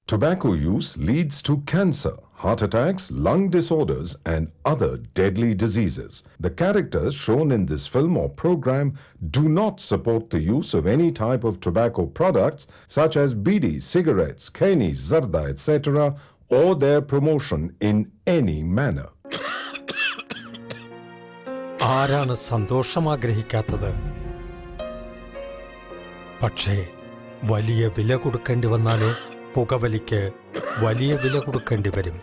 Tobacco use leads to cancer, heart attacks, lung disorders, and other deadly diseases. The characters shown in this film or program do not support the use of any type of tobacco products such as bidi, cigarettes, keni, zarda, etc., or their promotion in any manner. ആരാണ് സന്തോഷം ആഗ്രഹിക്കാത്തത് പക്ഷേ വലിയ വില കൊടുക്കേണ്ടി വന്നാലോ പുകവലിക്ക് വലിയ വില കൊടുക്കേണ്ടി വരും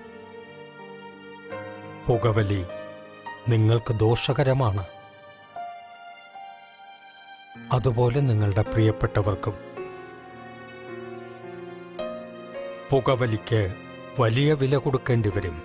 പുകവലി നിങ്ങൾക്ക് ദോഷകരമാണ് അതുപോലെ നിങ്ങളുടെ പ്രിയപ്പെട്ടവർക്കും പുകവലിക്ക് വലിയ വില കൊടുക്കേണ്ടി വരും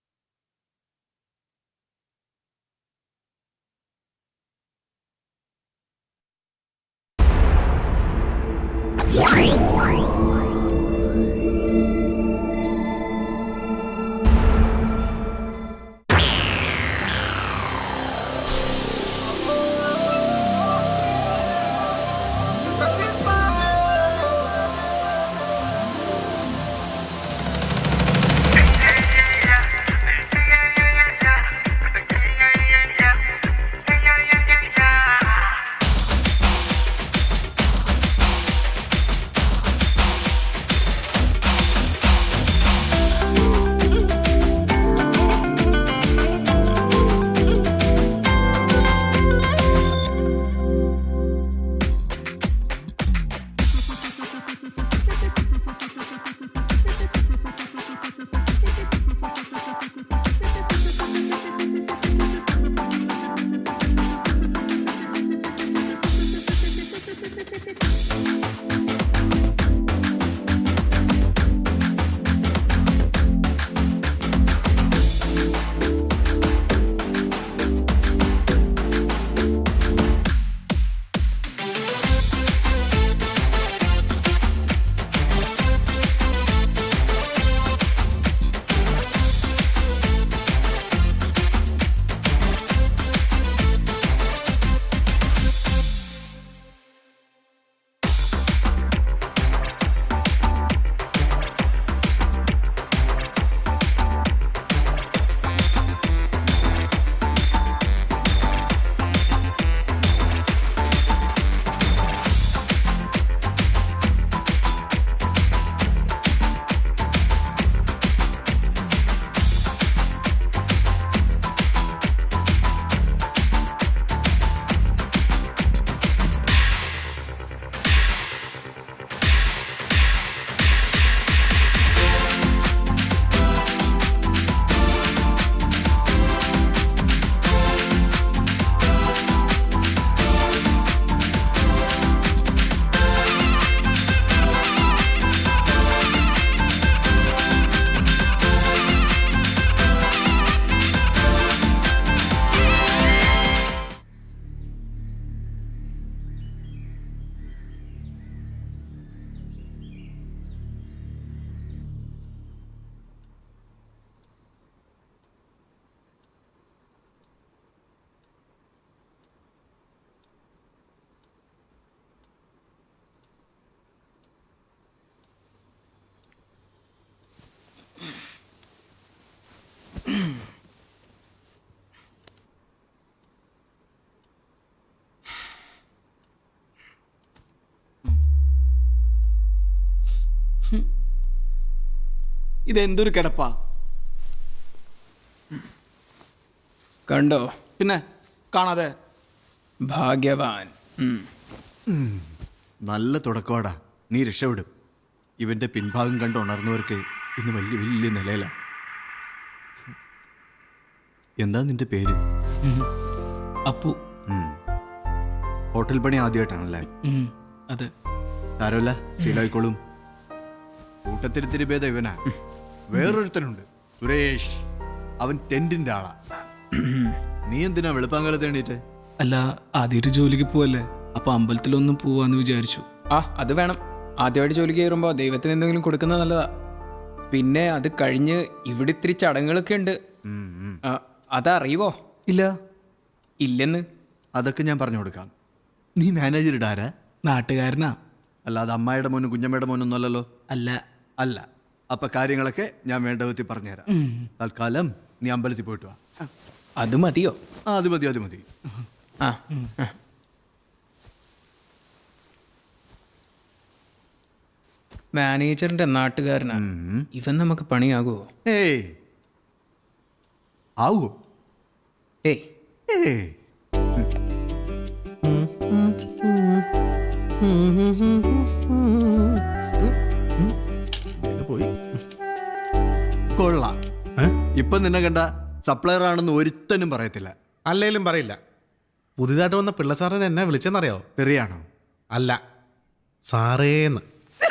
ഇതെന്തൊരു കിടപ്പാ കണ്ടോ പിന്നെ കാണാതെ ഭാഗ്യവാൻ ഉം. നല്ല തുടക്കമാടാ നീ രക്ഷപ്പെടും ഇവന്റെ പിൻഭാഗം കണ്ട് ഉണർന്നവർക്ക് ഇന്ന് വലിയ വലിയ നിലയില എന്താ നിന്റെ പേര് അപ്പു ഉം. ഹോട്ടൽ പണി ആദ്യമായിട്ടാണല്ലേ ഉം, അതെ സാരമല്ല ശീലമായിക്കോളും കൂട്ടത്തിരിത്തിരി ഭേദം ഇവനാ വേറൊരുത്തനുണ്ട് സുരേഷ് അവൻ ടെന്റിന്റെ ആളാ നീ എന്തിനാ വെളുപ്പാങ്കാലത്ത് എണീറ്റ് അല്ല ആദ്യമായിട്ട് ജോലിക്ക് പോവല്ലേ അപ്പൊ അമ്പലത്തിലൊന്നും പോവാന്ന് വിചാരിച്ചു ആ അത് വേണം ആദ്യമായിട്ട് ജോലിക്ക് കയറുമ്പോൾ ദൈവത്തിന് എന്തെങ്കിലും കൊടുക്കുന്നത് നല്ലതാ പിന്നെ അത് കഴിഞ്ഞ് ഇവിടെ ഇത്തിരി ചടങ്ങുകളൊക്കെ ഉണ്ട് ഉം, ഉം. ആ, അതറിയുവോ ഇല്ല ഇല്ലെന്ന് അതൊക്കെ ഞാൻ പറഞ്ഞു കൊടുക്കാം നീ മാനേജർ ഇടാരാ നാട്ടുകാരനാ അല്ലാതെ അമ്മായിയുടെ മോനും കുഞ്ഞമ്മയുടെ മോനൊന്നും അല്ലല്ലോ അല്ല അല്ല അപ്പൊ കാര്യങ്ങളൊക്കെ ഞാൻ വേണ്ട വിധത്തിൽ പറഞ്ഞുതരാം തൽക്കാലം നീ അമ്പലത്തിൽ പോയിട്ട് വാ അത് മതിയോ ആ അത് മതി അത് മതി ആ മാനേജറിന്റെ നാട്ടുകാരനാ ഇവൻ നമുക്ക് പണിയാകുമോ ഏയ് ആവോ ഏയ് ഏയ് പോയി കൊള്ളാം ഏ? ഇപ്പൊ നിന്നെ കണ്ട സപ്ലയർ ആണെന്ന് ഒരുത്തനും പറയത്തില്ല അല്ലേലും പറയില്ല പുതിയതായിട്ട് വന്ന പിള്ള സാറിനെ എന്നെ വിളിച്ചെന്നറിയാവോ തെറിയാണോ അല്ല സാറേന്ന്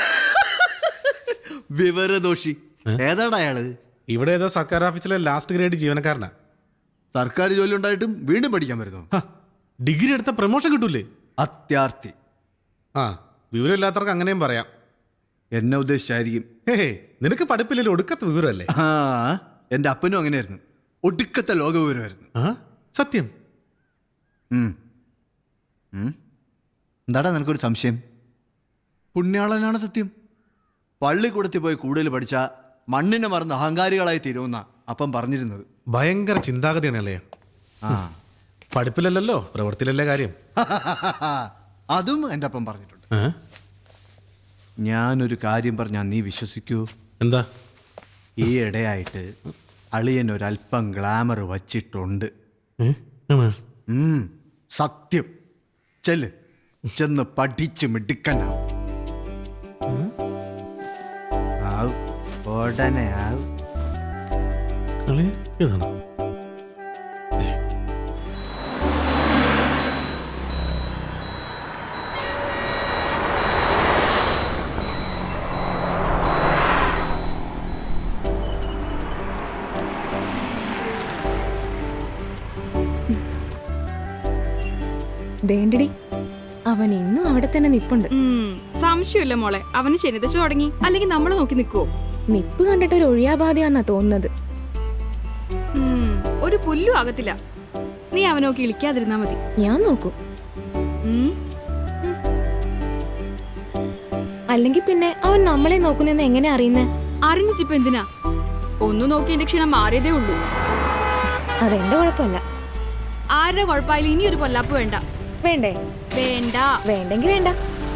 വിവരദോഷി ഏതാടാ അയാള് ഇവിടെ ഏതോ സർക്കാർ ഓഫീസിലെ ലാസ്റ്റ് ഗ്രേഡ് ജീവനക്കാരനാ സർക്കാർ ജോലി ഉണ്ടായിട്ടും വീണ്ടും പഠിക്കാൻ വരുന്നു ഹ, ഡിഗ്രി എടുത്ത പ്രമോഷൻ കിട്ടൂലേ അത്യാർത്ഥി ആ വിവരമില്ലാത്തവർക്ക് അങ്ങനെയും പറയാം എന്നെ ഉദ്ദേശിച്ചായിരിക്കും ഹേ നിനക്ക് പഠിപ്പില്ലല്ലോ ഒടുക്കത്തെ വിവരമല്ലേ ആ എൻ്റെ അപ്പനും അങ്ങനെയായിരുന്നു ഒടുക്കത്തെ ലോക വിവരമായിരുന്നു ആ സത്യം ഉം. ഉം. എന്താടാ നിനക്കൊരു സംശയം പുണ്യാളനാണ് സത്യം പള്ളിക്കൂടത്തിൽ പോയി കൂടുതൽ പഠിച്ച മണ്ണിനെ മറന്ന് അഹങ്കാരികളായി തീരുമെന്ന അപ്പം പറഞ്ഞിരുന്നത് ഭയങ്കര ചിന്താഗതിയാണ് അല്ലേ ആ പഠിപ്പിലല്ലല്ലോ പ്രവൃത്തിയിലല്ലേ കാര്യം അതും എൻ്റെ അപ്പം പറഞ്ഞിട്ടുണ്ട് ആ? ഞാനൊരു കാര്യം പറഞ്ഞാൽ നീ വിശ്വസിക്കൂ എന്താ ഈ ഇടയായിട്ട് അളിയൻ ഒരല്പം ഗ്ലാമർ വച്ചിട്ടുണ്ട് ഏ? ആണോ? ഉം, സത്യം ചെല്ല് ചെന്ന് പഠിച്ച് മിടുക്കനാവും ആവും ഉടനെ ആവും കളി ഏതാണ് ദേണ്ടടി അവൻ ഇന്നും അവിടെ തന്നെ നിപ്പുണ്ട് ഉം, സംശയമില്ല മോളെ അവന് ശനിദശ തുടങ്ങി അല്ലെങ്കിൽ നമ്മളെ നോക്കി നിൽക്കുവോ നിപ്പ് കണ്ടിട്ട് ഒരു ഒഴിയാബാധയാന്നാ തോന്നുന്നത് ഉം, ഒരു പുല്ലും ആകത്തില്ല നീ അവനെ നോക്കി ഇളിക്കാതിരുന്നാ മതി ഞാൻ നോക്കൂ ഉം, അല്ലെങ്കിൽ പിന്നെ അവൻ നമ്മളെ നോക്കുന്നെന്ന് എങ്ങനെ അറിയുന്നേ അറിഞ്ഞിട്ടിപ്പോ എന്തിനാ ഒന്നു നോക്കി എന്റെ ക്ഷീണം മാറിയതേ ഉള്ളൂ അതെന്റെ കുഴപ്പമല്ല ആരുടെ കുഴപ്പമായാലും ഇനി ഒരു പൊല്ലാപ്പ് വേണ്ട വേണ്ടേ വേണ്ട വേണ്ടെങ്കി വേണ്ട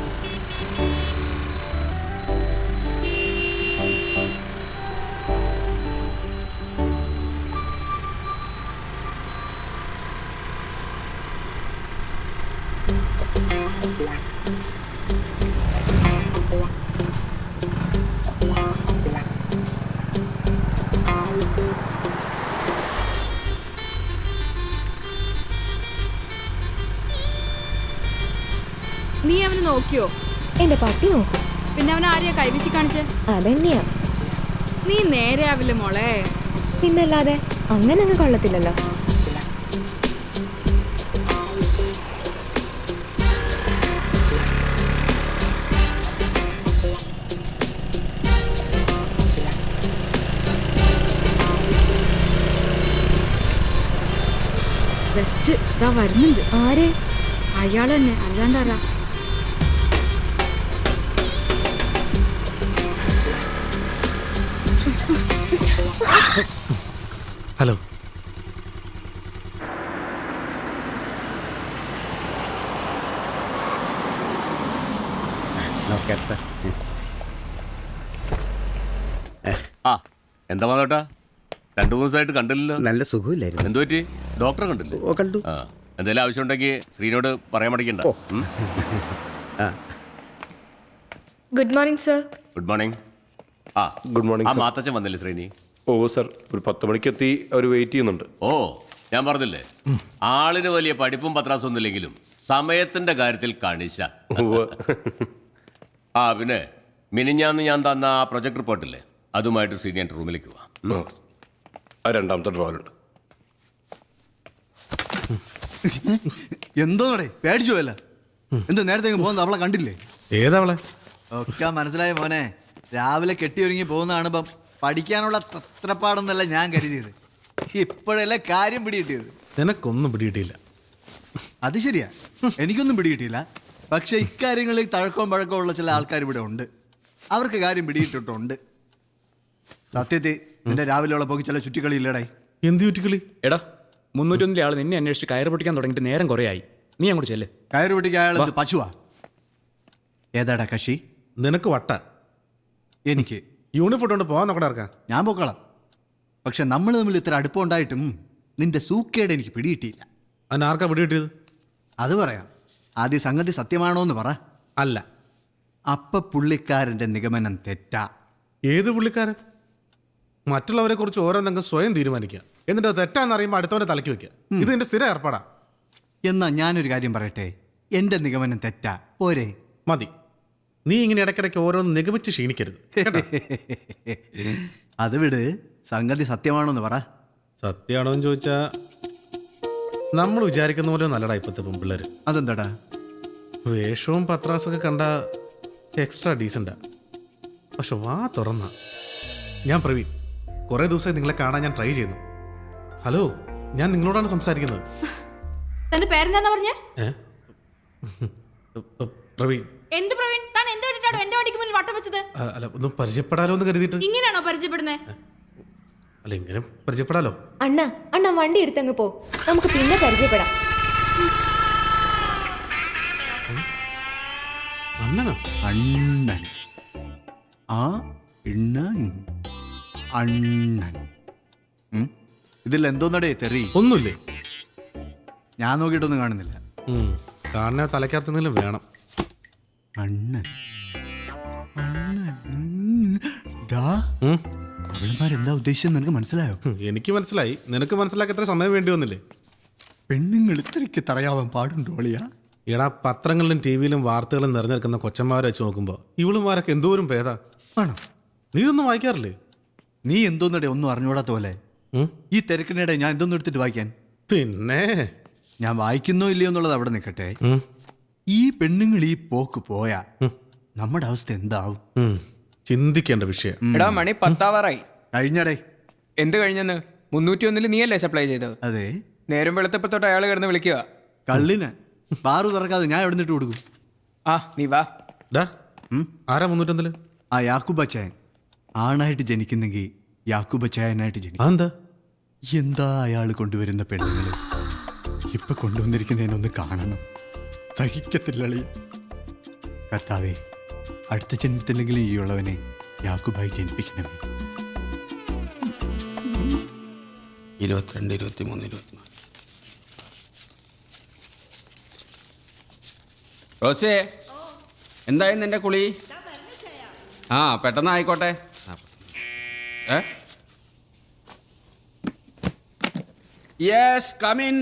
നീ അവന് നോക്കിയോ എന്റെ പട്ടി നോക്കൂ പിന്നെ അവൻ ആരെയാ കൈവശി കാണിച്ചേ അതെന്നെയാ നീ നേരെ ആവില്ല മോളെ പിന്നല്ലാതെ അങ്ങനെ അങ്ങ് കൊള്ളത്തില്ലല്ലോ ബെസ്റ്റ് ഇതാ വരുന്നുണ്ട് ആര് അയാൾ തന്നെ അല്ലാണ്ടാരാ ഹലോ നമസ്കാരം സാർ ആ എന്താ മാതോട്ടാ രണ്ടു മൂന്ന് ദിവസമായിട്ട് കണ്ടില്ലല്ലോ നല്ല സുഖമില്ലായിരുന്നു എന്തു പറ്റി ഡോക്ടറെ കണ്ടില്ലേ ഓ കണ്ടു ആ എന്തെങ്കിലും ആവശ്യമുണ്ടെങ്കിൽ ശ്രീനോട് പറയാൻ മടിക്കണ്ട ഉം. Good morning sir good morning ആ ഗുഡ് മോർണിംഗ് ആ സർ. മാത്തച്ഛൻ വന്നില്ലേ ശ്രീനി ഓ സർ ഒരു പത്ത് മണിക്ക് എത്തി അവർ വെയിറ്റ് ചെയ്യുന്നുണ്ട് ഓ ഞാൻ പറഞ്ഞില്ലേ ആളിന് വലിയ പഠിപ്പും പത്രാസും ഒന്നുമില്ലെങ്കിലും സമയത്തിന്റെ കാര്യത്തിൽ കണിശ ഉവ്വ്. ആ പിന്നെ മിനിഞ്ഞാന്ന് ഞാൻ തന്ന ആ പ്രൊജക്ട് റിപ്പോർട്ടില്ലേ അതുമായിട്ട് ശ്രീനി എൻ്റെ റൂമിലേക്ക് പോവാം ഉം. ആ രണ്ടാമത്തെ ഡ്രോയിലുണ്ട് എന്തോ നടേ പേടിച്ചു പോയല്ല എന്തോ നേരത്തെ ഇങ്ങ് പോകുന്നത് അവളെ കണ്ടില്ലേ ഏതാവളെ ഒക്കെ മനസ്സിലായ മോനെ രാവിലെ കെട്ടിയൊരുങ്ങി പോകുന്ന കാണുമ്പം പഠിക്കാനുള്ള തത്രപ്പാടെന്നല്ല ഞാൻ കരുതിയത് ഇപ്പോഴല്ലേ കാര്യം പിടികിട്ടിയത് നിനക്കൊന്നും പിടികിട്ടിയില്ല അത് ശരിയാ എനിക്കൊന്നും പിടികിട്ടിയില്ല പക്ഷെ ഇക്കാര്യങ്ങളിൽ തഴക്കവും പഴക്കവും ഉള്ള ചില ആൾക്കാർ ഇവിടെ ഉണ്ട് അവർക്ക് കാര്യം പിടിയിട്ടിട്ടുണ്ട് സത്യത്തിൽ നിന്റെ രാവിലെയുള്ള പോക്കി ചില ചുറ്റിക്കളി ഇല്ലടേ എന്ത് ചുറ്റിക്കളി എടാ മുന്നൂറ്റൊന്നിലെ ആൾ നിന്നെ അന്വേഷിച്ച് കയറ് പൊട്ടിക്കാൻ തുടങ്ങിയിട്ട് നേരം കുറേ ആയി നീ അങ്ങോട്ട് ചെല്ല് കയറ് പിടിക്കാൻ അയാൾ എന്ത് പശുവാ ഏതാടാ കക്ഷി നിനക്ക് വട്ട എനിക്ക് യൂണിഫോം കൊണ്ട് പോകാൻ നോക്കണ ഇറക്കാൻ ഞാൻ പൊക്കോളാം പക്ഷെ നമ്മൾ തമ്മിൽ ഇത്ര അടുപ്പമുണ്ടായിട്ടും നിന്റെ സൂക്കേട് എനിക്ക് പിടികിട്ടിയില്ല അതിന് ആർക്കാ പിടി കിട്ടിയത് അത് പറയാം ആദ്യ സംഗതി സത്യമാണോ എന്ന് പറ അല്ല അപ്പ പുള്ളിക്കാരന്റെ നിഗമനം തെറ്റാ ഏത് പുള്ളിക്കാരൻ മറ്റുള്ളവരെ കുറിച്ച് ഓരോന്നെങ്കിലും സ്വയം തീരുമാനിക്കുക എന്നിട്ട് അത് തെറ്റാന്ന് അറിയുമ്പോൾ അടുത്തവനെ തലയ്ക്ക് വെക്കുക ഇത് എന്റെ സ്ഥിര ഏർപ്പാടാ എന്നാ ഞാനൊരു കാര്യം പറയട്ടെ എന്റെ നിഗമനം തെറ്റാ പോരെ മതി നീ ഇങ്ങനെ ഇടയ്ക്കിടയ്ക്ക് ഓരോന്ന് നിഗമിച്ച് ക്ഷീണിക്കരുത് അത് വിട് സംഗതി സത്യമാണോ എന്ന് പറ സത്യമാണോ എന്ന് ചോദിച്ചാ നമ്മൾ വിചാരിക്കുന്ന പോലെ നല്ലടാ ഇപ്പത്തെ പെൺപിള്ളേര് അതെന്താടാ വേഷവും പത്രാസൊക്കെ കണ്ട എക്സ്ട്രാ ഡീസൻ്റാ പക്ഷെ വാ തുറന്ന ഞാൻ പ്രവീൺ കുറേ ദിവസമായി നിങ്ങളെ കാണാൻ ഞാൻ ട്രൈ ചെയ്യുന്നു ഹലോ ഞാൻ നിങ്ങളോടാണ് സംസാരിക്കുന്നത് തന്റെ പേരെന്താന്നാ പറഞ്ഞേ ഏ പ്രവീൺ എന്ത് പ്രവീൺ താൻ എന്ത് വേണ്ടിട്ടാണോ എന്റെ വണ്ടിക്ക് മുന്നിൽ വട്ടം വെച്ചത് അ- അല്ല ഒന്ന് പരിചയപ്പെടാലോ എന്ന് കരുതിയിട്ട് ഇങ്ങനെയാണോ പരിചയപ്പെടുന്നത് അല്ല ഇങ്ങനെ പരിചയപ്പെടാലോ അണ്ണ അണ്ണ വണ്ടി എടുത്തങ്ങ് പോ നമുക്ക് പിന്നെ പരിചയപ്പെടാം അണ്ണനോ അണ്ണൻ ആ ഇണ്ണൻ അണ്ണൻ ഉം? ഇതിൽ എന്തോന്നടേ തെറി ഒന്നുമില്ലേ ഞാൻ നോക്കിയിട്ടൊന്നും കാണുന്നില്ല ഉം. കാണാൻ തലയ്ക്കകത്തെന്തെങ്കിലും വേണം അണ്ണൻ അണ്ണൻ ഉം. ഡാ ഉം. അവളുമാരെന്താ ഉദ്ദേശിച്ചത് നിനക്ക് മനസ്സിലായോ ഹും, എനിക്ക് മനസ്സിലായി നിനക്ക് മനസ്സിലാക്കി എത്ര സമയം വേണ്ടി വന്നില്ലേ പെണ്ണുങ്ങൾ ഇത്രയ്ക്ക് തറയാവാൻ പാടുണ്ടോ അളിയാ എടാ പത്രങ്ങളിലും ടി വിയിലും വാർത്തകളും നിറഞ്ഞു നിൽക്കുന്ന കൊച്ചന്മാരെ വെച്ച് നോക്കുമ്പോൾ ഇവളുമാരൊക്കെ എന്തോരം ഭേദാ ആണോ നീ ഇതൊന്നും വായിക്കാറില്ലേ നീ എന്തോന്നടേ ഒന്നും അറിഞ്ഞൂടാത്ത പോലെ ഉം? ഈ തിരക്കിനിടെ ഞാൻ എന്തോന്നും എടുത്തിട്ട് വായിക്കാൻ പിന്നെ ഞാൻ വായിക്കുന്നോ ഇല്ലയോ എന്നുള്ളത് അവിടെ നിൽക്കട്ടെ ഉം, ഈ പെണ്ണുങ്ങൾ ഈ പോക്ക് പോയാ നമ്മുടെ അവസ്ഥ എന്താവും ഉം. ചിന്തിക്കേണ്ട വിഷയം എടാ മണി പത്താവാറായി കഴിഞ്ഞടേ എന്ത് കഴിഞ്ഞെന്ന് മുന്നൂറ്റി ഒന്നില് നീയല്ലേ സപ്ലൈ ചെയ്തത് അതെ നേരം വെളുത്തപ്പോ തൊട്ട് അയാൾ കിടന്ന് വിളിക്കുക കള്ളിന് ബാറു തുറക്കാതെ ഞാൻ എവിടെ നിന്നിട്ട് കൊടുക്കും ആ നീ വാ ഡാ ആരാ മുന്നൂറ്റൊന്നില് ആ യാക്കൂബച്ചായൻ ആണായിട്ട് ജനിക്കുന്നെങ്കിൽ യാക്കൂബച്ചായനായിട്ട് ജനിക്കും അതെന്താ എന്താ അയാൾ കൊണ്ടുവരുന്ന പെണ്ണുങ്ങൾ ഇപ്പൊ കൊണ്ടുവന്നിരിക്കുന്നതിനൊന്ന് കാണണം സഹിക്കത്തില്ലളി കർത്താവേ അടുത്ത ജന്മത്തിലെങ്കിലും ഈ ഉള്ളവനെ യാക്കുബായി ജനിപ്പിക്കണമേ ഇരുപത്തിരണ്ട് ഇരുപത്തി മൂന്ന് ഇരുപത്തിനാല് റോസേ എന്തായി നിന്റെ കുളി ആ പെട്ടെന്ന് ആയിക്കോട്ടെ ഏ യെസ് കമിൻ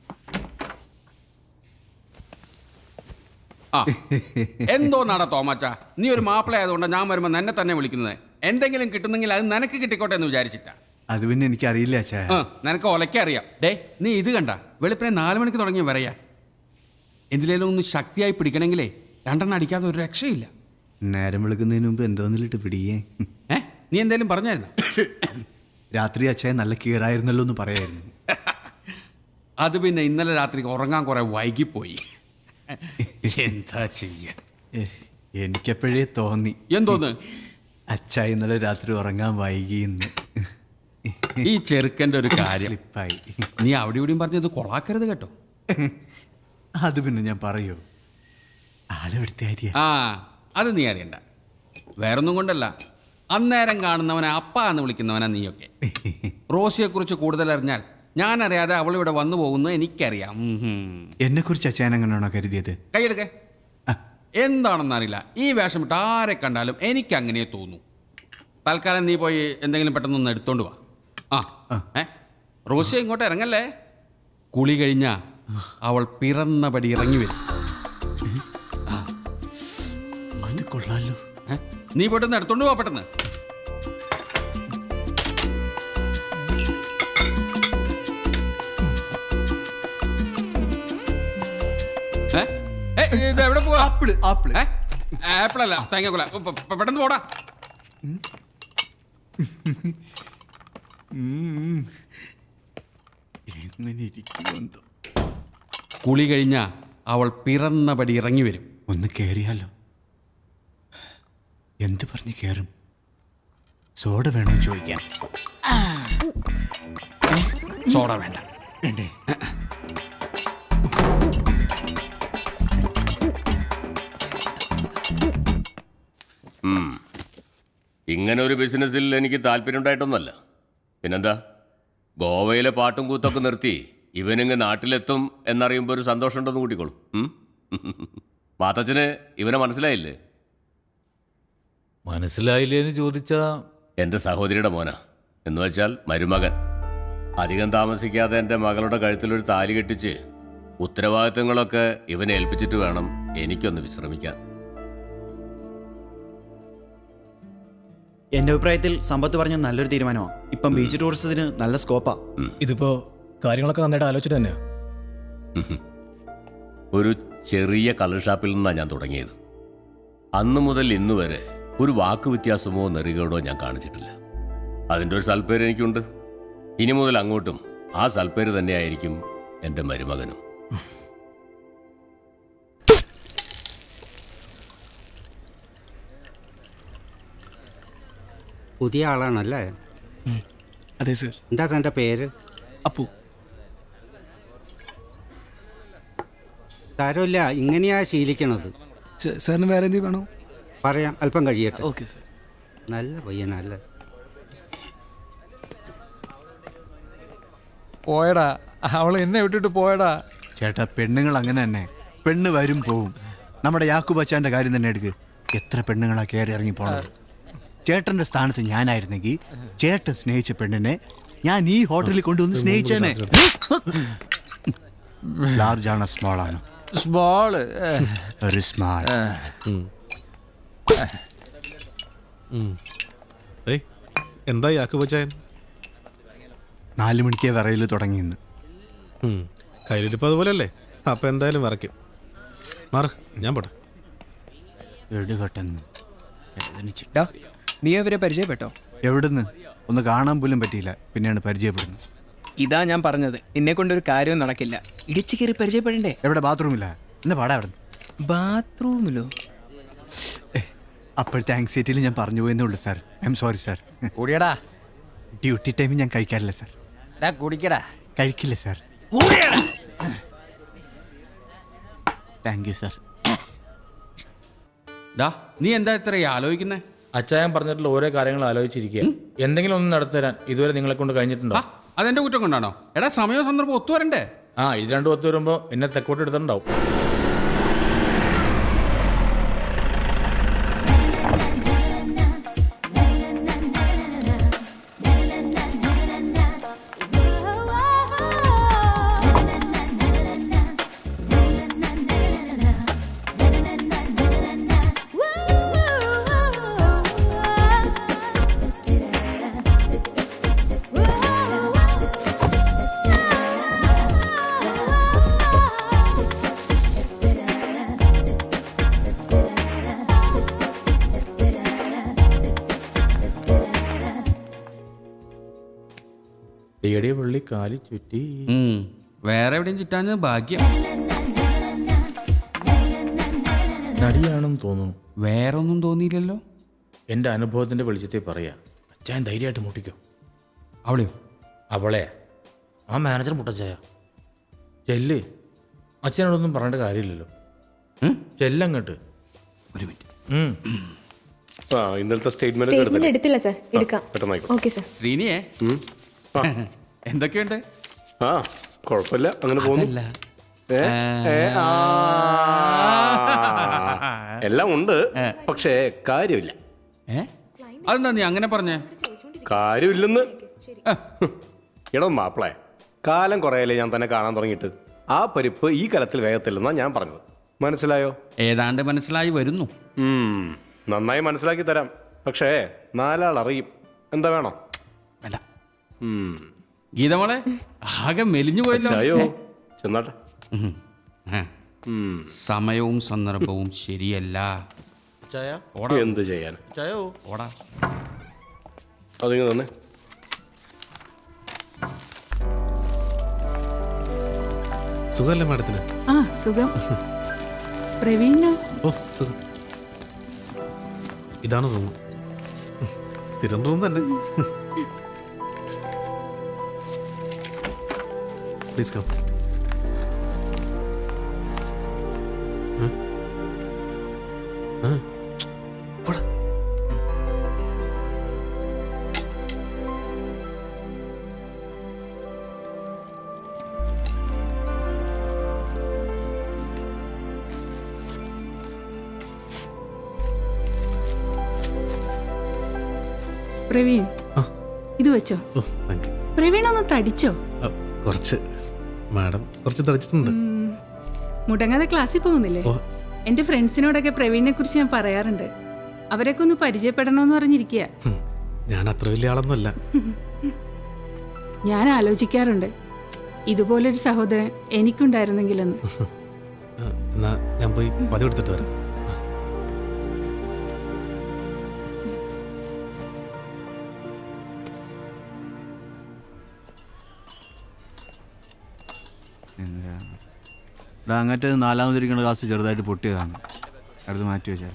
ആ എന്തോ നട തോമച്ച നീ ഒരു മാപ്പിള ആയതുകൊണ്ട് ഞാൻ വരുമ്പോൾ എന്നെ തന്നെ വിളിക്കുന്നത് എന്തെങ്കിലും കിട്ടുന്നെങ്കിൽ അത് നിനക്ക് കിട്ടിക്കോട്ടെ എന്ന് വിചാരിച്ചിട്ടാ അത് പിന്നെ എനിക്കറിയില്ല അച്ഛാ ആ, നിനക്ക് ഒലക്ക അറിയാം ഡേ നീ ഇത് കണ്ട വെളുപ്പിനെ നാല് മണിക്ക് തുടങ്ങി വരയാ എന്തിലേലും ഒന്ന് ശക്തിയായി പിടിക്കണമെങ്കിലേ രണ്ടെണ്ണം അടിക്കാതെ ഒരു രക്ഷയില്ല നേരം വിളിക്കുന്നതിന് മുമ്പ് എന്തോന്നിലിട്ട് പിടിയേ ഏ നീ എന്തേലും പറഞ്ഞായിരുന്നു രാത്രി അച്ഛായ നല്ല കീറായിരുന്നല്ലോ എന്ന് പറയായിരുന്നു അത് പിന്നെ ഇന്നലെ രാത്രി ഉറങ്ങാൻ കുറെ വൈകിപ്പോയി എന്താ ചെയ്യ ഏ, എനിക്കെപ്പോഴേ തോന്നി എന്തോന്ന് അച്ഛാ ഇന്നലെ രാത്രി ഉറങ്ങാൻ വൈകിയെന്ന് ഈ ചെറുക്കൻ്റെ ഒരു കാര്യം സ്ലിപ്പായി നീ അവിടെ ഇവിടെയും പറഞ്ഞത് കൊളാക്കരുത് കേട്ടോ അത് പിന്നെ ഞാൻ പറയൂ ആളെവിടുത്തെ ആര്യ ആ അത് നീ അറിയണ്ട വേറൊന്നും കൊണ്ടല്ല അന്നേരം കാണുന്നവനെ അപ്പ എന്ന് വിളിക്കുന്നവനാ നീയൊക്കെ റോസിയെക്കുറിച്ച് കൂടുതൽ അറിഞ്ഞാൽ ഞാൻ അറിയാതെ അവൾ ഇവിടെ വന്നു പോകുന്നത് എനിക്കറിയാം ഉം ഹും. എന്നെ കുറിച്ച് അച്ഛൻ എങ്ങനെയാണോ കരുതിയത് കൈയെടുക്കെ എന്താണെന്നറിയില്ല ഈ വേഷം ഇട്ട് ആരെ കണ്ടാലും എനിക്ക് അങ്ങനെ തോന്നൂ തൽക്കാലം നീ പോയി എന്തെങ്കിലും പെട്ടെന്നൊന്ന് എടുത്തോണ്ട് വാ ആ ഏ റോസിയ ഇങ്ങോട്ട് ഇറങ്ങല്ലേ കുളി കഴിഞ്ഞ അവൾ പിറന്നപടി ഇറങ്ങി വരും അത് കൊള്ളാലോ ഏ? നീ പോയിട്ടൊന്ന് എടുത്തോണ്ട് പോ പെട്ടെന്ന് ഏ? ഏ, ഇത് എവിടെ പോവാ ആപ്പിള് ആപ്പിള് ഏ? ആപ്പിൾ അല്ല തേങ്ങക്കൊല പെ- പെ- പെട്ടെന്ന് പോടാ എങ്ങനെ ഇരിക്കുമെന്തോ കുളി കഴിഞ്ഞ അവൾ പിറന്നപടി ഇറങ്ങി വരും ഒന്ന് കേറിയാലോ എന്ത് പറഞ്ഞ് കേറും സോഡ വേണോ എന്ന് ചോദിക്കാം സോഡ വേണ്ട വേണ്ടേ ഉം. ഇങ്ങനെ ഒരു ബിസിനസ്സിൽ എനിക്ക് താല്പര്യമുണ്ടായിട്ടൊന്നുമല്ല പിന്നെന്താ ഗോവയിലെ പാട്ടും കൂത്തൊക്കെ നിർത്തി ഇവനിങ്ങ് നാട്ടിലെത്തും എന്നറിയുമ്പോൾ ഒരു സന്തോഷമുണ്ടെന്ന് കൂട്ടിക്കോളും ഉം? മാത്തച്ഛന് ഇവനെ മനസ്സിലായില്ലേ മനസ്സിലായില്ലേ എന്ന് ചോദിച്ചാ എൻ്റെ സഹോദരിയുടെ മോനാ എന്ന് വെച്ചാൽ മരുമകൻ അധികം താമസിക്കാതെ എൻ്റെ മകളുടെ കഴുത്തിലൊരു താലി കെട്ടിച്ച് ഉത്തരവാദിത്തങ്ങളൊക്കെ ഇവനെ ഏൽപ്പിച്ചിട്ട് വേണം എനിക്കൊന്ന് വിശ്രമിക്കാൻ എന്റെ അഭിപ്രായത്തിൽ സമ്പത്ത് പറഞ്ഞ നല്ലൊരു തീരുമാനമാണ് ഇപ്പം ബീച്ച് ടൂറിസത്തിന് നല്ല സ്കോപ്പാ ഇതിപ്പോ കാര്യങ്ങളൊക്കെ നന്നായിട്ട് ആലോചിച്ചിട്ട് തന്നെയാ ഉഹും. ഒരു ചെറിയ കളർ ഷാപ്പിൽ നിന്നാണ് ഞാൻ തുടങ്ങിയത് അന്ന് മുതൽ ഇന്ന് വരെ ഒരു വാക്ക് വ്യത്യാസമോ നെറികേടോ ഞാൻ കാണിച്ചിട്ടില്ല അതിൻ്റെ ഒരു സൽപ്പേര് എനിക്കുണ്ട് ഇനി മുതൽ അങ്ങോട്ടും ആ സൽപ്പേര് തന്നെയായിരിക്കും എൻ്റെ മരുമകനും പുതിയ ആളാണല്ലേ അതെ സർ എന്താ തൻ്റെ പേര് അപ്പു സാരമില്ല ഇങ്ങനെയാ ശീലിക്കണത് സാറിന് വേറെ എന്തെങ്കിലും വേണോ പറയാം അല്പം കഴിയട്ടെ ഓക്കെ സർ നല്ല പയ്യനല്ലേ പോയടാ അവൾ എന്നെ വിട്ടിട്ട് പോയടാ ചേട്ടാ പെണ്ണുങ്ങൾ അങ്ങനെ തന്നെ പെണ്ണ് വരും പോവും നമ്മുടെ യാക്കൂബ് അച്ചാന്റെ കാര്യം തന്നെ എടുക്ക് എത്ര പെണ്ണുങ്ങളാ കയറി ഇറങ്ങി പോണത് ചേട്ടന്റെ സ്ഥാനത്ത് ഞാനായിരുന്നെങ്കിൽ ചേട്ടൻ സ്നേഹിച്ച പെണ്ണിനെ ഞാൻ ഈ ഹോട്ടലിൽ കൊണ്ടുവന്ന് സ്നേഹിച്ചേനെ ലാർജ് ആണ് സ്മോൾ ആണ് സ്മോള് ഒരു സ്മാൾ ഏയ് എന്താ യാക്കുബച്ചായൻ നാല് മണിക്കേ വിറയിൽ തുടങ്ങിയെന്ന് കയ്യിലിരിപ്പ് അതുപോലെയല്ലേ അപ്പൊ എന്തായാലും വിറയ്ക്കും മാറ് ഞാൻ പോട്ടെ എടുകട്ടെന്ന് ഡാ നീ അവരെ പരിചയപ്പെട്ടോ എവിടുന്ന് ഒന്ന് കാണാൻ പോലും പറ്റിയില്ല പിന്നെയാണ് പരിചയപ്പെടുന്നത് ഇതാ ഞാൻ പറഞ്ഞത് നിന്നെ കൊണ്ടൊരു കാര്യവും നടക്കില്ല ഇടിച്ചു കയറി പരിചയപ്പെടണ്ടേ എവിടെ ബാത്റൂമില്ല എന്നാ പാടാ അവിടെ ബാത്റൂമിലോ അപ്പോഴത്തെ ആങ്സൈറ്റിയിൽ ഞാൻ പറഞ്ഞു പോയെന്നേ ഉള്ളൂ sir I am sorry sir കൂടിയടാ ഡ്യൂട്ടി ടൈമിൽ ഞാൻ കഴിക്കാറില്ല സാർ ഡാ കുടിക്കടാ കഴിക്കില്ല സാർ താങ്ക് യു സാർ ഡാ നീ എന്താ ഇത്ര ആലോചിക്കുന്നേ അച്ചായൻ പറഞ്ഞിട്ടുള്ള ഓരോ കാര്യങ്ങൾ ആലോചിച്ചിരിക്കുക എന്തെങ്കിലും ഒന്ന് നടത്തരാൻ ഇതുവരെ നിങ്ങളെ കൊണ്ട് കഴിഞ്ഞിട്ടുണ്ടോ അതെന്റെ കുറ്റം കൊണ്ടാണോ എടാ സമയവും സന്ദർഭം ഒത്തു വരണ്ടേ ആ ഇത് രണ്ടും ഒത്തു വരുമ്പോൾ എന്നെ തെക്കോട്ട് എടുത്തിട്ടുണ്ടാവും ഡിയടിയ പുള്ളി കാലി ചുറ്റി വേറെ എവിടെയും ചുറ്റാഞ്ഞത് ഭാഗ്യം നടിയാണെന്ന് തോന്നുന്നു വേറെ ഒന്നും തോന്നിയില്ലല്ലോ എൻ്റെ അനുഭവത്തിൻ്റെ വെളിച്ചത്തിൽ പറയാ അച്ചായൻ ധൈര്യമായിട്ട് മുട്ടിക്കോ അവളെയോ അവളെ ആ മാനേജർ മുട്ടച്ചായ ചെല്ല് അച്ഛനോടൊന്നും പറഞ്ഞിട്ട് കാര്യമില്ലല്ലോ ചെല്ലങ്ങോട്ട് ഒരു മിനിറ്റ് ആ ഇന്നലത്തെ സ്റ്റേറ്റ്മെന്റ് സ്റ്റേറ്റ്മെന്റ് എടുത്തില്ല സാർ എടുക്കാം പെട്ടെന്നായിക്കോട്ടെ ഓക്കെ സാർ ശ്രീനിയെ ഉം. ആ. എന്തൊക്കെയുണ്ട് ആ കുഴപ്പമില്ല അങ്ങനെ പോകുന്നു അതല്ല. ഏ, ഏ, ആ. എല്ലാം ഉണ്ട് പക്ഷേ കാര്യമില്ല ഏ അതെന്താ നീ അങ്ങനെ പറഞ്ഞേ കാര്യമില്ലെന്ന് എടോ മാപ്പിളെ കാലം കുറയല്ലേ ഞാൻ തന്നെ കാണാൻ തുടങ്ങിയിട്ട് ആ പരിപ്പ് ഈ കലത്തിൽ വേഗത്തില്ലെന്നാ ഞാൻ പറഞ്ഞത് മനസ്സിലായോ ഏതാണ്ട് മനസ്സിലായി വരുന്നു ഉം, നന്നായി മനസ്സിലാക്കി തരാം പക്ഷേ നാലാൾ അറിയും എന്താ വേണോ വേണ്ട ഉം. ഗീതമോളെ ആകെ മെലിഞ്ഞു പോയല്ലോ അച്ചായോ ചെന്നാട്ടെ ഉം. ഏ. സമയവും സന്ദർഭവും ശരിയല്ല ചായ ഓടാ. എന്ത് ചെയ്യാൻ ചായോ ഓടാ അതിങ്ങ് തന്നെ സുഖമല്ലേ മാഡത്തിന് ആ സുഖം പ്രവീണോ ഓ സുഖം ഇതാണ് റൂം സ്ഥിരം റൂം തന്നെ പ്ലീസ് കം പ്രവീൺ ഇത് വെച്ചോ ഓ താങ്ക് യു പ്രവീൺ ഒന്ന് തടിച്ചോ കുറച്ച് മാഡം കുറച്ച് തളിച്ചിട്ടുണ്ട് മുടങ്ങാതെ ക്ലാസ്സിൽ പോകുന്നില്ലേ ഓ. എന്റെ ഫ്രണ്ട്സിനോടൊക്കെ പ്രവീണിനെ കുറിച്ച് ഞാൻ പറയാറുണ്ട് അവരൊക്കെ ഒന്ന് പരിചയപ്പെടണമെന്ന് പറഞ്ഞിരിക്കുക ഞാൻ അത്ര വലിയ ആളൊന്നുമല്ല ഞാൻ ആലോചിക്കാറുണ്ട് ഇതുപോലൊരു സഹോദരൻ എനിക്കുണ്ടായിരുന്നെങ്കിലെന്ന് ആ, എന്നാ ഞാൻ പോയി പതിവ് എടുത്തിട്ട് വരാം ഇവിടെ അങ്ങനത്തെ നാലാമതിരിക്കുന്ന ക്ലാസ് ചെറുതായിട്ട് പൊട്ടിയതാണ് അടുത്ത് മാറ്റി വെച്ചാൽ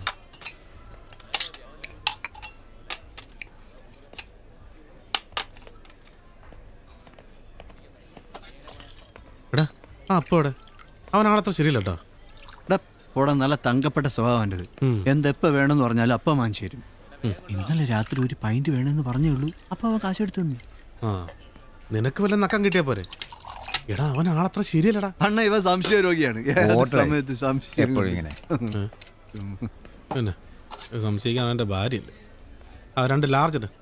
എടാ ആ അപ്പോ അവിടെ അവൻ ആളത്ര ശരിയല്ല കേട്ടോ എടാ പോടാ നല്ല തങ്കപ്പെട്ട സ്വഭാവം എൻ്റെത് എന്തെപ്പോൾ വേണമെന്ന് പറഞ്ഞാലും അപ്പം വാങ്ങിച്ചു തരും ഇന്നലെ രാത്രി ഒരു പൈൻറ്റ് വേണമെന്ന് പറഞ്ഞേ ഉള്ളൂ അപ്പം അവൻ കാശെടുത്ത് തന്നു ആ നിനക്ക് വല്ല നക്കം കിട്ടിയാ പോരെ എടാ അവൻ ആളത്ര ശരിയല്ലടാ അണ്ണ ഇവ സംശയ രോഗിയാണ് ഏത് ഓട്ടറേ. സമയത്ത് സംശയം എപ്പോഴും ഇങ്ങനെ. പിന്നെ സംശയിക്കാൻ അവൻ്റെ ഭാര്യയില്ല ആ രണ്ട് ലാർജ് ഇട്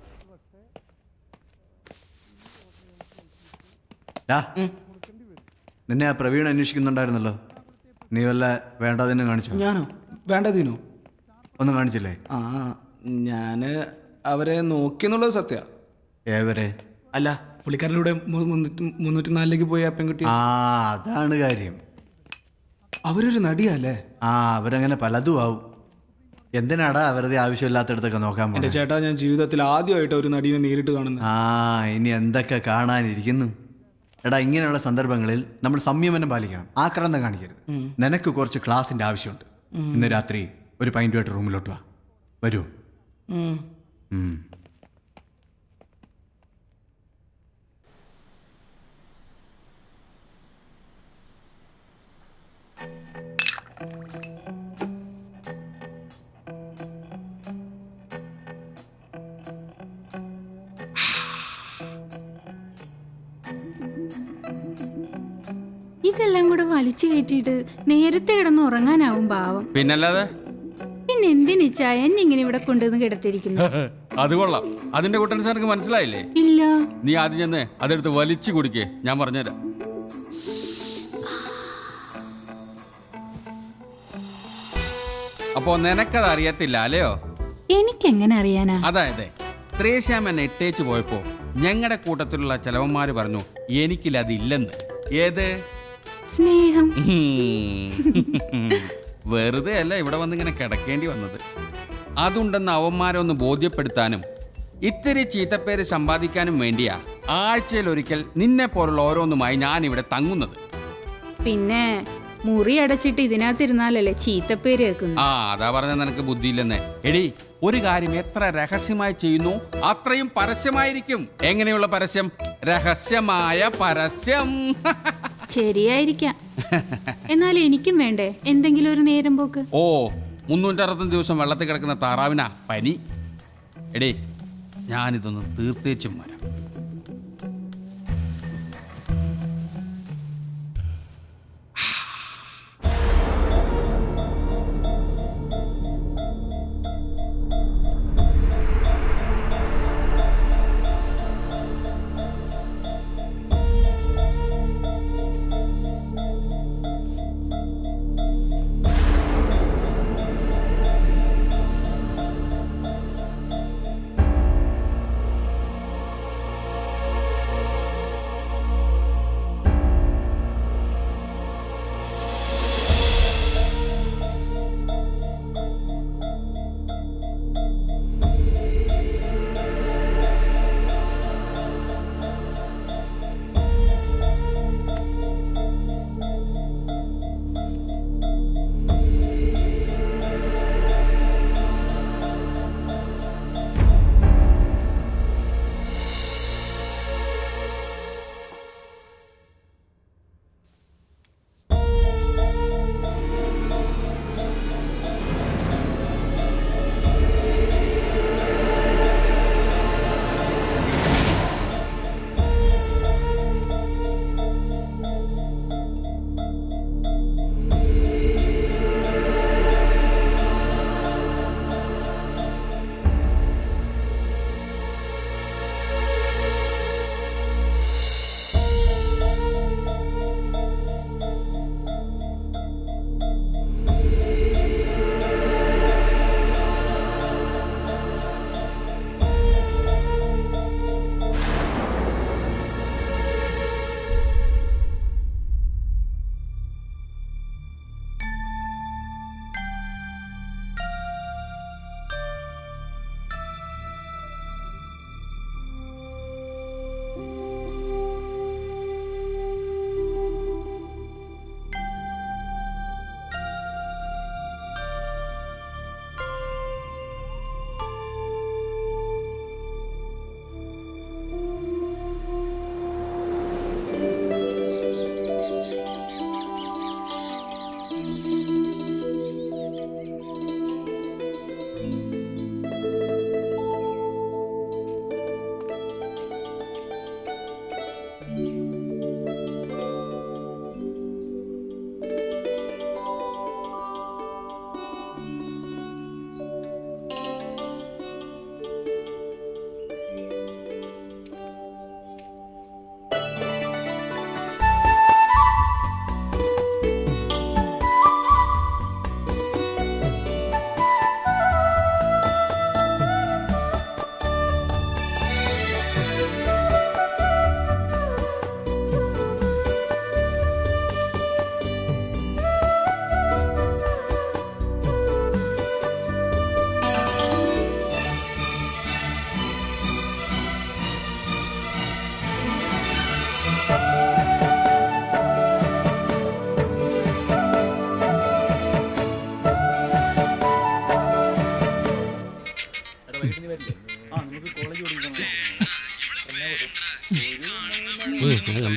ഡാ, നിന്നെ ആ പ്രവീൺ അന്വേഷിക്കുന്നുണ്ടായിരുന്നല്ലോ നീ വല്ല വേണ്ടതിനും കാണിച്ചോ ഞാനോ വേണ്ടതിനോ ഒന്നും കാണിച്ചില്ലേ ആ ഞാന് അവരെ നോക്കിയെന്നുള്ളത് സത്യ ഏവരെ അല്ല പുള്ളിക്കാരനൂടെ മുന്നൂറ്റി നാലിലേക്ക് പോയി ആ പെൺകുട്ടി ആ അതാണ് കാര്യം അവരൊരു നടിയല്ലേ ആ അവരങ്ങനെ പലതും ആവും എന്തിനാടാ വെറുതെ ആവശ്യമില്ലാത്തടത്തൊക്കെ നോക്കാൻ എന്റെ പോണേ ചേട്ടാ ഞാൻ ജീവിതത്തിൽ ആദ്യമായിട്ട് ഒരു നടീനെ നേരിട്ട് കാണുന്നത് ആ ഇനി എന്തൊക്കെ കാണാനിരിക്കുന്നു എടാ ഇങ്ങനെയുള്ള സന്ദർഭങ്ങളിൽ നമ്മൾ സംയമനം പാലിക്കണം ആക്രാന്തം കാണിക്കരുത് ഉം. നിനക്ക് കുറച്ച് ക്ലാസിന്റെ ആവശ്യമുണ്ട് ഉം. ഇന്ന് രാത്രി ഒരു പൈൻറ്റുമായിട്ട് റൂമിലോട്ട് വാ വരൂ ഉം. ഉം. ഇതെല്ലാം കൂടെ വലിച്ചു കയറ്റിയിട്ട് നേരത്തെ കിടന്ന് ഉറങ്ങാനാവും പാവം പിന്നല്ലാതെ പിന്നെ എന്തിനിച്ചാ എന്നെ ഇങ്ങനെ ഇവിടെ കൊണ്ടുവന്ന് കിടത്തിയിരിക്കുന്നു അത് കൊള്ളാം അതിന്റെ കുട്ടൻസ് എനിക്ക് മനസ്സിലായില്ലേ ഇല്ല നീ ആദ്യം ചെന്ന് അതെടുത്ത് വലിച്ചു കുടിക്കേ ഞാൻ പറഞ്ഞുതരാം അപ്പോ നിനക്കത് അറിയത്തില്ല അല്ലയോ എനിക്കെങ്ങനെ അറിയാനാ അതായത് ത്രേശ്യാമൻ എട്ടേച്ച് പോയപ്പോ ഞങ്ങളുടെ കൂട്ടത്തിലുള്ള ചെലവന്മാര് പറഞ്ഞു എനിക്കില്ല അതില്ലെന്ന് ഏത് സ്നേഹം ഉം. വെറുതെ അല്ല ഇവിടെ വന്ന് ഇങ്ങനെ കിടക്കേണ്ടി വന്നത് അതുണ്ടെന്ന് അവന്മാരെ ഒന്ന് ബോധ്യപ്പെടുത്താനും ഇത്തിരി ചീത്തപ്പേര് സമ്പാദിക്കാനും വേണ്ടിയാ ആഴ്ചയിൽ ഒരിക്കൽ നിന്നെ പോലുള്ള ഓരോന്നുമായി ഞാൻ ഇവിടെ തങ്ങുന്നത് പിന്നെ മുറി അടച്ചിട്ട് ഇതിനകത്തിരുന്നാലല്ലേ ചീത്തപ്പേര് കേൾക്കുന്നു ആ അതാ പറഞ്ഞ നിനക്ക് ബുദ്ധിയില്ലെന്ന് എടി ഒരു കാര്യം എത്ര രഹസ്യമായി ചെയ്യുന്നു അത്രയും പരസ്യമായിരിക്കും എങ്ങനെയുള്ള പരസ്യം രഹസ്യമായ പരസ്യം ശരിയായിരിക്കാം എന്നാൽ എനിക്കും വേണ്ടേ എന്തെങ്കിലും ഒരു നേരം പോക്ക് ഓ മുന്നൂറ്ററുപത്തഞ്ച് ദിവസം വെള്ളത്തിൽ കിടക്കുന്ന താറാവിനാ പനി എടേ ഞാനിതൊന്ന് തീർത്തേച്ചും വരാം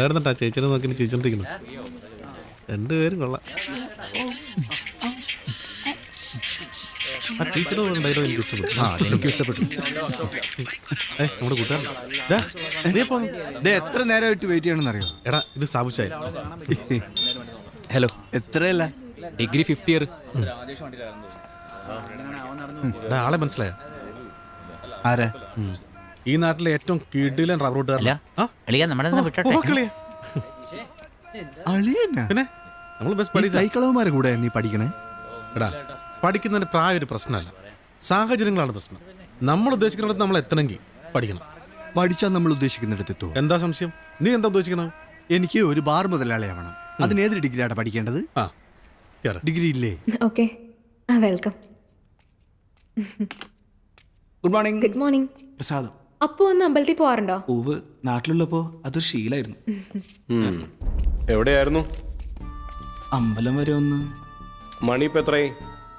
എന്തായിരുന്നട്ടാ ചേച്ചിനെ നോക്കി ചോദിച്ചോണ്ടിരിക്കുന്നു രണ്ടുപേരും കൊള്ളാം ആ ടീച്ചർ ഉണ്ടായിരുന്നു എനിക്ക് ഇഷ്ടപ്പെട്ടു ആ, എനിക്കും ഇഷ്ടപ്പെട്ടു. ഏ നമ്മുടെ കൂട്ടുകാരൻ ഡാ, നീ എപ്പോ വന്നു? ഡേ എത്ര നേരമായിട്ട് വെയിറ്റ് ചെയ്യണമെന്നറിയോ എടാ ഇത് സാബുച്ചായ ഹലോ എത്രയല്ല ഡിഗ്രി ഫിഫ്റ്റ് ഇയർ ഡാ, ആളെ മനസ്സിലായോ ആരാ ഉം. ഈ നാട്ടിലെ ഏറ്റവും കിടിലൻ റബ്ബർ കൂട്ടുകാരൻ അളിയാ നമ്മുടെ നിന്ന് വിട്ടോട്ടെ അളിയനാ പിന്നെ നമ്മൾ ബസ് ഈ സൈക്കിളവന്മാരെ കൂടെ നീ പഠിക്കണേ എടാ പഠിക്കുന്നതിന് പ്രായം ഒരു പ്രശ്നമല്ല സാഹചര്യങ്ങളാണ് പ്രശ്നം നമ്മൾ ഉദ്ദേശിക്കുന്നിടത്ത് നമ്മൾ എത്തണമെങ്കിൽ പഠിക്കണം പഠിച്ചാൽ നമ്മൾ ഉദ്ദേശിക്കുന്നിടത്ത് എത്തുമോ എന്താ സംശയം നീ എന്താ ഉദ്ദേശിക്കുന്നത് എനിക്ക് ഒരു ബാർ മുതലാളിയാവണം അതിന് ഏത് ഡിഗ്രിയാണ് പഠിക്കേണ്ടത് ഡിഗ്രി ഇല്ലേ ഓക്കെ ആ welcome good morning good morning പ്രസാദം അപ്പു ഒന്ന് അമ്പലത്തിൽ പോവാറുണ്ടോ പൂവ് നാട്ടിലുള്ളപ്പോ അതൊരു ശീലായിരുന്നു എവിടെയായിരുന്നു അമ്പലം വരെ ഒന്ന് മണി ഇപ്പൊ എത്രയായി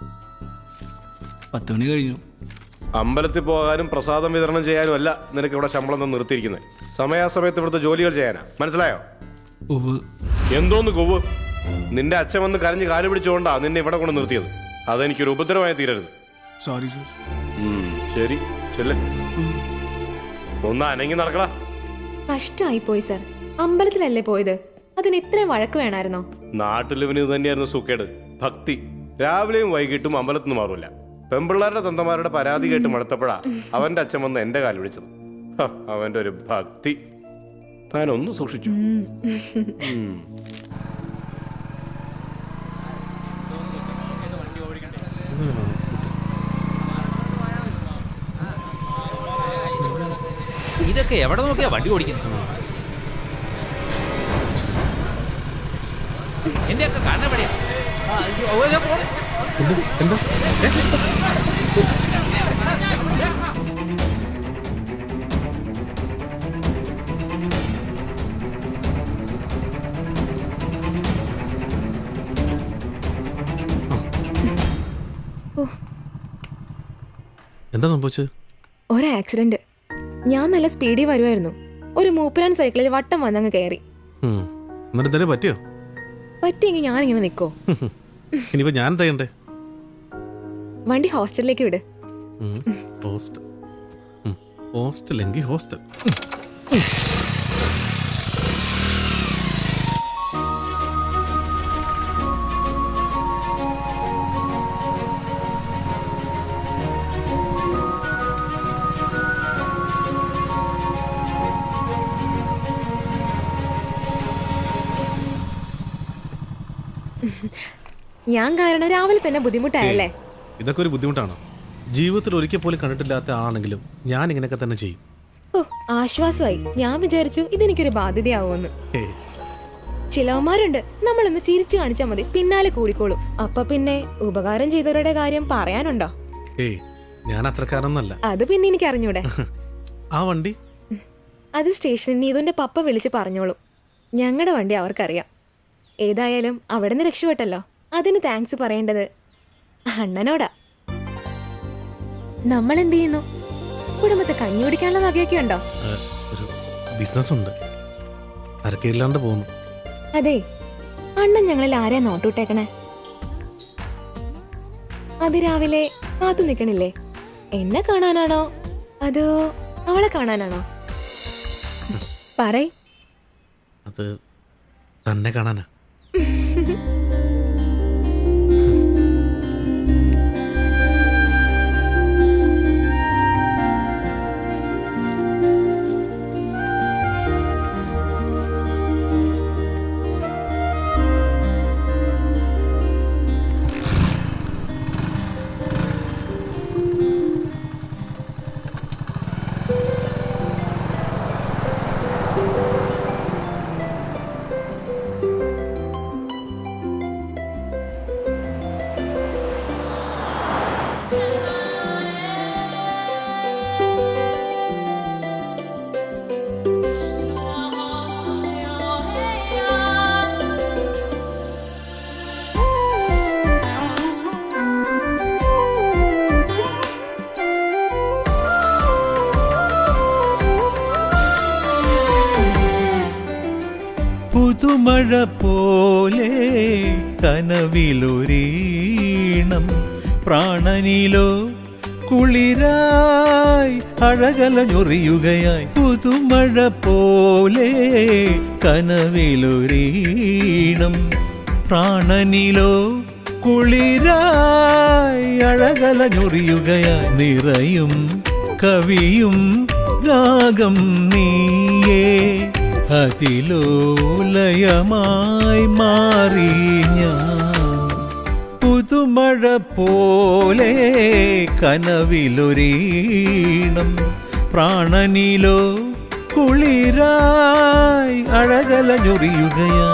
പത്ത് മണി കഴിഞ്ഞു അമ്പലത്തിൽ പോകാനും പ്രസാദം വിതരണം ചെയ്യാനും അല്ല നിനക്ക് ഇവിടെ ശമ്പളം തന്ന് നിർത്തിയിരിക്കുന്നത് സമയാസമയത്ത് ഇവിടുത്തെ ജോലികൾ ചെയ്യാനാ മനസ്സിലായോ ഉവ് എന്തോന്ന് കൊവ് നിന്റെ അച്ഛൻ വന്ന് കരഞ്ഞ് കാല് പിടിച്ചുകൊണ്ടാ നിന്നെ ഇവിടെ കൊണ്ട് നിർത്തിയത് അതെനിക്കൊരു ഉപദ്രവമായി തീരരുത് സോറി സർ ഉം, ശരി ചെല്ലേ ഒന്ന് അനങ്ങി നടക്കടാ കഷ്ടമായി പോയി സർ അമ്പലത്തിലല്ലേ പോയത് അതിന് ഇത്രയും വഴക്ക് വേണമായിരുന്നോ നാട്ടിലിവന് ഇത് തന്നെയായിരുന്നു സുക്കേട് ഭക്തി രാവിലെയും വൈകിട്ടും അമ്പലത്തിൽ നിന്ന് മാറൂല പെമ്പിള്ളാരുടെ തന്തമാരുടെ പരാതി കേട്ട് മടുത്തപ്പോഴാ അവന്റെ അച്ഛൻ വന്ന് എന്റെ കാല് വിളിച്ചത് ഹ, അവന്റെ ഒരു ഭക്തി താൻ ഒന്ന് സൂക്ഷിച്ചു ഉം. ഇതൊക്കെ എവിടെ നോക്കിയാ വണ്ടി ഓടിക്കുന്നത് എന്റെയൊക്കെ കണ്ണെവിടെയാ ആ, അയ്യോ, ഓ, ഇതാ പോണെ. എന്താ സംഭവിച്ചത് ഒരു ആക്സിഡന്റ് ഞാൻ നല്ല സ്പീഡിൽ വരുമായിരുന്നു ഒരു മൂപ്പരാൻ സൈക്കിളിൽ വട്ടം വന്നങ്ങ് കയറി ഉം. എന്നിട്ട് എന്തെങ്കിലും പറ്റിയോ പറ്റിയെങ്കിൽ ഞാനിങ്ങനെ നിൽക്കോ ഇനിയിപ്പോ ഞാൻ എന്താ ചെയ്യണ്ടേ വണ്ടി ഹോസ്റ്റലിലേക്ക് വിട് ഉം. ഹോസ്റ്റൽ ഉം. ഹോസ്റ്റൽ എങ്കിൽ ഹോസ്റ്റൽ ഞാൻ കാരണം രാവിലെ തന്നെ ബുദ്ധിമുട്ടായല്ലേ ഇതൊക്കെ ഒരു ബുദ്ധിമുട്ടാണ് ജീവിതത്തിൽ ഒരിക്കൽ പോലും കണ്ടിട്ടില്ലാത്ത ആളാണെങ്കിലും ഞാൻ ഇങ്ങനെയൊക്കെ തന്നെ ചെയ്യും ഓ ആശ്വാസമായി ഞാൻ വിചാരിച്ചു ഇതെനിക്കൊരു ബാധ്യതയാവുമെന്ന് ഏയ് ചിലവന്മാരുണ്ട് നമ്മളൊന്ന് ചിരിച്ചു കാണിച്ചാൽ മതി പിന്നാലെ കൂടിക്കോളും അപ്പൊ പിന്നെ ഉപകാരം ചെയ്തവരുടെ കാര്യം പറയാനുണ്ടോ ഏയ് ഞാൻ അത്രക്കാരൊന്നല്ല അത് പിന്നെ എനിക്ക് അറിഞ്ഞൂടെ ആ വണ്ടി അത് സ്റ്റേഷനിൽ നീതുന്റെ പപ്പ വിളിച്ച് പറഞ്ഞോളൂ ഞങ്ങളുടെ വണ്ടി അവർക്കറിയാം ഏതായാലും അവിടെ നിന്ന് രക്ഷപ്പെട്ടല്ലോ അതിന് താങ്ക്സ് പറയേണ്ടത് അണ്ണനോടാ നമ്മൾ എന്ത് ചെയ്യുന്നു കുടുംബത്തെ കഞ്ഞി കുടിക്കാനുള്ള വകയൊക്കെ ഉണ്ടോ ഏ, ഒരു ബിസിനസ് ഉണ്ട് അരക്കേടില്ലാണ്ട് പോകുന്നു അതെ അണ്ണൻ ഞങ്ങളിൽ ആരെയാ നോട്ടൂട്ടേക്കണേ അതിരാവിലെ കാത്തു നിൽക്കണില്ലേ എന്നെ കാണാനാണോ അതോ അവളെ കാണാനാണോ പറയ് അത് തന്നെ കാണാനാ പുതുമഴ പോലെ കനവിലൊരീണം പ്രാണനിലോ കുളിരായി അഴകലഞ്ഞൊറിയുകയായി പുതുമഴ പോലെ കനവിലൊരീണം പ്രാണനിലോ കുളിരായി അഴകലഞ്ഞൊറിയുകയായി നിറയും കവിയും രാഗം നീയേ അതിലോലയമായി മാറി ഞാൻ പുതുമഴ പോലെ കനവിലൊരീണം പ്രാണനിലോ കുളിരായി അഴകലഞ്ഞൊറിയുകയാ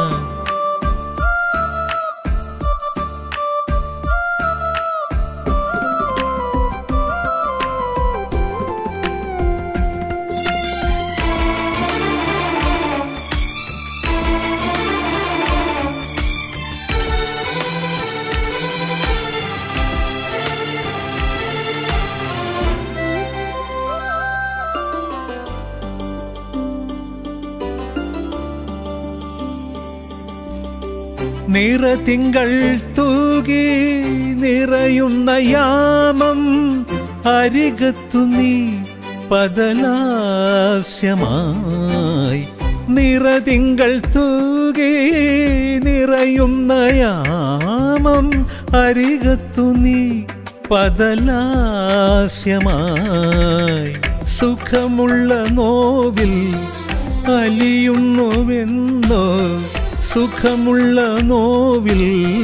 നിറതിങ്കൾ തൂകി നിറയുന്ന യാമം അരികത്തു നീ പതലാസ്യമായി നിറതിങ്കൾ തൂകി നിറയുന്ന യാമം അരികത്തു നീ പതലാസ്യമായി സുഖമുള്ള നോവിൽ അലിയുന്നുവെന്നോ സുഖമുള്ള നോവിൽ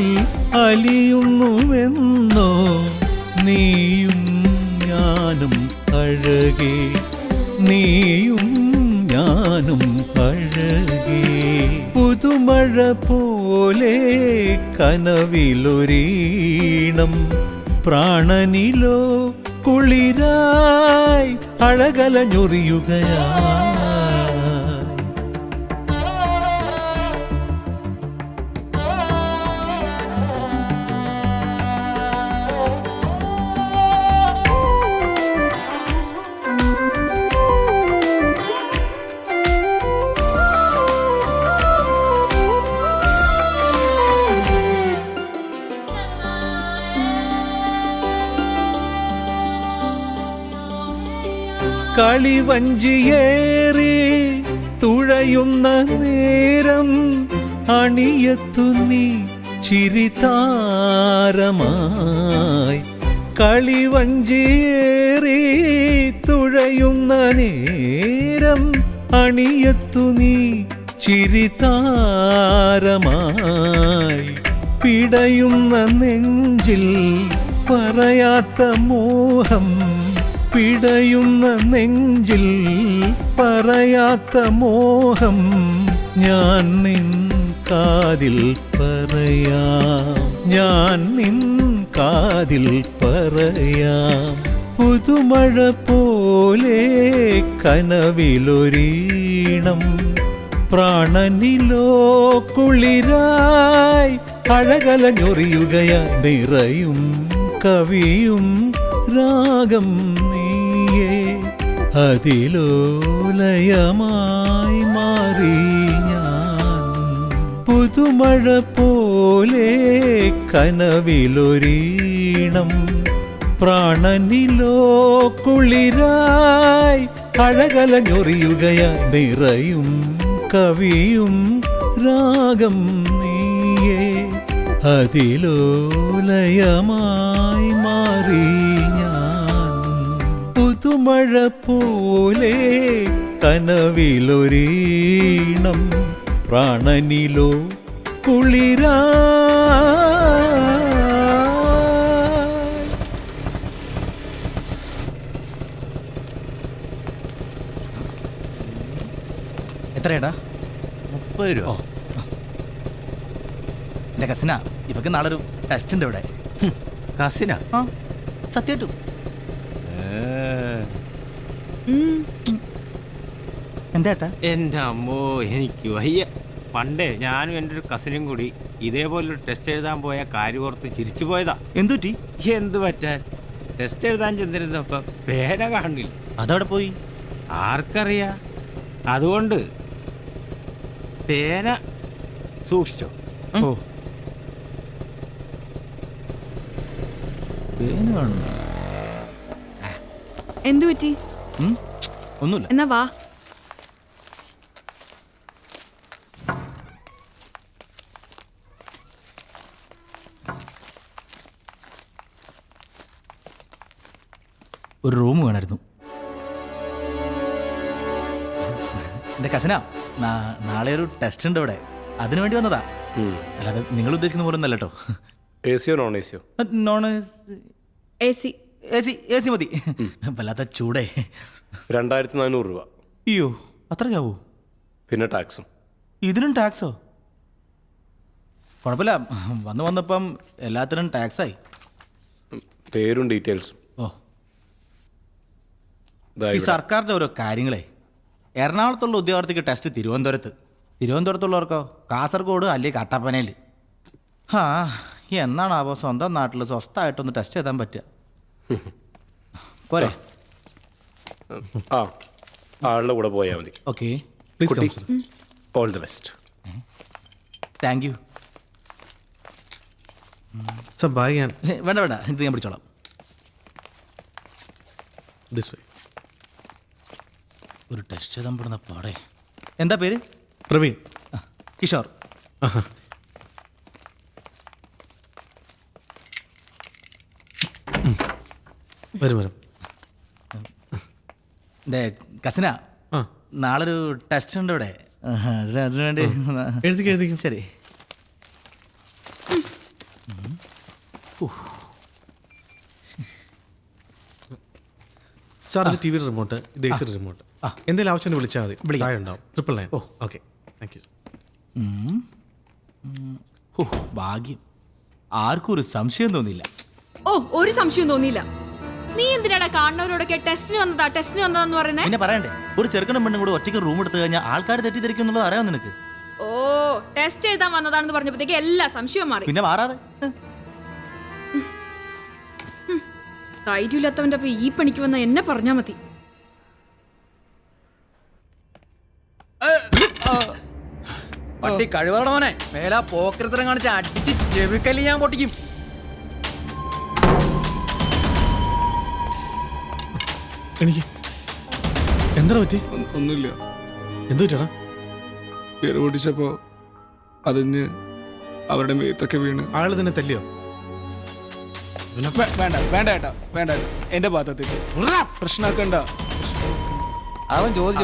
അലിയുന്നുവെന്നോ നീയും ഞാനും അഴകേ നീയും ഞാനും അഴകേ പുതുമഴ പോലെ കനവിലൊരീണം പ്രാണനിലോ കുളിരായി അഴകലഞ്ഞൊറിയുകയാ കളിവഞ്ചിയേറി തുഴയുന്ന നേരം അണിയത്തു നീ ചിരിതാരമായി കളിവഞ്ചിയേറി തുഴയുന്ന നേരം അണിയത്തു നീ ചിരിതാരമായി പിടയുന്ന നെഞ്ചിൽ പറയാത്ത മോഹം പിടയുന്ന നെഞ്ചിൽ പറയാത്ത മോഹം ഞാൻ നിൻ കാതിൽ പറയാം ഞാൻ നിൻ കാതിൽ പറയാം പുതുമഴ പോലെ കനവിലൊരീണം പ്രാണനിലോ കുളിരായി അഴകലഞ്ഞൊറിയുകയായി നിറയും കവിയും രാഗം നീയേ അതിലോലയമായി മാറി ഞാൻ പുതുമഴ പോലെ കനവിലൊരീണം പ്രാണനിലോ കുളിരായി അഴകലഞ്ഞൊറിയുകയായി നിറയും കവിയും രാഗം നീയേ അതിലോലയമായി മാറി ഞാൻ പുതുമഴ പോലെ കനവിലൊരീണം പ്രാണനിലോ കുളിരാ എത്രയാടാ മുപ്പത് രൂപ എന്റെ കസിനാ ഇവക്ക് നാളെ ഒരു ടെസ്റ്റ് ഉണ്ട് ഇവിടെ കസിന ആ സത്യമായിട്ടും എന്താ എൻ്റെ അമ്മോ എനിക്ക് വയ്യ പണ്ടേ ഞാനും എൻ്റെ ഒരു കസിനും കൂടി ഇതേപോലൊരു ടെസ്റ്റ് എഴുതാൻ പോയ കാര്യം ഓർത്ത് ചിരിച്ചു പോയതാ എന്തുറ്റി എന്ത് പറ്റാൻ ടെസ്റ്റ് എഴുതാൻ ചെന്നിരുന്നപ്പം പേന കാണില്ല അതവിടെ പോയി ആർക്കറിയാ അതുകൊണ്ട് പേന സൂക്ഷിച്ചോ ഓ പേന് കാണുന്നു എന്തു പറ്റി ഉം, ഒന്നുമില്ല എന്നാ വാ ഒരു റൂം വേണമായിരുന്നു എൻ്റെ കസിനാ നാ- നാളെ ഒരു ടെസ്റ്റ് ഉണ്ട് ഇവിടെ അതിനു വേണ്ടി വന്നതാ അല്ലാതെ നിങ്ങൾ ഉദ്ദേശിക്കുന്ന പോലെ ഒന്നല്ല കേട്ടോ എ സിയോ നോൺ എ സിയോ non A C A C A C മതി വല്ലാത്ത ചൂടേ രണ്ടായിരത്തി നാനൂറ് രൂപ അയ്യോ അത്രയാവോ പിന്നെ ടാക്സും ഇതിനും ടാക്സോ കുഴപ്പമില്ല വന്ന് വന്നപ്പം എല്ലാത്തിനും ടാക്സായി പേരും ഡീറ്റെയിൽസും ഓ ദാ ഈ ഇവിടെ. സർക്കാരിൻ്റെ ഓരോ കാര്യങ്ങളെ എറണാകുളത്തുള്ള ഉദ്യോഗാർത്ഥിക്ക് ടെസ്റ്റ് തിരുവനന്തപുരത്ത് തിരുവനന്തപുരത്തുള്ളവർക്കോ കാസർഗോഡ് അല്ലെങ്കിൽ കട്ടപ്പനയിൽ ആ എന്നാണാവോ സ്വന്തം നാട്ടിൽ സ്വസ്ഥമായിട്ടൊന്ന് ടെസ്റ്റ് ചെയ്താൻ പറ്റുക പോരെ ആ ആളുടെ കൂടെ പോയാൽ മതി okay Please come, sir. All the best thank you sir bye ഞാൻ വേണ്ട വേണ്ട ഇത് ഞാൻ പിടിച്ചോളാം ദിസ് വേ ഒരു ടെസ്റ്റ് ചെയ്താൻ പെടുന്ന പാടേ എന്താ പേര് പ്രവീൺ കിഷോർ വരും വരും എൻ്റെ കസിന നാളെ ഒരു ടെസ്റ്റ് ഉണ്ട് ഇവിടെ ആഹാ, അതിന് അതിനു വേണ്ടി എഴുതിക്കും എഴുതിക്കും ശരി സാർ ഇത് ടി വിയുടെ റിമോട്ട് ഇത് എ സിയുടെ റിമോട്ട് എന്തെങ്കിലും ആവശ്യം വിളിച്ചാൽ മതി താഴെ ഉണ്ടാവും ട്രിപ്പിൾ നയൻ ഓ ഓക്കെ താങ്ക് യു ഉം. ഉം. ഹോ, ഭാഗ്യം ആർക്കും ഒരു സംശയം തോന്നിയില്ല ഓ ഒരു സംശയം തോന്നിയില്ല നീ എന്തിനാടാ കാണുന്നവരോടൊക്കെ ടെസ്റ്റിന് വന്നതാ ടെസ്റ്റിന് വന്നതാന്ന് പറയുന്നേ പിന്നെ പറയണ്ടേ ഒരു ചെറുക്കനും പെണ്ണും കൂടെ ഒറ്റയ്ക്ക് റൂം എടുത്തു കഴിഞ്ഞാൽ ആൾക്കാർ തെറ്റിദ്ധരിക്കും എന്നുള്ളത് അറിയാം നിനക്ക് ഓ ടെസ്റ്റ് എഴുതാൻ വന്നതാണെന്ന് പറഞ്ഞപ്പോഴത്തേക്ക് എല്ലാ സംശയവും മാറി പിന്നെ മാറാതെ ധൈര്യമില്ലാത്തവന്റെ അപ്പൊ ഈ പണിക്ക് വന്ന എന്നെ പറഞ്ഞാ മതി പട്ടി കഴിവറട മോനെ മേലാ പോക്കരത്തരം കാണിച്ച് അടിച്ച് ചെവിക്കല്ലി ഞാൻ പൊട്ടിക്കും എനിക്ക് എന്താ പറ്റി ഒന്നുമില്ല എന്തു പറ്റടാ കയറി പൊട്ടിച്ചപ്പോ അതിഞ്ഞ് അവരുടെ മേത്തൊക്കെ വീണ് ആള് തന്നെ തല്ലിയോ വേ- വേണ്ട വേണ്ട ഏട്ടാ വേണ്ട എന്റെ ഭാഗത്തേക്ക് പ്രശ്നമാക്കണ്ട അവൻ ചോദിച്ചു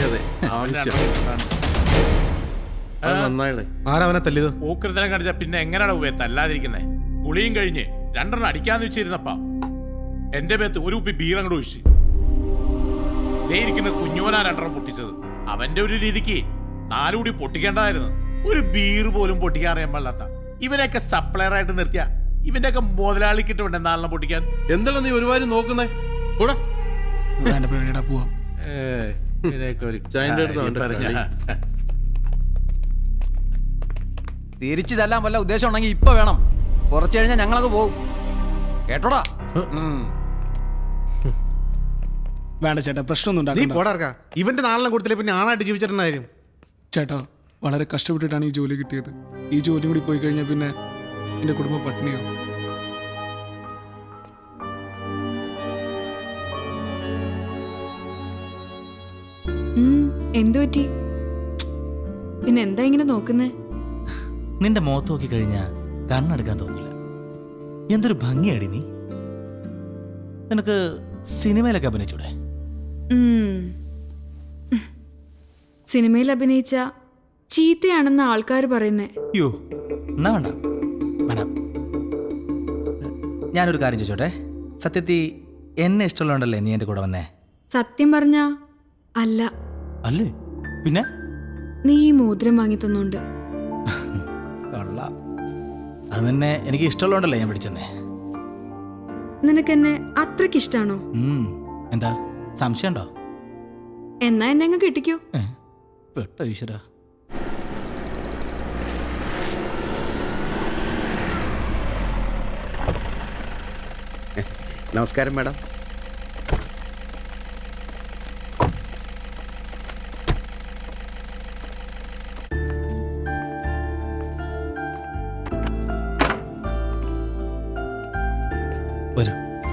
ആരവനെ തല്ലിയത് പോക്കൃതനം കാണിച്ച പിന്നെ എങ്ങനെയാണ് ഉപയെ തല്ലാതിരിക്കുന്നേ കുളിയും കഴിഞ്ഞ് രണ്ടെണ്ണം അടിക്കാന്ന് വെച്ചിരുന്നപ്പ എന്റെ പേത്ത് ഒരു കുപ്പി ബീർ അങ്ങോട്ട് ഒഴിച്ച് ദേ ഇരിക്കുന്ന കുഞ്ഞുവനാ രണ്ടെണ്ണം പൊട്ടിച്ചത് അവന്റെ ഒരു രീതിക്ക് നാലുകൂടി പൊട്ടിക്കേണ്ടതായിരുന്നു ഒരു ബീർ പോലും പൊട്ടിക്കാൻ അറിയാൻ പാടില്ലാത്ത ഇവനെയൊക്കെ സപ്ലയർ ആയിട്ട് നിർത്തിയ ഇവന്റെയൊക്കെ മുതലാളിക്കിട്ട് വേണ്ട നാലെണ്ണം പൊട്ടിക്കാൻ എന്താണ് നീ ഒരുപാട് നോക്കുന്നേ കൂടെ വേണ്ട പേടിയുടെ പോവാം ചായന്റെ അടുത്ത് അവന്റെ പറഞ്ഞ തിരിച്ചു തല്ലാൻ വല്ല ഉദ്ദേശം ഉണ്ടെങ്കിൽ ഇപ്പൊ വേണം കുറച്ച് കഴിഞ്ഞാൽ ഞങ്ങളങ്ങ് പോകും കേട്ടോടാ ഉം. വേണ്ട ചേട്ടാ പ്രശ്നമൊന്നും നീ ഉണ്ടാക്കണ്ട പോടാർക്കാ ഇവന്റെ നാലെണ്ണം കൊടുത്തില്ലേ പിന്നെ ആളായിട്ട് ജീവിച്ചിട്ടുണ്ടായിരുന്നു ചേട്ടാ വളരെ കഷ്ടപ്പെട്ടിട്ടാണ് ഈ ജോലി കിട്ടിയത് ഈ ജോലി കൂടി പോയി കഴിഞ്ഞാൽ പിന്നെ എൻ്റെ കുടുംബം പട്ടിണിയാവും ഉം, എന്തു പറ്റി പിന്നെ എന്താ ഇങ്ങനെ നോക്കുന്നേ നിന്റെ മുഖത്ത് നോക്കി കഴിഞ്ഞാൽ കണ്ണെടുക്കാൻ തോന്നില്ല എന്തൊരു ഭംഗിയാടി നീ നിനക്ക് സിനിമയിലൊക്കെ അഭിനയിച്ചൂടെ ഉം. സിനിമയിൽ അഭിനയിച്ച ചീത്തയാണെന്ന് ആൾക്കാർ പറയുന്നേ അയ്യോ എന്നാ വേണ്ട വേണ്ട ഞാനൊരു കാര്യം ചോദിച്ചോട്ടെ സത്യത്തിൽ എന്നെ ഇഷ്ടമുള്ളതുകൊണ്ടല്ലേ നീ എൻ്റെ കൂടെ വന്നേ സത്യം പറഞ്ഞ അല്ല അല്ലേ പിന്നെ നീ ഈ മോതിരം വാങ്ങി തന്നോണ്ട് കള്ള അത് തന്നെ എനിക്ക് ഇഷ്ടമുള്ളതുകൊണ്ടല്ലേ ഞാൻ പിടിച്ചെന്നേ നിനക്കെന്നെ അത്രയ്ക്ക് ഇഷ്ടാണോ ഉം. എന്താ സംശയമുണ്ടോ എന്നാ എന്നെ അങ്ങ് കെട്ടിക്കോ പെട്ടോ ഈശ്വര നമസ്കാരം മാഡം വരൂ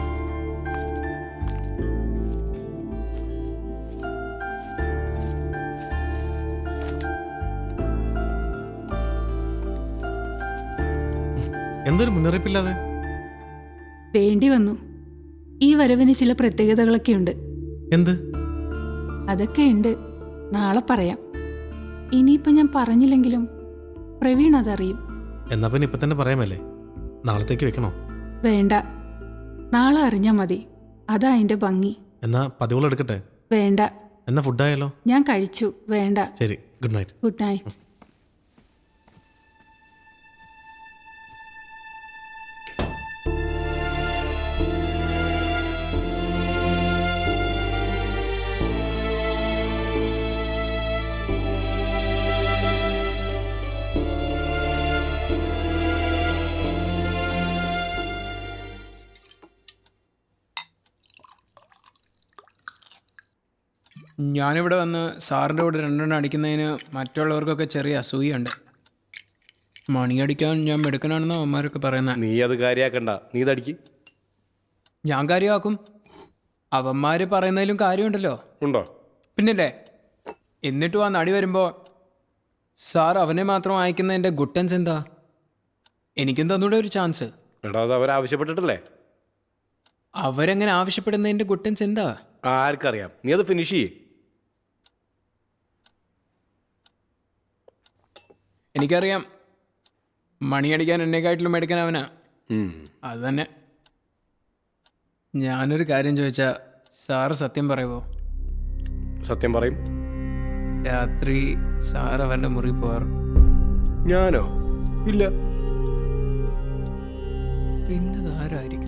എന്തൊരു മുന്നറിയിപ്പില്ലാതെ വേണ്ടി വന്നു ഈ വരവിന് ചില പ്രത്യേകതകളൊക്കെ ഉണ്ട് എന്ത് അതൊക്കെ ഉണ്ട് നാളെ പറയാം ഇനിയിപ്പോൾ ഞാൻ പറഞ്ഞില്ലെങ്കിലും പ്രവീൺ അതറിയും എന്നാ പിന്നെ ഇപ്പൊ തന്നെ പറയാമല്ലേ നാളത്തേക്ക് വെക്കണോ വേണ്ട നാളെ അറിഞ്ഞാൽ മതി അതാ അതിൻ്റെ ഭംഗി എന്നാ പതിവുള്ള എടുക്കട്ടെ വേണ്ട എന്നാ ഫുഡായാലോ ഞാൻ കഴിച്ചു വേണ്ട ശരി ഗുഡ് നൈറ്റ് ഗുഡ് നൈറ്റ് ഞാനിവിടെ വന്ന് സാറിൻ്റെ കൂടെ രണ്ടെണ്ണം അടിക്കുന്നതിന് മറ്റുള്ളവർക്കൊക്കെ ചെറിയ അസൂയുണ്ട് മണിയടിക്കാൻ ഞാൻ മെടുക്കനാണെന്ന് അവന്മാരൊക്കെ പറയുന്ന നീ അത് കാര്യാക്കണ്ട നീ ഇതടിക്ക് ഞാൻ കാര്യമാക്കും അവന്മാർ പറയുന്നതിലും കാര്യമുണ്ടല്ലോ ഉണ്ടോ പിന്നില്ലേ എന്നിട്ടും ആ നടി വരുമ്പോൾ സാർ അവനെ മാത്രം അയക്കുന്നതിൻ്റെ ഗുട്ടൻസ് എന്താ എനിക്കും തന്നൂടെ ഒരു ചാൻസ് എടാ അത് അവരാവശ്യപ്പെട്ടിട്ടല്ലേ അവരെങ്ങനെ ആവശ്യപ്പെടുന്നതിൻ്റെ ഗുട്ടൻസ് എന്താ ആർക്കറിയാം നീ അത് ഫിനിഷ് ചെയ്യേ എനിക്കറിയാം മണിയടിക്കാൻ എന്നെക്കാട്ടിലും എടുക്കാൻ അവനാ അത് തന്നെ ഞാനൊരു കാര്യം ചോദിച്ചാ സാറ് സത്യം പറയുമോ സത്യം പറയും രാത്രി സാർ അവരുടെ മുറി പോവാറുണ്ട് ഞാനോ ഇല്ല പിന്നെ ആരായിരിക്കും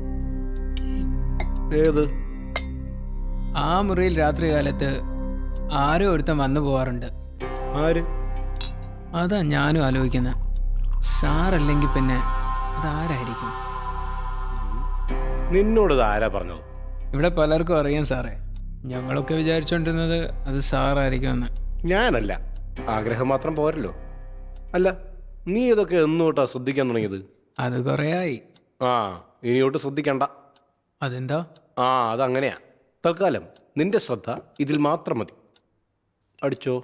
ഏത് ആ മുറിയിൽ രാത്രി കാലത്ത് ആരോ ഒരുത്തൻ വന്നു പോവാറുണ്ട് ആര് അതാ ഞാനും ആലോചിക്കുന്നത് സാറല്ലെങ്കിൽ പിന്നെ അതാരായിരിക്കും നിന്നോട് ഇത് ആരാ പറഞ്ഞത് ഇവിടെ പലർക്കും അറിയാം സാറേ ഞങ്ങളൊക്കെ വിചാരിച്ചുകൊണ്ടിരുന്നത് അത് സാറായിരിക്കുമെന്ന് ഞാനല്ല ആഗ്രഹം മാത്രം പോരല്ലോ അല്ല നീ ഇതൊക്കെ എന്നോട്ടാ ശ്രദ്ധിക്കാൻ തുടങ്ങിയത് അത് കുറേയായി ആ ഇനിയോട്ട് ശ്രദ്ധിക്കണ്ട അതെന്താ ആ അതങ്ങനെയാ തൽക്കാലം നിന്റെ ശ്രദ്ധ ഇതിൽ മാത്രം മതി അടിച്ചോ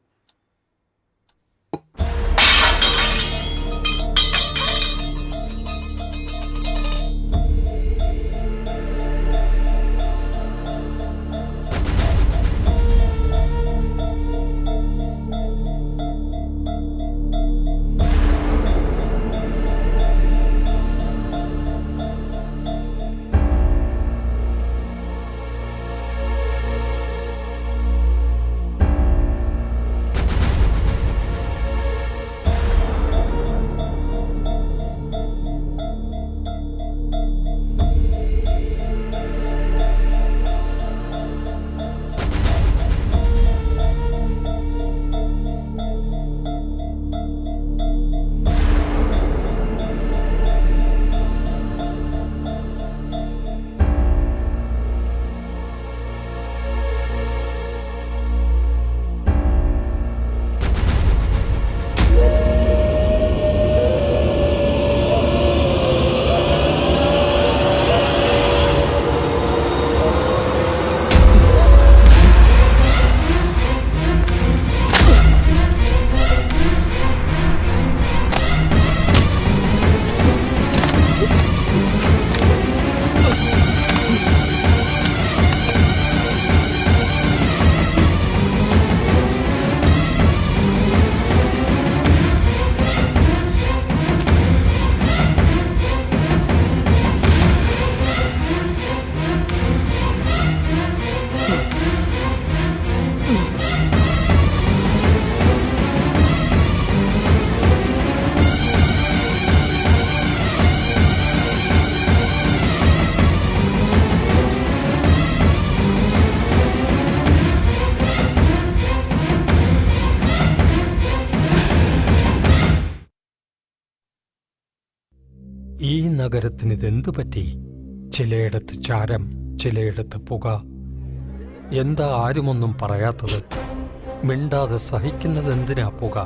ഈ നഗരത്തിന് ഇതെന്തു പറ്റി ചിലയിടത്ത് ചാരം ചിലയിടത്ത് പുക എന്താ ആരുമൊന്നും പറയാത്തത് മിണ്ടാതെ സഹിക്കുന്നതെന്തിനാ പുക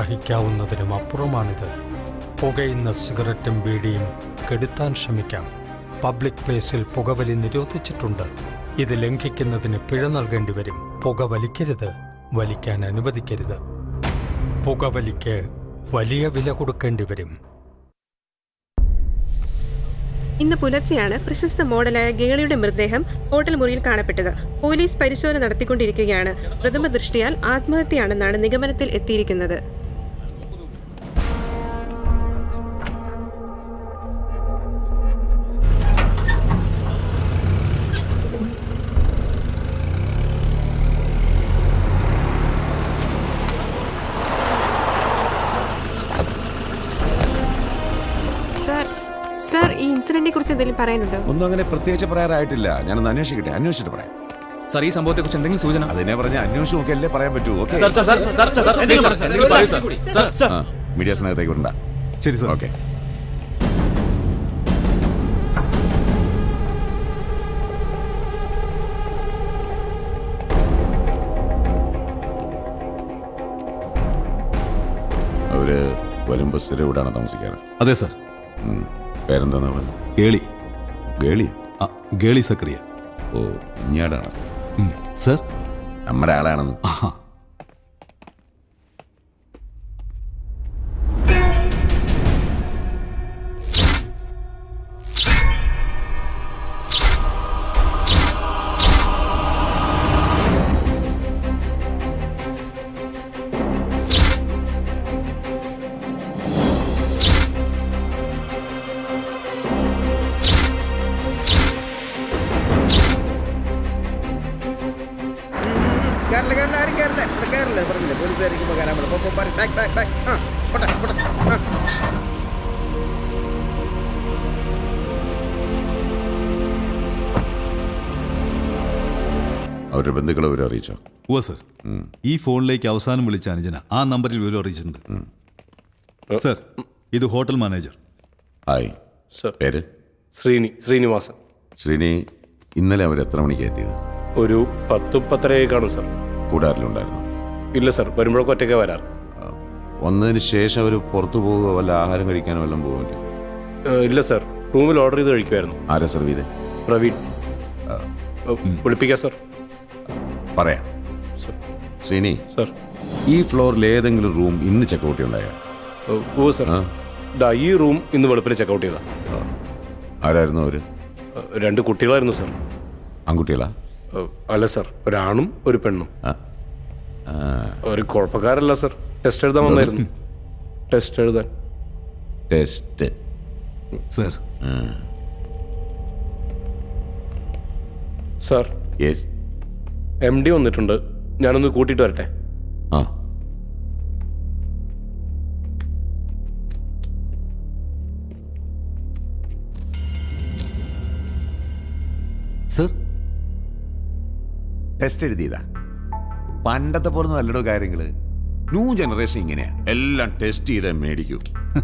സഹിക്കാവുന്നതിനും അപ്പുറമാണിത് പുകയുന്ന സിഗരറ്റും ബീഡിയും കെടുത്താൻ ശ്രമിക്കാം പബ്ലിക് പ്ലേസിൽ പുകവലി നിരോധിച്ചിട്ടുണ്ട് ഇത് ലംഘിക്കുന്നതിന് പിഴ നൽകേണ്ടി വരും പുക വലിക്കരുത് വലിക്കാൻ അനുവദിക്കരുത് പുകവലിക്ക് വലിയ വില കൊടുക്കേണ്ടി വരും ഇന്ന് പുലർച്ചെയാണ് പ്രശസ്ത മോഡലായ ഗേളിയുടെ മൃതദേഹം ഹോട്ടൽ മുറിയിൽ കാണപ്പെട്ടത് പോലീസ് പരിശോധന നടത്തിക്കൊണ്ടിരിക്കുകയാണ് പ്രഥമ ദൃഷ്ടിയാൽ ആത്മഹത്യയാണെന്നാണ് നിഗമനത്തിൽ എത്തിയിരിക്കുന്നത് സാർ സാർ ഈ ഇൻസിഡന്റിനെ കുറിച്ച് എന്തെങ്കിലും പറയാനുണ്ടോ ഒന്നും അങ്ങനെ പ്രത്യേകിച്ച് പറയാറായിട്ടില്ല ഞാനൊന്ന് അന്വേഷിക്കട്ടെ അന്വേഷിച്ചിട്ട് പറയാം സാർ ഈ സംഭവത്തെക്കുറിച്ച് എന്തെങ്കിലും സൂചന അതിനെ പറഞ്ഞ അന്വേഷിച്ച് നോക്കിയല്ലേ പറയാൻ പറ്റൂ okay sir, sir, sir, sir, sir, എന്തെങ്കിലും പറയൂ, എന്തെങ്കിലും പറയൂ, സാർ. Sir, sir. മീഡിയാസിനകത്തേക്ക് വിടണ്ട ശരി സാർ ഓക്കെ അവര് വരുമ്പോ സ്ഥിരം ഇവിടാണ് താമസിക്കാറ് അതെ സാർ പേരെന്താന്ന് പറഞ്ഞു ഗേളി ഗേളി ആ ഗേളി സക്രിയ ഓ ഇഞ്ഞാടാണ് സർ നമ്മുടെ ആളാണെന്ന് കേരള കേരള ആരും കേരള ഇവിടെ കേരള പറഞ്ഞില്ലേ പോലീസുകാരിക്കുമ്പോ കയറാൻ പറ്റും പോ, പോ, പാരി, ബാക്ക് ബാക്ക് ബാക്ക് ആ പോട്ടെ പോട്ടെ ആ അവരുടെ ബന്ധുക്കളെ അവരെ അറിയിച്ചോ ഉവ സർ ഈ ഫോണിലേക്ക് അവസാനം വിളിച്ച അനുജന ആ നമ്പറിൽ വിവരം അറിയിച്ചിട്ടുണ്ട് സർ ഇത് ഹോട്ടൽ മാനേജർ ഹായ് പേര് ശ്രീനി ശ്രീനിവാസൻ ശ്രീനി ഇന്നലെ അവർ എത്ര മണിക്ക് എത്തിയത് ഒരു പത്ത് പത്തരയായി കാണും സാർ കൂടെ ആരിലുണ്ടായിരുന്നു ഇല്ല സാർ വരുമ്പോഴൊക്കെ ഒറ്റയ്ക്ക് വരാറ് വന്നതിന് ശേഷം അവർ പുറത്തു പോവുകയോ വല്ല ആഹാരം കഴിക്കാനോ വല്ലതും പോകേണ്ടി ഏഹ്, ഇല്ല സാർ റൂമിൽ ഓർഡർ ചെയ്ത് കഴിക്കുമായിരുന്നു ആരാ സെർവ് ചെയ്തേ പ്രവീൺ വിളിപ്പിക്കാം സാർ പറയാം ശ്രീനി സർ ഈ ഫ്ലോറിൽ ഏതെങ്കിലും റൂം ഇന്ന് ചെക്കൗട്ട് ഉണ്ടായ ഓ സാർ ദാ ഈ റൂം ഇന്ന് വെളുപ്പിന് ചെക്കൗട്ട് ചെയ്താ ആരായിരുന്നു അവര് ഏഹ്, രണ്ട് കുട്ടികളായിരുന്നു സാർ ആൺകുട്ടികളാ ഏഹ്, അല്ല സാർ ഒരാണും ഒരു പെണ്ണും ആ. ഒരു കുഴപ്പക്കാരല്ല സാർ ടെസ്റ്റ് എഴുതാൻ വന്നായിരുന്നു ടെസ്റ്റ് എഴുതാൻ test sir sir yes M D വന്നിട്ടുണ്ട് ഞാനൊന്ന് കൂട്ടിയിട്ട് വരട്ടെ ആ സർ ടെസ്റ്റ് എഴുതിയതാ പണ്ടത്തെ പോലെ നല്ലടോ കാര്യങ്ങള് ന്യൂ ജനറേഷൻ ഇങ്ങനെയാ എല്ലാം ടെസ്റ്റ് ചെയ്തേ മേടിക്കൂ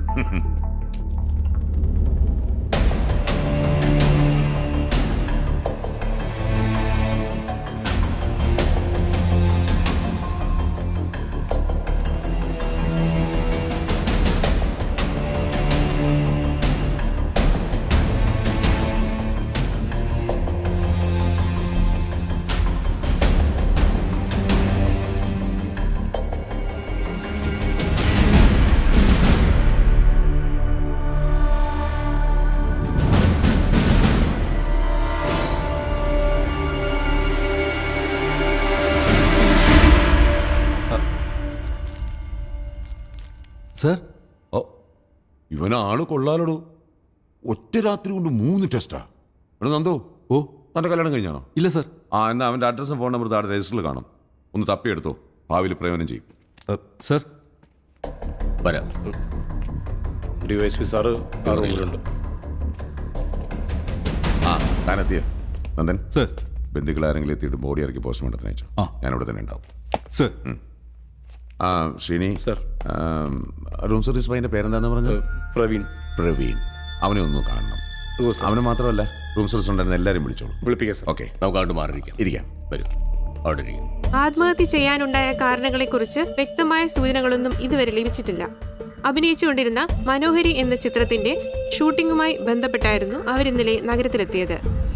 സർ ഓ ഇവനാള് കൊള്ളാലടോ ഒറ്റ രാത്രി കൊണ്ട് മൂന്ന് ടെസ്റ്റാ എടാ നന്ദോ ഓ തന്റെ കല്യാണം കഴിഞ്ഞാണോ ഇല്ല സർ ആ എന്നാ അവന്റെ അഡ്രസ്സും ഫോൺ നമ്പർ താഴെ രജിസ്റ്ററിൽ കാണും ഒന്ന് തപ്പിയെടുത്തോ ഭാവിയിൽ പ്രയോജനം ചെയ്യും സർ വരാം D Y S P sir ആ റൂമിലുണ്ട് ആ താനെത്തിയ നന്ദൻ സർ ബന്ധുക്കൾ ആരെങ്കിലും എത്തിയിട്ട് ബോഡി ഇറക്കി പോസ്റ്റ്മോർട്ടത്തിന് അയച്ചു ഞാൻ ഇവിടെ തന്നെ ഉണ്ടാവും സർ ആ ശ്രീനി സർ റൂം സർവീസ് പയ്യന്റെ പേരെന്താന്ന് പറഞ്ഞത് പ്രവീൺ പ്രവീൺ അവനെ ഒന്ന് കാണണം അവന് മാത്രമല്ല റൂം സർവീസ് ഉണ്ടായിരുന്ന എല്ലാവരും വിളിച്ചോളൂ വിളിപ്പിക്കാം സാർ ഓക്കെ നമുക്ക് അങ്ങോട്ട് മാറിയിരിക്കാം ഇരിക്കാം വരൂ അവിടെ ഇരിക്കും ആത്മഹത്യ ചെയ്യാനുണ്ടായ കാരണങ്ങളെക്കുറിച്ച് വ്യക്തമായ സൂചനകളൊന്നും ഇതുവരെ ലഭിച്ചിട്ടില്ല അഭിനയിച്ചുകൊണ്ടിരുന്ന മനോഹരി എന്ന ചിത്രത്തിന്റെ ഷൂട്ടിംഗുമായി ബന്ധപ്പെട്ടായിരുന്നു അവരിന്നലെ നഗരത്തിലെത്തിയത്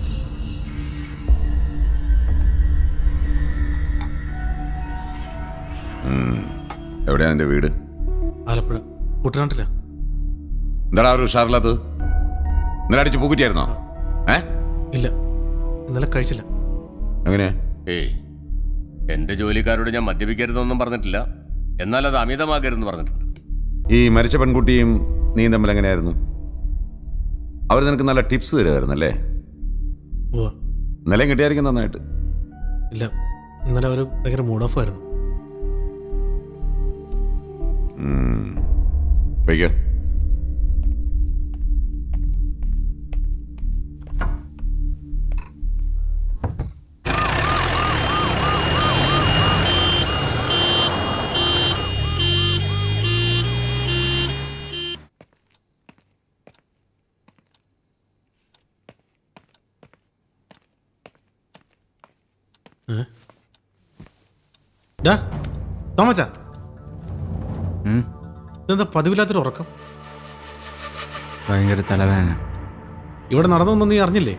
ഉം. എവിടെയാ നിന്റെ വീട് ആലപ്പുഴ കുട്ടനാട്ടില്ല എന്താടാ ഒരു ഉഷാറില്ലാത്തത് ഇന്നലെ അടിച്ച് പൂക്കുറ്റിയായിരുന്നോ ഏ ഇല്ല ഇന്നലെ കഴിച്ചില്ല എങ്ങനെയാ ഏയ് എന്റെ ജോലിക്കാരോട് ഞാൻ മദ്യപിക്കരുതെന്നൊന്നും പറഞ്ഞിട്ടില്ല എന്നാൽ അത് അമിതമാകരുതെന്ന് പറഞ്ഞിട്ടുണ്ട് ഈ മരിച്ച പെൺകുട്ടിയും നീയും തമ്മിൽ എങ്ങനെയായിരുന്നു അവർ നിനക്ക് നല്ല ടിപ്സ് തരുമായിരുന്നല്ലേ ഉവ്വ. നിലയും കിട്ടിയായിരിക്കും നന്നായിട്ട് ഇല്ല ഇന്നലെ അവർ ഭയങ്കര മൂഡ് ഓഫ് ആയിരുന്നു ഉം. പോയിക്കോ ഏ? ഡാ, തോമച്ചാ ഇതെന്താ പതിവില്ലാത്തൊരു ഉറക്കം ഭയങ്കര തലവേദന ഇവിടെ നടന്നൊന്നും നീ അറിഞ്ഞില്ലേ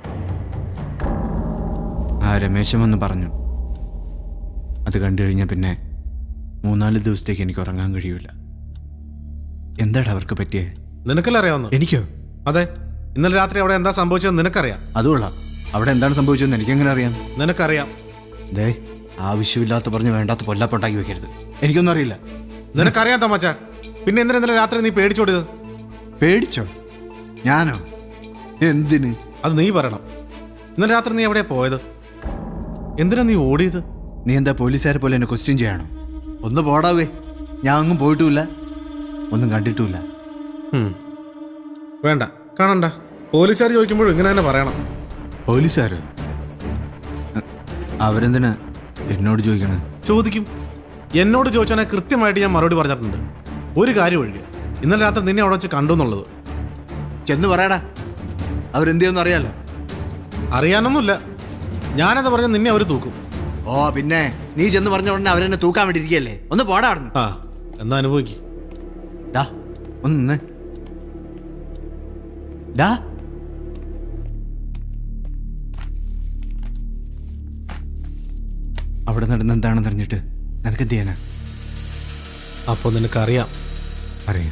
ആ രമേശൻ വന്ന് പറഞ്ഞു അത് കണ്ടു കഴിഞ്ഞാൽ പിന്നെ മൂന്നാല് ദിവസത്തേക്ക് എനിക്ക് ഉറങ്ങാൻ കഴിയൂല എന്താടാ അവർക്ക് പറ്റിയേ നിനക്കല്ലേ അറിയാവുന്ന എനിക്കോ അതെ ഇന്നലെ രാത്രി അവിടെ എന്താ സംഭവിച്ചത് നിനക്കറിയാം അതുകൊള്ളാം അവിടെ എന്താണ് സംഭവിച്ചതെന്ന് എനിക്കെങ്ങനെ അറിയാം നിനക്കറിയാം ദേ ആവശ്യമില്ലാത്ത പറഞ്ഞ് വേണ്ടാത്ത പൊല്ലാപ്പൊട്ടാക്കി വെക്കരുത് എനിക്കൊന്നും അറിയില്ല നിനക്കറിയാം തോമച്ച പിന്നെ എന്തിനാ ഇന്നലെ രാത്രി നീ പേടിച്ചോടിയത് പേടിച്ചോ ഞാനോ എന്തിന് അത് നീ പറയണം ഇന്നലെ രാത്രി നീ എവിടെയാ പോയത് എന്തിനാ നീ ഓടിയത് നീ എന്താ പോലീസുകാരെ പോലെ എന്നെ ക്വസ്റ്റ്യൻ ചെയ്യണോ ഒന്ന് പോടാവേ ഞാൻ അങ്ങും പോയിട്ടുമില്ല ഒന്നും കണ്ടിട്ടുമില്ല ഉം. വേണ്ട കാണണ്ട പോലീസുകാർ ചോദിക്കുമ്പോഴും ഇങ്ങനെ തന്നെ പറയണം പോലീസുകാര് അവരെന്തിനാ എന്നോട് ചോദിക്കണേ ചോദിക്കും എന്നോട് ചോദിച്ചാൽ കൃത്യമായിട്ട് ഞാൻ മറുപടി പറഞ്ഞിട്ടുണ്ട് ഒരു കാര്യം ഒഴികെ ഇന്നലെ രാത്രി നിന്നെ അവിടെ വെച്ച് കണ്ടു എന്നുള്ളത് ചെന്ന് പറയടാ അവരെന്ത് ചെയ്യുമെന്ന് അറിയാലോ അറിയാനൊന്നുമില്ല ഞാനത് പറഞ്ഞ നിന്നെ അവർ തൂക്കും ഓ പിന്നെ നീ ചെന്ന് പറഞ്ഞ ഉടനെ അവരെന്നെ തൂക്കാൻ വേണ്ടി ഇരിക്കുകയല്ലേ ഒന്ന് പോടാ അവിടെ ആ എന്നാ അനുഭവിക്കും ഡാ ഒന്ന് നിന്നേ. ഡാ അവിടെ നടന്ന എന്താണെന്ന് അറിഞ്ഞിട്ട് നിനക്ക് എന്ത് ചെയ്യാനാ അപ്പോൾ നിനക്കറിയാം അറിയാം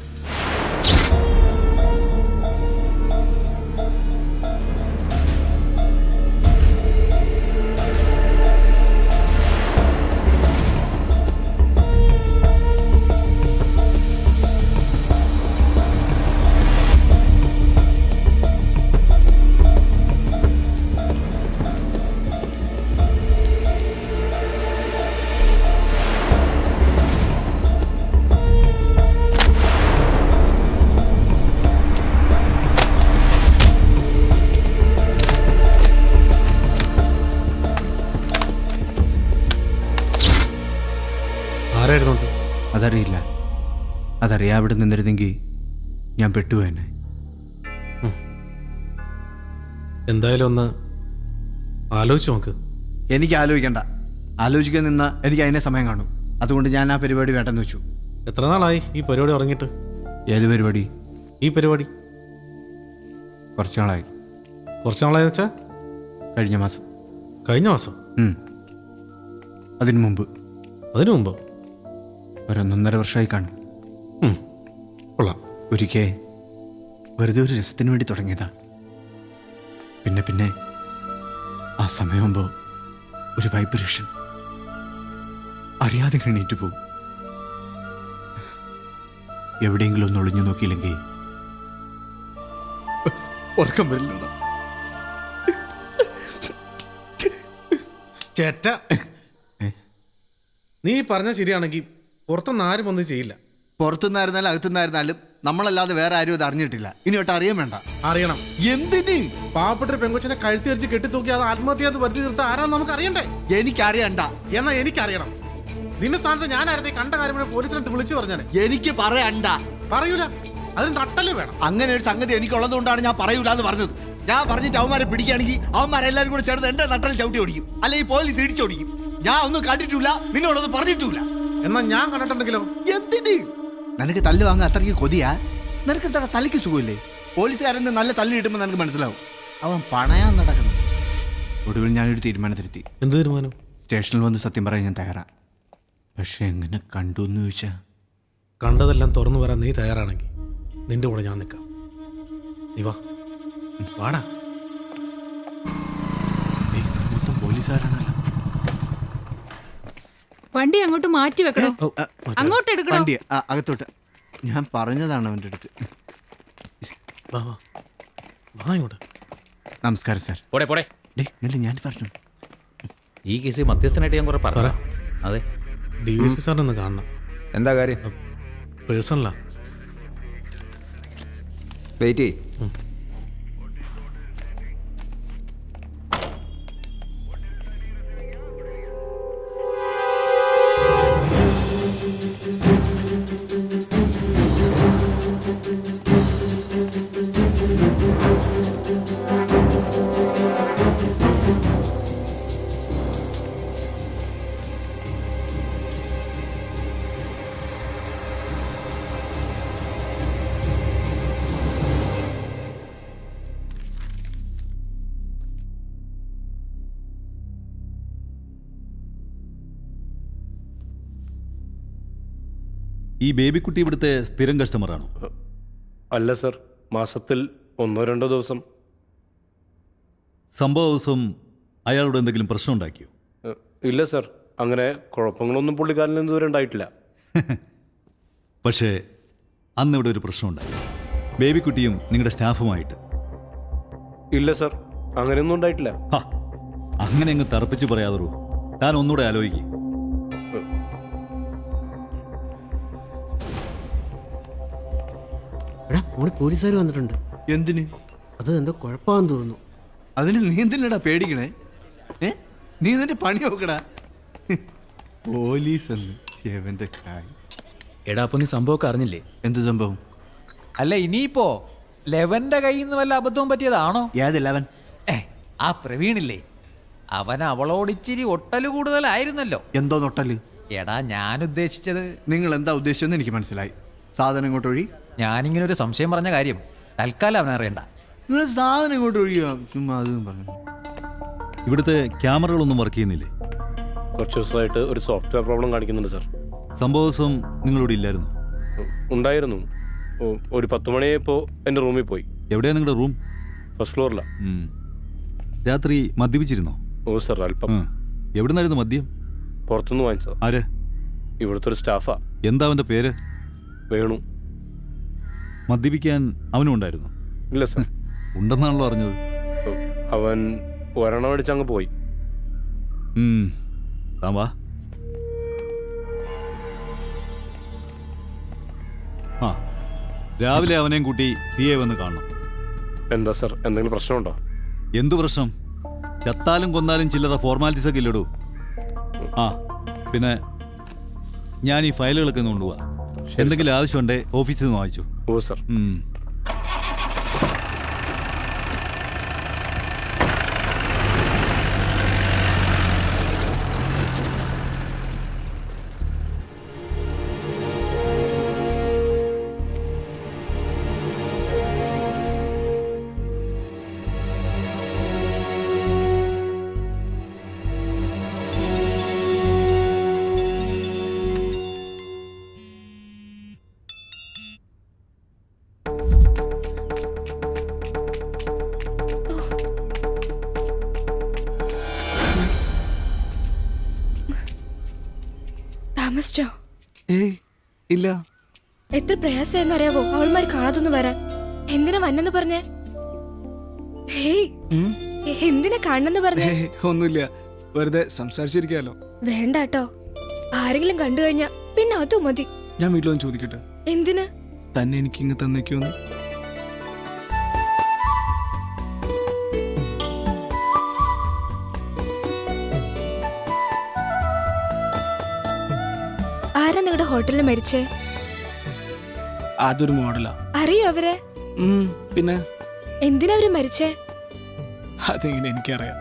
ആരായിരുന്നു അത് അതറിയില്ല അതറിയാ അവിടെ നിന്നിരുന്നെങ്കിൽ ഞാൻ പെട്ടു തന്നെ എന്തായാലും ഒന്ന് ആലോചിച്ച് നോക്ക് എനിക്ക് ആലോചിക്കണ്ട ആലോചിക്കാൻ നിന്ന എനിക്ക് അതിനെ സമയം കാണും അതുകൊണ്ട് ഞാൻ ആ പരിപാടി വേണ്ടെന്ന് വെച്ചു എത്ര നാളായി ഈ പരിപാടി തുടങ്ങിയിട്ട് ഏത് പരിപാടി ഈ പരിപാടി കുറച്ച് നാളായി കുറച്ച് നാളായി വെച്ചാ കഴിഞ്ഞ മാസം കഴിഞ്ഞ മാസം ഉം. അതിനു മുമ്പ് അതിനു മുമ്പോ ഒരൊന്നൊന്നര വർഷമായി കാണും കൊള്ളാം ഒരിക്കൽ വെറുതെ ഒരു രസത്തിന് വേണ്ടി തുടങ്ങിയതാ പിന്നെ പിന്നെ ആ സമയമാകുമ്പോൾ ഒരു വൈബ്രേഷൻ അറിയാതെ എണീറ്റ് പോകും എവിടെയെങ്കിലും ഒന്ന് ഒളിഞ്ഞു നോക്കിയില്ലെങ്കിൽ ഉറക്കം വരില്ലടാ ചേറ്റ നീ പറഞ്ഞ ശരിയാണെങ്കിൽ പുറത്തൊന്നും ആരും ഒന്നും ചെയ്യില്ല പുറത്തുനിന്നായിരുന്നാലും അകത്തുനിന്നായിരുന്നാലും നമ്മളല്ലാതെ വേറെ ആരും അത് അറിഞ്ഞിട്ടില്ല ഇനി ഒട്ട് അറിയാൻ വേണ്ട അറിയണം എന്തിന് പാവപ്പെട്ട ഒരു പെങ്കൊച്ചിനെ കഴുത്തി വെച്ച് കെട്ടിത്തൂക്കി അത് ആത്മഹത്യ ചെയ്ത് വരുത്തി തീർത്ത ആരാന്ന് നമുക്ക് അറിയണ്ടേ എനിക്കറിയണ്ട എന്നാ എനിക്കറിയണം നിന്റെ സ്ഥാനത്ത് ഞാനായിരുന്നു ഈ കണ്ട കാര്യം പോലീസിനടുത്ത് വിളിച്ചു പറഞ്ഞാനെ എനിക്ക് പറയണ്ട പറയൂല അതിന് തട്ടല്ലേ വേണം അങ്ങനെ ഒരു സംഗതി എനിക്കുള്ളത് കൊണ്ടാണ് ഞാൻ പറയൂല എന്ന് പറഞ്ഞത് ഞാൻ പറഞ്ഞിട്ട് അവന്മാരെ പിടിക്കുകയാണെങ്കിൽ അവന്മാരെല്ലാരും കൂടെ ചേർന്ന് എന്റെ നട്ടൽ ചവിട്ടി ഓടിക്കും അല്ലെങ്കിൽ പോലീസ് ഇടിച്ചോടിക്കും ഞാൻ ഒന്നും കണ്ടിട്ടില്ല നിന്നോടൊന്നും പറഞ്ഞിട്ടില്ല എന്നാ ഞാൻ കണ്ടിട്ടുണ്ടെങ്കിലോ എന്തിന് നിനക്ക് തല്ല് വാങ്ങാൻ അത്രയ്ക്ക് കൊതിയാ നിനക്ക് ഇത്ര തലയ്ക്ക് സുഖമില്ലേ പോലീസുകാരൻ നല്ല തല്ല് കിട്ടുമ്പോൾ നിനക്ക് മനസ്സിലാവും അവൻ പണയാൻ നടക്കണം ഒടുവിൽ ഞാനൊരു തീരുമാനത്തിലെത്തി എന്ത് തീരുമാനം സ്റ്റേഷനിൽ വന്ന് സത്യം പറയാൻ ഞാൻ തയ്യാറാ പക്ഷെ എങ്ങനെ കണ്ടു എന്ന് ചോദിച്ചാ കണ്ടതെല്ലാം തുറന്നു വരാൻ നീ തയ്യാറാണെങ്കിൽ നിന്റെ കൂടെ ഞാൻ നിൽക്കാം നീ വാ വാടാ മൊത്തം പോലീസുകാരാണല്ലോ വണ്ടി അങ്ങോട്ട് മാറ്റി വെക്കണോ അങ്ങോട്ട് എടുക്കണോ വണ്ടി ആ, അകത്തോട്ട് ഞാൻ പറഞ്ഞതാണ് അവൻ്റെ അടുത്ത് വാ വാ വാ ഇങ്ങോട്ട് നമസ്കാരം സാർ പോടെ പോടെ ഡേ ഇന്നലെ ഞാൻ പറഞ്ഞു ഈ കേസ് മധ്യസ്ഥനായിട്ട് ഞാൻ കുറെ പറഞ്ഞു അതെ ഡി എസ് പി സാറിനെ ഒന്ന് കാണണം എന്താ കാര്യം പേഴ്സണലാ വെയിറ്റ് ചെയ് ഈ ബേബിക്കുട്ടി ഇവിടുത്തെ സ്ഥിരം കസ്റ്റമറാണോ അല്ല സർ മാസത്തിൽ ഒന്നോ രണ്ടോ ദിവസം സംഭവ ദിവസം അയാളോട് എന്തെങ്കിലും പ്രശ്നം ഉണ്ടാക്കിയോ ഏഹ്, ഇല്ല സർ അങ്ങനെ കുഴപ്പങ്ങളൊന്നും പുള്ളിക്കാരൻ നിന്ന് ഇതുവരെ ഉണ്ടായിട്ടില്ല പക്ഷേ അന്ന് ഇവിടെ ഒരു പ്രശ്നം ഉണ്ടായി ബേബിക്കുട്ടിയും നിങ്ങളുടെ സ്റ്റാഫുമായിട്ട് ഇല്ല സർ അങ്ങനെയൊന്നും ഉണ്ടായിട്ടില്ല ഹ, അങ്ങനെ അങ്ങ് തറപ്പിച്ച് പറയാതറൂ താൻ ഒന്നുകൂടെ ആലോചിക്കും എടാ മോളി പോലീസുകാർ വന്നിട്ടുണ്ട് എന്തിന് അത് എന്തോ കുഴപ്പമാണെന്ന് തോന്നുന്നു അതിന് നീ എന്തിനടാ പേടിക്കണേ ഏ നീ നിന്റെ പണി നോക്കടാ പോലീസ് എന്ന് ശിവന്റെ കായ് എടാ അപ്പൊ നീ സംഭവമൊക്കെ അറിഞ്ഞില്ലേ എന്ത് സംഭവം അല്ല ഇനിയിപ്പോ ലെവന്റെ കയ്യിൽ നിന്ന് വല്ല അബദ്ധവും പറ്റിയതാണോ ഏത് ലെവൻ ഏ ആ പ്രവീണില്ലേ അവൻ അവളോട് ഇച്ചിരി ഒട്ടല് കൂടുതലായിരുന്നല്ലോ എന്തോ നൊട്ടല് എടാ ഞാൻ ഉദ്ദേശിച്ചത് നിങ്ങൾ എന്താ ഉദ്ദേശിച്ചെന്ന് എനിക്ക് മനസ്സിലായി സാധനം ഇങ്ങോട്ട് ഒഴി ഞാനിങ്ങനെ ഒരു സംശയം പറഞ്ഞ കാര്യം തൽക്കാലം അവൻ അറിയണ്ട നിങ്ങൾ സാധനം ഇങ്ങോട്ട് ഒഴിയോ ചുമ്മാ അതും പറഞ്ഞു ഇവിടുത്തെ ക്യാമറകളൊന്നും വർക്ക് ചെയ്യുന്നില്ലേ കുറച്ച് ദിവസമായിട്ട് ഒരു സോഫ്റ്റ്വെയർ പ്രോബ്ലം കാണിക്കുന്നുണ്ട് സർ സംഭവ ദിവസം നിങ്ങളോട് ഇല്ലായിരുന്നു ഉണ്ടായിരുന്നു ഓ, ഒരു പത്ത് മണിയായപ്പോൾ എൻ്റെ റൂമിൽ പോയി എവിടെയാ നിങ്ങളുടെ റൂം ഫസ്റ്റ് ഫ്ലോറിലാണ് ഉം. രാത്രി മദ്യപിച്ചിരുന്നോ ഓ സർ അല്പം ഉം. എവിടുന്നായിരുന്നു മദ്യം പുറത്തുനിന്ന് വാങ്ങിച്ചത് ആര് ഇവിടുത്തെ ഒരു സ്റ്റാഫാ എന്താ അവന്റെ പേര് വേണു മദ്യപിക്കാൻ അവനും ഉണ്ടായിരുന്നു ഇല്ല സർ ഉണ്ടെന്നാണല്ലോ അറിഞ്ഞത് അവൻ ഒരെണ്ണം അടിച്ച് അങ്ങ് പോയി ഉം. താൻ വാ ആ രാവിലെ അവനെയും കൂട്ടി സി എ വന്ന് കാണണം എന്താ സർ എന്തെങ്കിലും പ്രശ്നമുണ്ടോ എന്തു പ്രശ്നം ചത്താലും കൊന്നാലും ചില്ലറ ഫോർമാലിറ്റീസ് ഒക്കെ ഇല്ലടൂ ആ പിന്നെ ഞാൻ ഈ ഫയലുകളൊക്കെ ഒന്ന് കൊണ്ടുപോവാ എന്തെങ്കിലും ആവശ്യമുണ്ടേ ഓഫീസിൽ നിന്ന് വാങ്ങിച്ചു ഓ സർ ഉം. താമസിച്ചോ ഏയ് ഇല്ല എത്ര പ്രയാസമായിരുന്നു അറിയാവോ അവൾമാർ കാണാതൊന്ന് വരാൻ എന്തിനാ വന്നെന്ന് പറഞ്ഞേ ഹേയ് എ- എന്തിനാ കാണണെന്ന് പറഞ്ഞേ ഏയ് ഒന്നുമില്ല വെറുതെ സംസാരിച്ചിരിക്കാലോ വേണ്ട കേട്ടോ ആരെങ്കിലും കണ്ടു കഴിഞ്ഞാ പിന്നെ അതും മതി ഞാൻ വീട്ടിലൊന്ന് ചോദിക്കട്ടെ എന്തിന് തന്നെ എനിക്ക് ഇങ്ങ് തന്നേക്കുമെന്ന് ആരാ നിങ്ങളുടെ ഹോട്ടലിൽ മരിച്ചേ അതൊരു മോഡലാ അറിയോ അവരെ ഉം, പിന്നെ എന്തിനാ അവര് മരിച്ചേ അതെങ്ങനെ എനിക്കറിയാം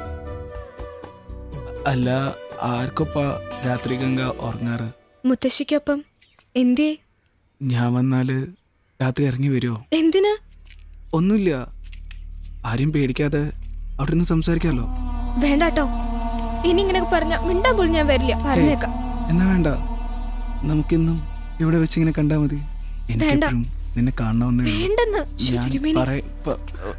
അല്ല ആർക്കൊപ്പ രാത്രി ഗംഗ ഉറങ്ങാറ് മുത്തശ്ശിക്കൊപ്പം എന്തിയേ ഞാൻ വന്നാല് രാത്രി ഇറങ്ങി വരുമോ എന്തിന് ഒന്നുമില്ല ആരെയും പേടിക്കാതെ അവിടെ നിന്ന് സംസാരിക്കാമല്ലോ വേണ്ട കേട്ടോ ഇനി ഇങ്ങനെയൊക്കെ പറഞ്ഞ മിണ്ടാൻ പോലും ഞാൻ വരില്ല പറഞ്ഞേക്കാം എന്നാ വേണ്ട നമുക്കിന്നും ഇവിടെ വെച്ച് ഇങ്ങനെ കണ്ടാ മതി വേണ്ട. എനിക്കെപ്പോഴും നിന്നെ കാണണമെന്ന് വേണ്ടെന്ന് ശ്ശോ, ഞാൻ തിരുമേനി. പറയ- പ-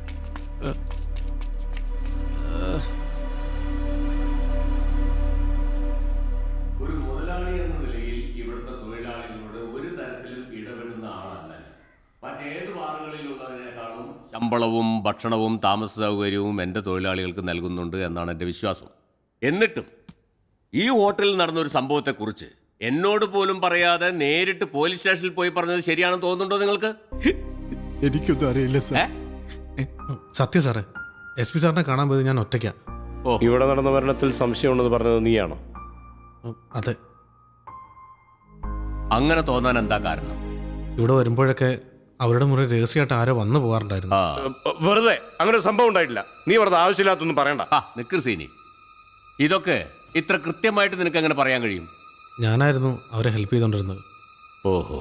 ഒരു മുതലാളി എന്ന നിലയിൽ ഇവിടുത്തെ തൊഴിലാളികളോട് ഒരു തരത്തിലും ഇടപെടുന്ന ആളല്ല ഞാൻ. മറ്റേത് ബാറുകളിലുള്ളതിനേക്കാളും ശമ്പളവും ഭക്ഷണവും താമസ സൗകര്യവും എൻ്റെ തൊഴിലാളികൾക്ക് നൽകുന്നുണ്ട് എന്നാണ് എൻ്റെ വിശ്വാസം എന്നിട്ടും ഈ ഹോട്ടലിൽ നടന്ന ഒരു സംഭവത്തെക്കുറിച്ച് എന്നോട് പോലും പറയാതെ നേരിട്ട് പോലീസ് സ്റ്റേഷനിൽ പോയി പറഞ്ഞത് ശരിയാണെന്ന് തോന്നുന്നുണ്ടോ നിങ്ങൾക്ക് എനിക്കൊന്നും അറിയില്ല സാർ സത്യം സാറേ എസ് പി സാറിനെ കാണാൻ പോയത് ഞാൻ ഒറ്റയ്ക്കാ ഇവിടെ നടന്ന മരണത്തിൽ സംശയമുണ്ടെന്ന് പറഞ്ഞത് നീയാണോ അതെ അങ്ങനെ തോന്നാൻ എന്താ കാരണം ഇവിടെ വരുമ്പോഴൊക്കെ അവരുടെ മുറി രഹസ്യമായിട്ട് ആരോ വന്നു പോകാറുണ്ടായിരുന്നു വെറുതെ അങ്ങനെ ഒരു സംഭവം ഉണ്ടായിട്ടില്ല നീ വെറുതെ ആവശ്യമില്ലാത്തൊന്നും പറയണ്ട ആ നിക്കർ സീനി ഇതൊക്കെ ഇത്ര കൃത്യമായിട്ട് നിനക്ക് എങ്ങനെ പറയാൻ കഴിയും ഞാനായിരുന്നു അവരെ ഹെൽപ്പ് ചെയ്തുകൊണ്ടിരുന്നത് ഓഹോ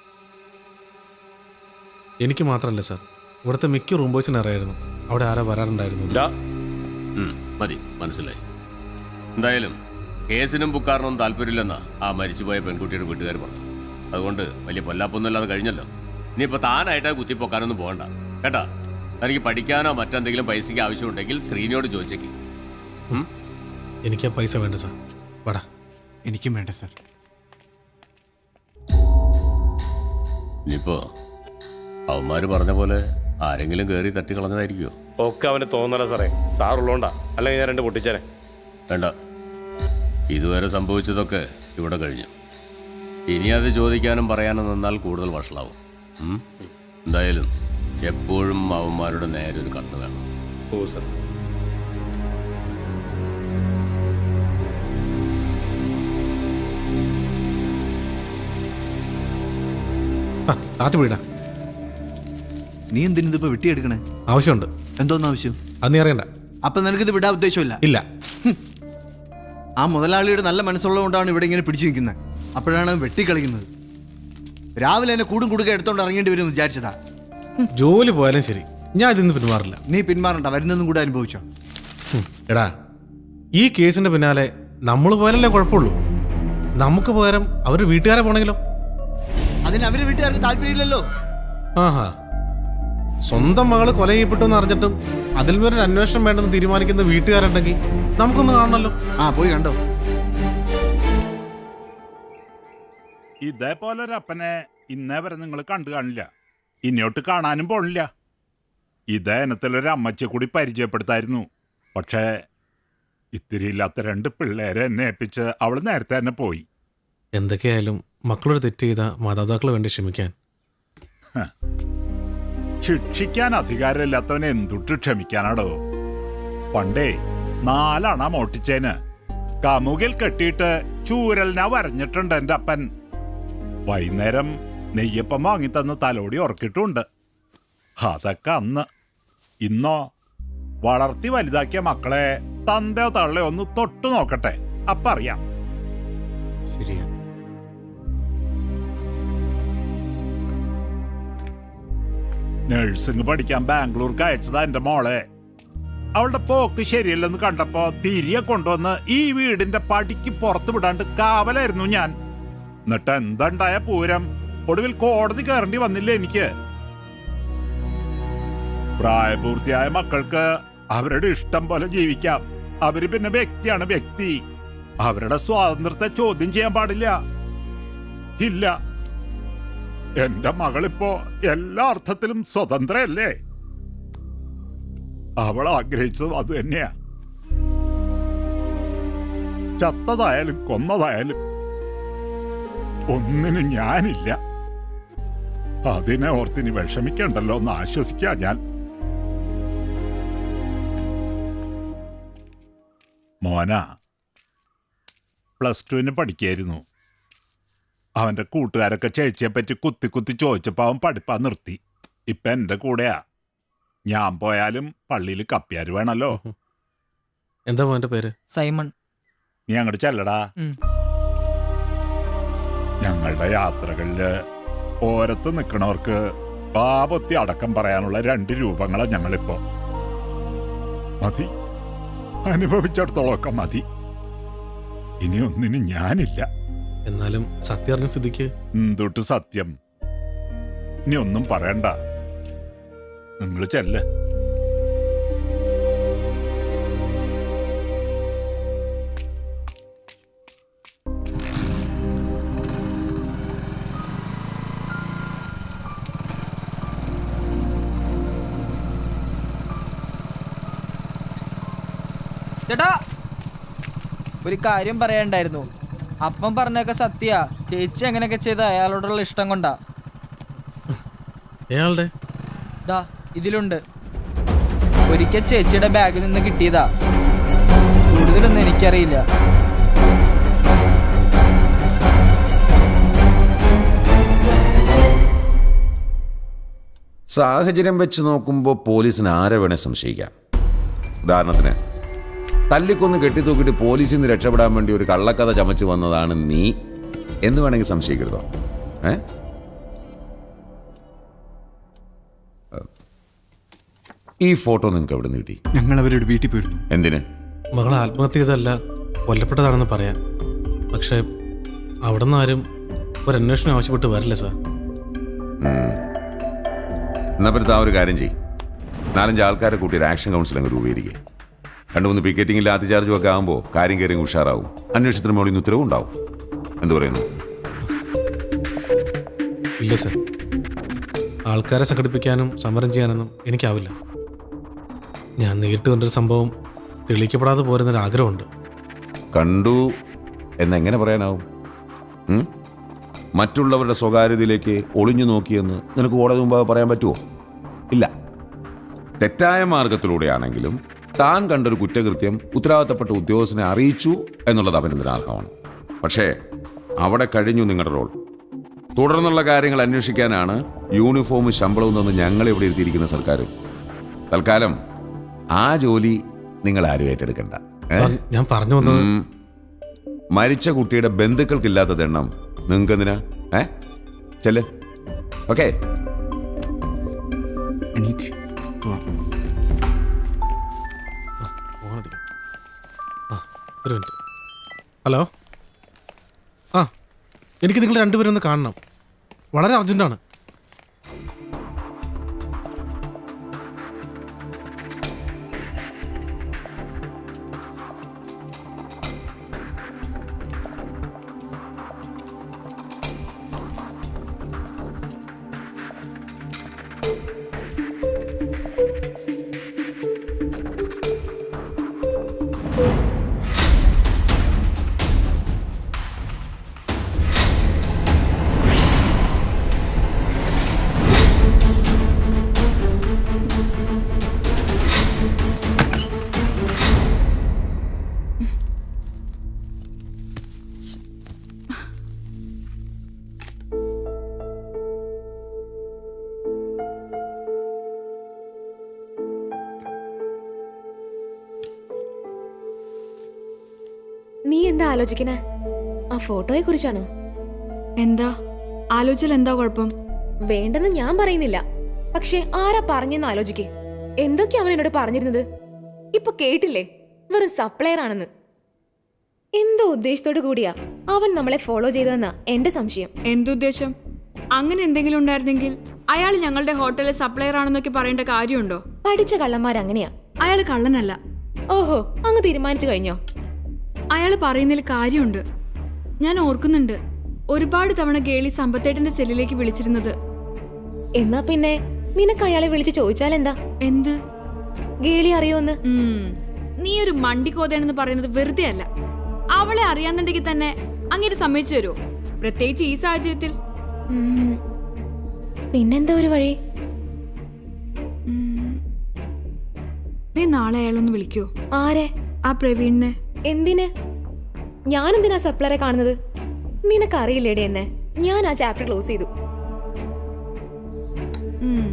എനിക്ക് മാത്രമല്ല സാർ ഇവിടുത്തെ മിക്ക റൂം ബോയ്സിന് അറിയായിരുന്നു അവിടെ ആരാ വരാറുണ്ടായിരുന്നു ഉം, മതി മനസ്സിലായി എന്തായാലും കേസിനും ബുക്കാറിനും താല്പര്യമില്ലെന്നാ ആ മരിച്ചുപോയ പെൺകുട്ടിയുടെ വീട്ടുകാർ പറഞ്ഞു അതുകൊണ്ട് വലിയ പൊല്ലാപ്പൊന്നും അല്ലാതെ കഴിഞ്ഞല്ലോ ഇനിയിപ്പോൾ താനായിട്ട് കുത്തിപ്പൊക്കാനൊന്നും പോകണ്ട കേട്ടാ തനിക്ക് പഠിക്കാനോ മറ്റെന്തെങ്കിലും പൈസയ്ക്ക് ആവശ്യമുണ്ടെങ്കിൽ ശ്രീനിയോട് ചോദിച്ചേക്ക് ഉം? എനിക്ക് ആ പൈസ വേണ്ട സാർ വടാ എനിക്കും വേണ്ട സാർ ഇനിയിപ്പോ അവന്മാര് പറഞ്ഞ പോലെ ആരെങ്കിലും കയറി തട്ടിക്കളഞ്ഞതായിരിക്കുമോ ഒക്കെ അവന് തോന്നല സാറേ സാറുള്ളോണ്ടാ അല്ലെങ്കിൽ ഞാൻ രണ്ട് പൊട്ടിച്ചേനെ വേണ്ട ഇതുവരെ സംഭവിച്ചതൊക്കെ ഇവിടെ കഴിഞ്ഞു ഇനി അത് ചോദിക്കാനും പറയാനും നിന്നാൽ കൂടുതൽ വഷളാവും ഉം? എന്തായാലും എപ്പോഴും അവന്മാരുടെ നേരെ ഒരു കണ്ണ് വേണം ഓ സാർ ആദ്യം വീടാ നീ എന്തിനിതിപ്പോ വെട്ടിയെടുക്കണേ ആവശ്യമുണ്ട് എന്തോന്ന് ആവശ്യം അത് നീ അറിയണ്ട അപ്പൊ നിനക്കിത് വിടാൻ ഉദ്ദേശമില്ല ഇല്ല ആ മുതലാളിയുടെ നല്ല മനസ്സുള്ളതുകൊണ്ടാണ് ഇവിടെ ഇങ്ങനെ പിടിച്ചു നിൽക്കുന്നത് അപ്പോഴാണ് അവൻ വെട്ടിക്കളിക്കുന്നത് രാവിലെ എന്നെ കൂടും കൂടുക എടുത്തോണ്ട് ഇറങ്ങേണ്ടി വരും എന്ന് വിചാരിച്ചതാ ജോലി പോയാലും ശരി ഞാൻ ഇതിന്ന് പിന്മാറില്ല നീ പിന്മാറണ്ട വരുന്നതും കൂടെ അനുഭവിച്ചോ ഹും, എടാ ഈ കേസിന്റെ പിന്നാലെ നമ്മൾ പോയാലല്ലേ കുഴപ്പമുള്ളൂ നമുക്ക് പകരം അവർ വീട്ടുകാരെ പോണെങ്കിലോ അതിന് അവര് വീട്ടുകാർക്ക് താല്പര്യമില്ലല്ലോ ആഹാ സ്വന്തം മകള് കൊല ചെയ്യപ്പെട്ടു എന്ന് അറിഞ്ഞിട്ടും അതിൽ ഒരു അന്വേഷണം വേണ്ടെന്ന് തീരുമാനിക്കുന്ന വീട്ടുകാരുണ്ടെങ്കിൽ നമുക്കൊന്ന് കാണണമല്ലോ ആ പോയി കണ്ടോ ഇതേപോലെ ഒരു അപ്പനെ ഇന്നേ വരെ നിങ്ങൾ കണ്ടു കാണില്ല ഇനിയോട്ട് കാണാനും പോണില്ല ഇതേ ഇനത്തിലൊരു അമ്മച്ചെ കൂടി പരിചയപ്പെടുത്തായിരുന്നു പക്ഷേ ഇത്തിരി ഇല്ലാത്ത രണ്ട് പിള്ളേരെ എന്നെ ഏൽപ്പിച്ച് അവൾ നേരത്തെ തന്നെ പോയി എന്തൊക്കെയായാലും മക്കളൊരു തെറ്റ് ചെയ്ത മാതാപിതാക്കൾ വേണ്ടി ക്ഷമിക്കാൻ ശിക്ഷിക്കാൻ അധികാരമില്ലാത്തവനെ എന്തുട്ട് ക്ഷമിക്കാനാടോ പണ്ടേ നാലണ മോട്ടിച്ചേന് കമുകിൽ കെട്ടിയിട്ട് ചൂരലിനാ വരഞ്ഞിട്ടുണ്ട് എൻ്റെ അപ്പൻ വൈകുന്നേരം നെയ്യപ്പം വാങ്ങിത്തന്ന് തലോടി ഉറക്കിട്ടുണ്ട് അതൊക്കെ അന്ന് ഇന്നോ വളർത്തി വലുതാക്കിയ മക്കളെ തന്തയോ തള്ളയോ ഒന്ന് തൊട്ടു നോക്കട്ടെ അപ്പ അറിയാം ശരിയാ നഴ്സിംഗ് പഠിക്കാൻ ബാംഗ്ലൂർക്ക് അയച്ചതാ എന്റെ മോളെ അവളുടെ പോക്ക് ശരിയല്ലെന്ന് കണ്ടപ്പോ തിരികെ കൊണ്ടുവന്ന് ഈ വീടിന്റെ പടിക്ക് പുറത്ത് വിടാണ്ട് കാവലായിരുന്നു ഞാൻ എന്നിട്ട് എന്തുണ്ടായ പൂരം ഒടുവിൽ കോടതി കയറേണ്ടി വന്നില്ല എനിക്ക് പ്രായപൂർത്തിയായ മക്കൾക്ക് അവരുടെ ഇഷ്ടം പോലെ ജീവിക്കാം അവര് പിന്നെ വ്യക്തിയാണ് വ്യക്തി അവരുടെ സ്വാതന്ത്ര്യത്തെ ചോദ്യം ചെയ്യാൻ പാടില്ല ഇല്ല എന്റെ മകളിപ്പോ എല്ലാ അർത്ഥത്തിലും സ്വതന്ത്രയല്ലേ അവൾ ആഗ്രഹിച്ചതും അത് തന്നെയാ ചത്തതായാലും കൊന്നതായാലും ഒന്നിനും ഞാനില്ല അതിനെ ഓർത്തിനി വിഷമിക്കണ്ടല്ലോ എന്ന് ആശ്വസിക്കാ ഞാൻ മോന പ്ലസ് ടുവിന് പഠിക്കായിരുന്നു അവന്റെ കൂട്ടുകാരൊക്കെ ചേച്ചിയെ പറ്റി കുത്തി കുത്തി ചോദിച്ചപ്പോ അവൻ പഠിപ്പാ നിർത്തി ഇപ്പൊ എന്റെ കൂടെയാ ഞാൻ പോയാലും പള്ളിയിൽ കപ്പിയാര് വേണല്ലോ എന്താ മോന്റെ പേര് സൈമൺ നീ അങ്ങോട്ട് ചെല്ലടാ ഉം. ഞങ്ങളുടെ യാത്രകളില് ഓരത്ത് നിൽക്കണവർക്ക് പാപത്തി അടക്കം പറയാനുള്ള രണ്ട് രൂപങ്ങളാ ഞങ്ങളിപ്പോ മതി അനുഭവിച്ചിടത്തോളമൊക്കെ മതി ഇനി ഒന്നിനും ഞാനില്ല എന്നാലും സത്യം അറിഞ്ഞ സ്ഥിതിക്ക് എന്തൊട്ട് സത്യം ഇനി ഒന്നും പറയണ്ട നിങ്ങൾ ചെല്ല് ചേട്ടാ ഒരു കാര്യം പറയണ്ടായിരുന്നു അപ്പം പറഞ്ഞൊക്കെ സത്യ ചേച്ചി അങ്ങനെയൊക്കെ ചെയ്ത അയാളോടുള്ള ഇഷ്ടം കൊണ്ടാ അയാളുടെ ദാ ഇതിലുണ്ട് ഒരിക്കൽ ചേച്ചിയുടെ ബാഗിൽ നിന്ന് കിട്ടിയതാ കൂടുതലൊന്നും എനിക്കറിയില്ല സാഹചര്യം വെച്ച് നോക്കുമ്പോൾ പോലീസിന് ആരെ വേണേ സംശയിക്കാം ഉദാഹരണത്തിന് തല്ലിക്കൊന്ന് കെട്ടിത്തൂക്കിയിട്ട് പോലീസിൽ നിന്ന് രക്ഷപ്പെടാൻ വേണ്ടി ഒരു കള്ളക്കഥ ചമച്ച് വന്നതാണ് നീ എന്ന് വേണമെങ്കിൽ സംശയിക്കരുതോ ഏ ഈ ഫോട്ടോ നിങ്ങൾക്ക് എവിടെ നിന്ന് കിട്ടി ഞങ്ങൾ അവരുടെ വീട്ടിൽ പോയിരുന്നു എന്തിന് മകൾ ആത്മഹത്യ ചെയ്തല്ല കൊല്ലപ്പെട്ടതാണെന്ന് പറയാം പക്ഷേ അവിടെ നിന്ന് ആരും ഒരു അന്വേഷണം ആവശ്യപ്പെട്ട് വരില്ല സാർ ഉം. എന്നാ പിന്നെ താ ഒരു കാര്യം ചെയ്യും നാലഞ്ച് ആൾക്കാരെ കൂട്ടി ഒരു ആക്ഷൻ കൗൺസിൽ അങ്ങ് രൂപീകരിക്കുക രണ്ട് മൂന്ന് പിക്കറ്റിംഗിൽ ലാത്തി ചാർജും ഒക്കെ ആകുമ്പോൾ കാര്യം കയറി അങ്ങ് ഉഷാറാവും അന്വേഷണത്തിന് മുകളിൽ നിന്ന് ഉത്തരവും ഉണ്ടാവും എന്ത് പറയുന്നു ഇല്ല സാർ ആൾക്കാരെ സംഘടിപ്പിക്കാനും സമരം ചെയ്യാനൊന്നും എനിക്കാവില്ല ഞാൻ നേരിട്ട് കണ്ടൊരു സംഭവം തെളിയിക്കപ്പെടാതെ പോരുന്നൊരു ആഗ്രഹമുണ്ട് കണ്ടു എന്നെങ്ങനെ പറയാനാവും ഉം? മറ്റുള്ളവരുടെ സ്വകാര്യതയിലേക്ക് ഒളിഞ്ഞു നോക്കിയെന്ന് നിനക്ക് കോടതി മുമ്പാകെ പറയാൻ പറ്റുമോ ഇല്ല തെറ്റായ മാർഗത്തിലൂടെയാണെങ്കിലും താൻ കണ്ടൊരു കുറ്റകൃത്യം ഉത്തരവാദിത്തപ്പെട്ട ഉദ്യോഗസ്ഥനെ അറിയിച്ചു എന്നുള്ളത് അഭിനന്ദനാർഹമാണ് പക്ഷേ അവിടെ കഴിഞ്ഞു നിങ്ങളുടെ റോൾ തുടർന്നുള്ള കാര്യങ്ങൾ അന്വേഷിക്കാനാണ് യൂണിഫോമും ശമ്പളവും തന്ന് ഞങ്ങൾ ഇവിടെ ഇരുത്തിയിരിക്കുന്ന സർക്കാർ തൽക്കാലം ആ ജോലി നിങ്ങൾ ആരും ഏറ്റെടുക്കണ്ട ഏ? സാർ, ഞാൻ പറഞ്ഞു വന്നത് ഉം. മരിച്ച കുട്ടിയുടെ ബന്ധുക്കൾക്കില്ലാത്തത് എണ്ണം നിങ്ങൾക്ക് എന്തിനാ ഏ ചെല്ല് ഓക്കെ എനിക്ക് ഒരു മിനിറ്റ് ഹലോ ആ എനിക്ക് നിങ്ങൾ രണ്ടുപേരും ഒന്ന് കാണണം വളരെ അർജന്റാണ് നീ എന്താ ആലോചിക്കണേ ആ ഫോട്ടോയെ കുറിച്ചാണോ എന്താ ആലോചിച്ചാൽ എന്താ കുഴപ്പം വേണ്ടെന്ന് ഞാൻ പറയുന്നില്ല പക്ഷെ ആരാ പറഞ്ഞെന്ന് ആലോചിക്കേ എന്തൊക്കെയാ അവൻ എന്നോട് പറഞ്ഞിരുന്നത് ഇപ്പൊ കേട്ടില്ലേ വെറും സപ്ലയർ ആണെന്ന് എന്തോ ഉദ്ദേശത്തോടു കൂടിയാ അവൻ നമ്മളെ ഫോളോ ചെയ്തതെന്നാ എന്റെ സംശയം എന്തുദ്ദേശം അങ്ങനെ എന്തെങ്കിലും ഉണ്ടായിരുന്നെങ്കിൽ അയാൾ ഞങ്ങളുടെ ഹോട്ടലിലെ സപ്ലയർ ആണെന്നൊക്കെ പറയേണ്ട കാര്യമുണ്ടോ പഠിച്ച കള്ളന്മാർ അങ്ങനെയാ അയാൾ കള്ളനല്ല ഓഹോ അങ്ങ് തീരുമാനിച്ചു കഴിഞ്ഞോ അയാൾ പറയുന്നതിൽ കാര്യമുണ്ട് ഞാൻ ഓർക്കുന്നുണ്ട് ഒരുപാട് തവണ ഗേളി സമ്പത്തേട്ടന്റെ സെല്ലിലേക്ക് വിളിച്ചിരുന്നത് എന്നാ പിന്നെ നിനക്ക് അയാളെ വിളിച്ച് ചോദിച്ചാൽ എന്താ എന്ത് ഗേളി അറിയോന്ന് നീ ഒരു മണ്ടിക്കോതയാണെന്ന് പറയുന്നത് വെറുതെ അല്ല അവളെ അറിയാന്നുണ്ടെങ്കിൽ തന്നെ അങ്ങനെ സമ്മതിച്ചു തരുമോ പ്രത്യേകിച്ച് ഈ സാഹചര്യത്തിൽ ഉം. പിന്നെന്താ ഒരു വഴി നീ നാളെ അയാളൊന്ന് വിളിക്കോ ആരെ ആ പ്രവീണിനെ എന്തിന് ഞാൻ എന്തിനാ സപ്ലറെ കാണുന്നത് നിനക്കറിയില്ലേടി എന്നെ ഞാൻ ആ ചാപ്റ്റർ ക്ലോസ് ചെയ്തു ഉം.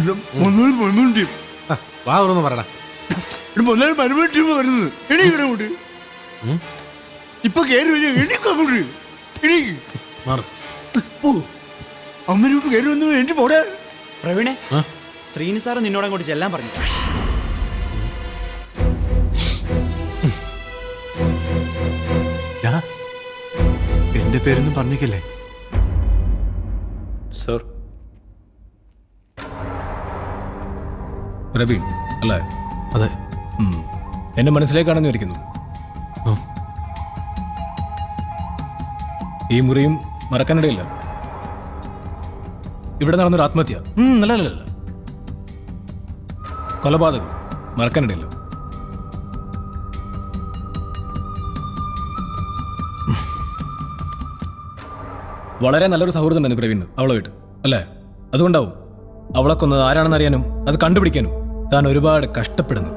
മുതൽ മരുമണ്ടി വാ തുറന്ന് പറടാ മുതൽ മരുമട്ടി വരുന്നത് എണീക്കണ അങ്ങോട്ട് ഇപ്പൊ കയറി വരിക എണീക്കും അങ്ങോട്ട് എണീക്ക് മാറ് ഓ അമ്മനോട്ട് കയറി വന്നു എന്റെ പോടെ പ്രവീണെ ശ്രീനി സാറ് നിന്നോട് അങ്ങോട്ട് ചെല്ലാൻ പറഞ്ഞു ഡാ, എന്റെ പേരൊന്നും പറഞ്ഞേക്കല്ലേ സർ പ്രവീൺ അല്ലേ അതെ ഉം. എന്നെ മനസ്സിലേക്കാണെന്ന് വിചാരിക്കുന്നു ഈ മുറിയും മറക്കാനിടയില്ല ഇവിടെ നടന്നൊരു ആത്മഹത്യ ഉം, അല്ല അല്ല അല്ല കൊലപാതകം മറക്കാനിടയില്ല വളരെ നല്ലൊരു സൗഹൃദം ഉണ്ടായിരുന്നു പ്രവീണ് അവളുമായിട്ട് അല്ലേ അതുകൊണ്ടാവും അവളെ കൊന്നത് ആരാണെന്ന് അറിയാനും അത് കണ്ടുപിടിക്കാനും താൻ ഒരുപാട് കഷ്ടപ്പെടുന്നു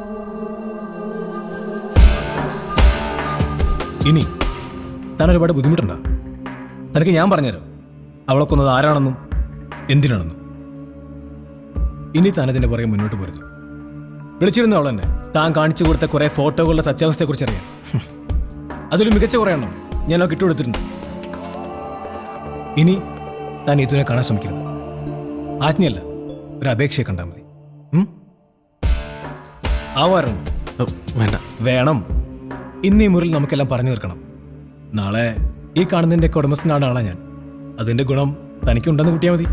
ഇനി താൻ ഒരുപാട് ബുദ്ധിമുട്ടുണ്ടോ തനിക്ക് ഞാൻ പറഞ്ഞുതരാം അവളെ കൊന്നത് ആരാണെന്നും എന്തിനാണെന്നും ഇനി താൻ അതിന്റെ പുറകെ മുന്നോട്ട് പോരുത് വിളിച്ചിരുന്നു അവൾ തന്നെ താൻ കാണിച്ചു കൊടുത്ത കുറെ ഫോട്ടോകളുടെ സത്യാവസ്ഥയെക്കുറിച്ച് അറിയാൻ ഹും. അതിൽ മികച്ച കുറെ എണ്ണം ഞാൻ അവൾക്ക് ഇട്ടുകൊടുത്തിട്ടുണ്ട് ഇനി താൻ ഇതുവിനെ കാണാൻ ശ്രമിക്കരുത് ആജ്ഞയല്ല ഒരു അപേക്ഷയെ കണ്ടാൽ മതി ഉം? ആവാറുണ്ട് വേണ്ട വേണം ഇന്ന് ഈ മുറിൽ നമുക്കെല്ലാം പറഞ്ഞു തീർക്കണം നാളെ ഈ കാണുന്നതിന്റെ ഉടമസ്ഥനാണ് ആളാ ഞാൻ അതിന്റെ ഗുണം തനിക്കുണ്ടെന്ന് കൂട്ടിയാൽ മതി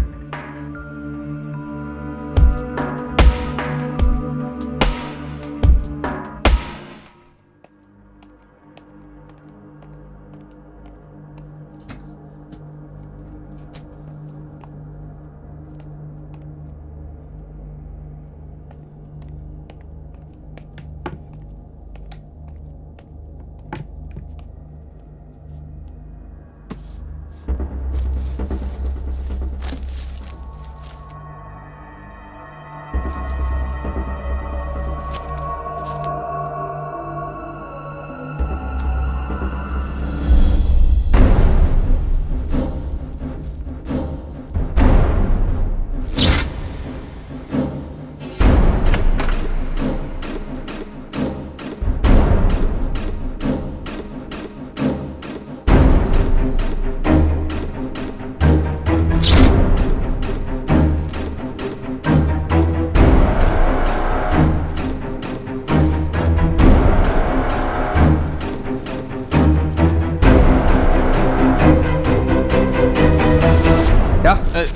ഡാ.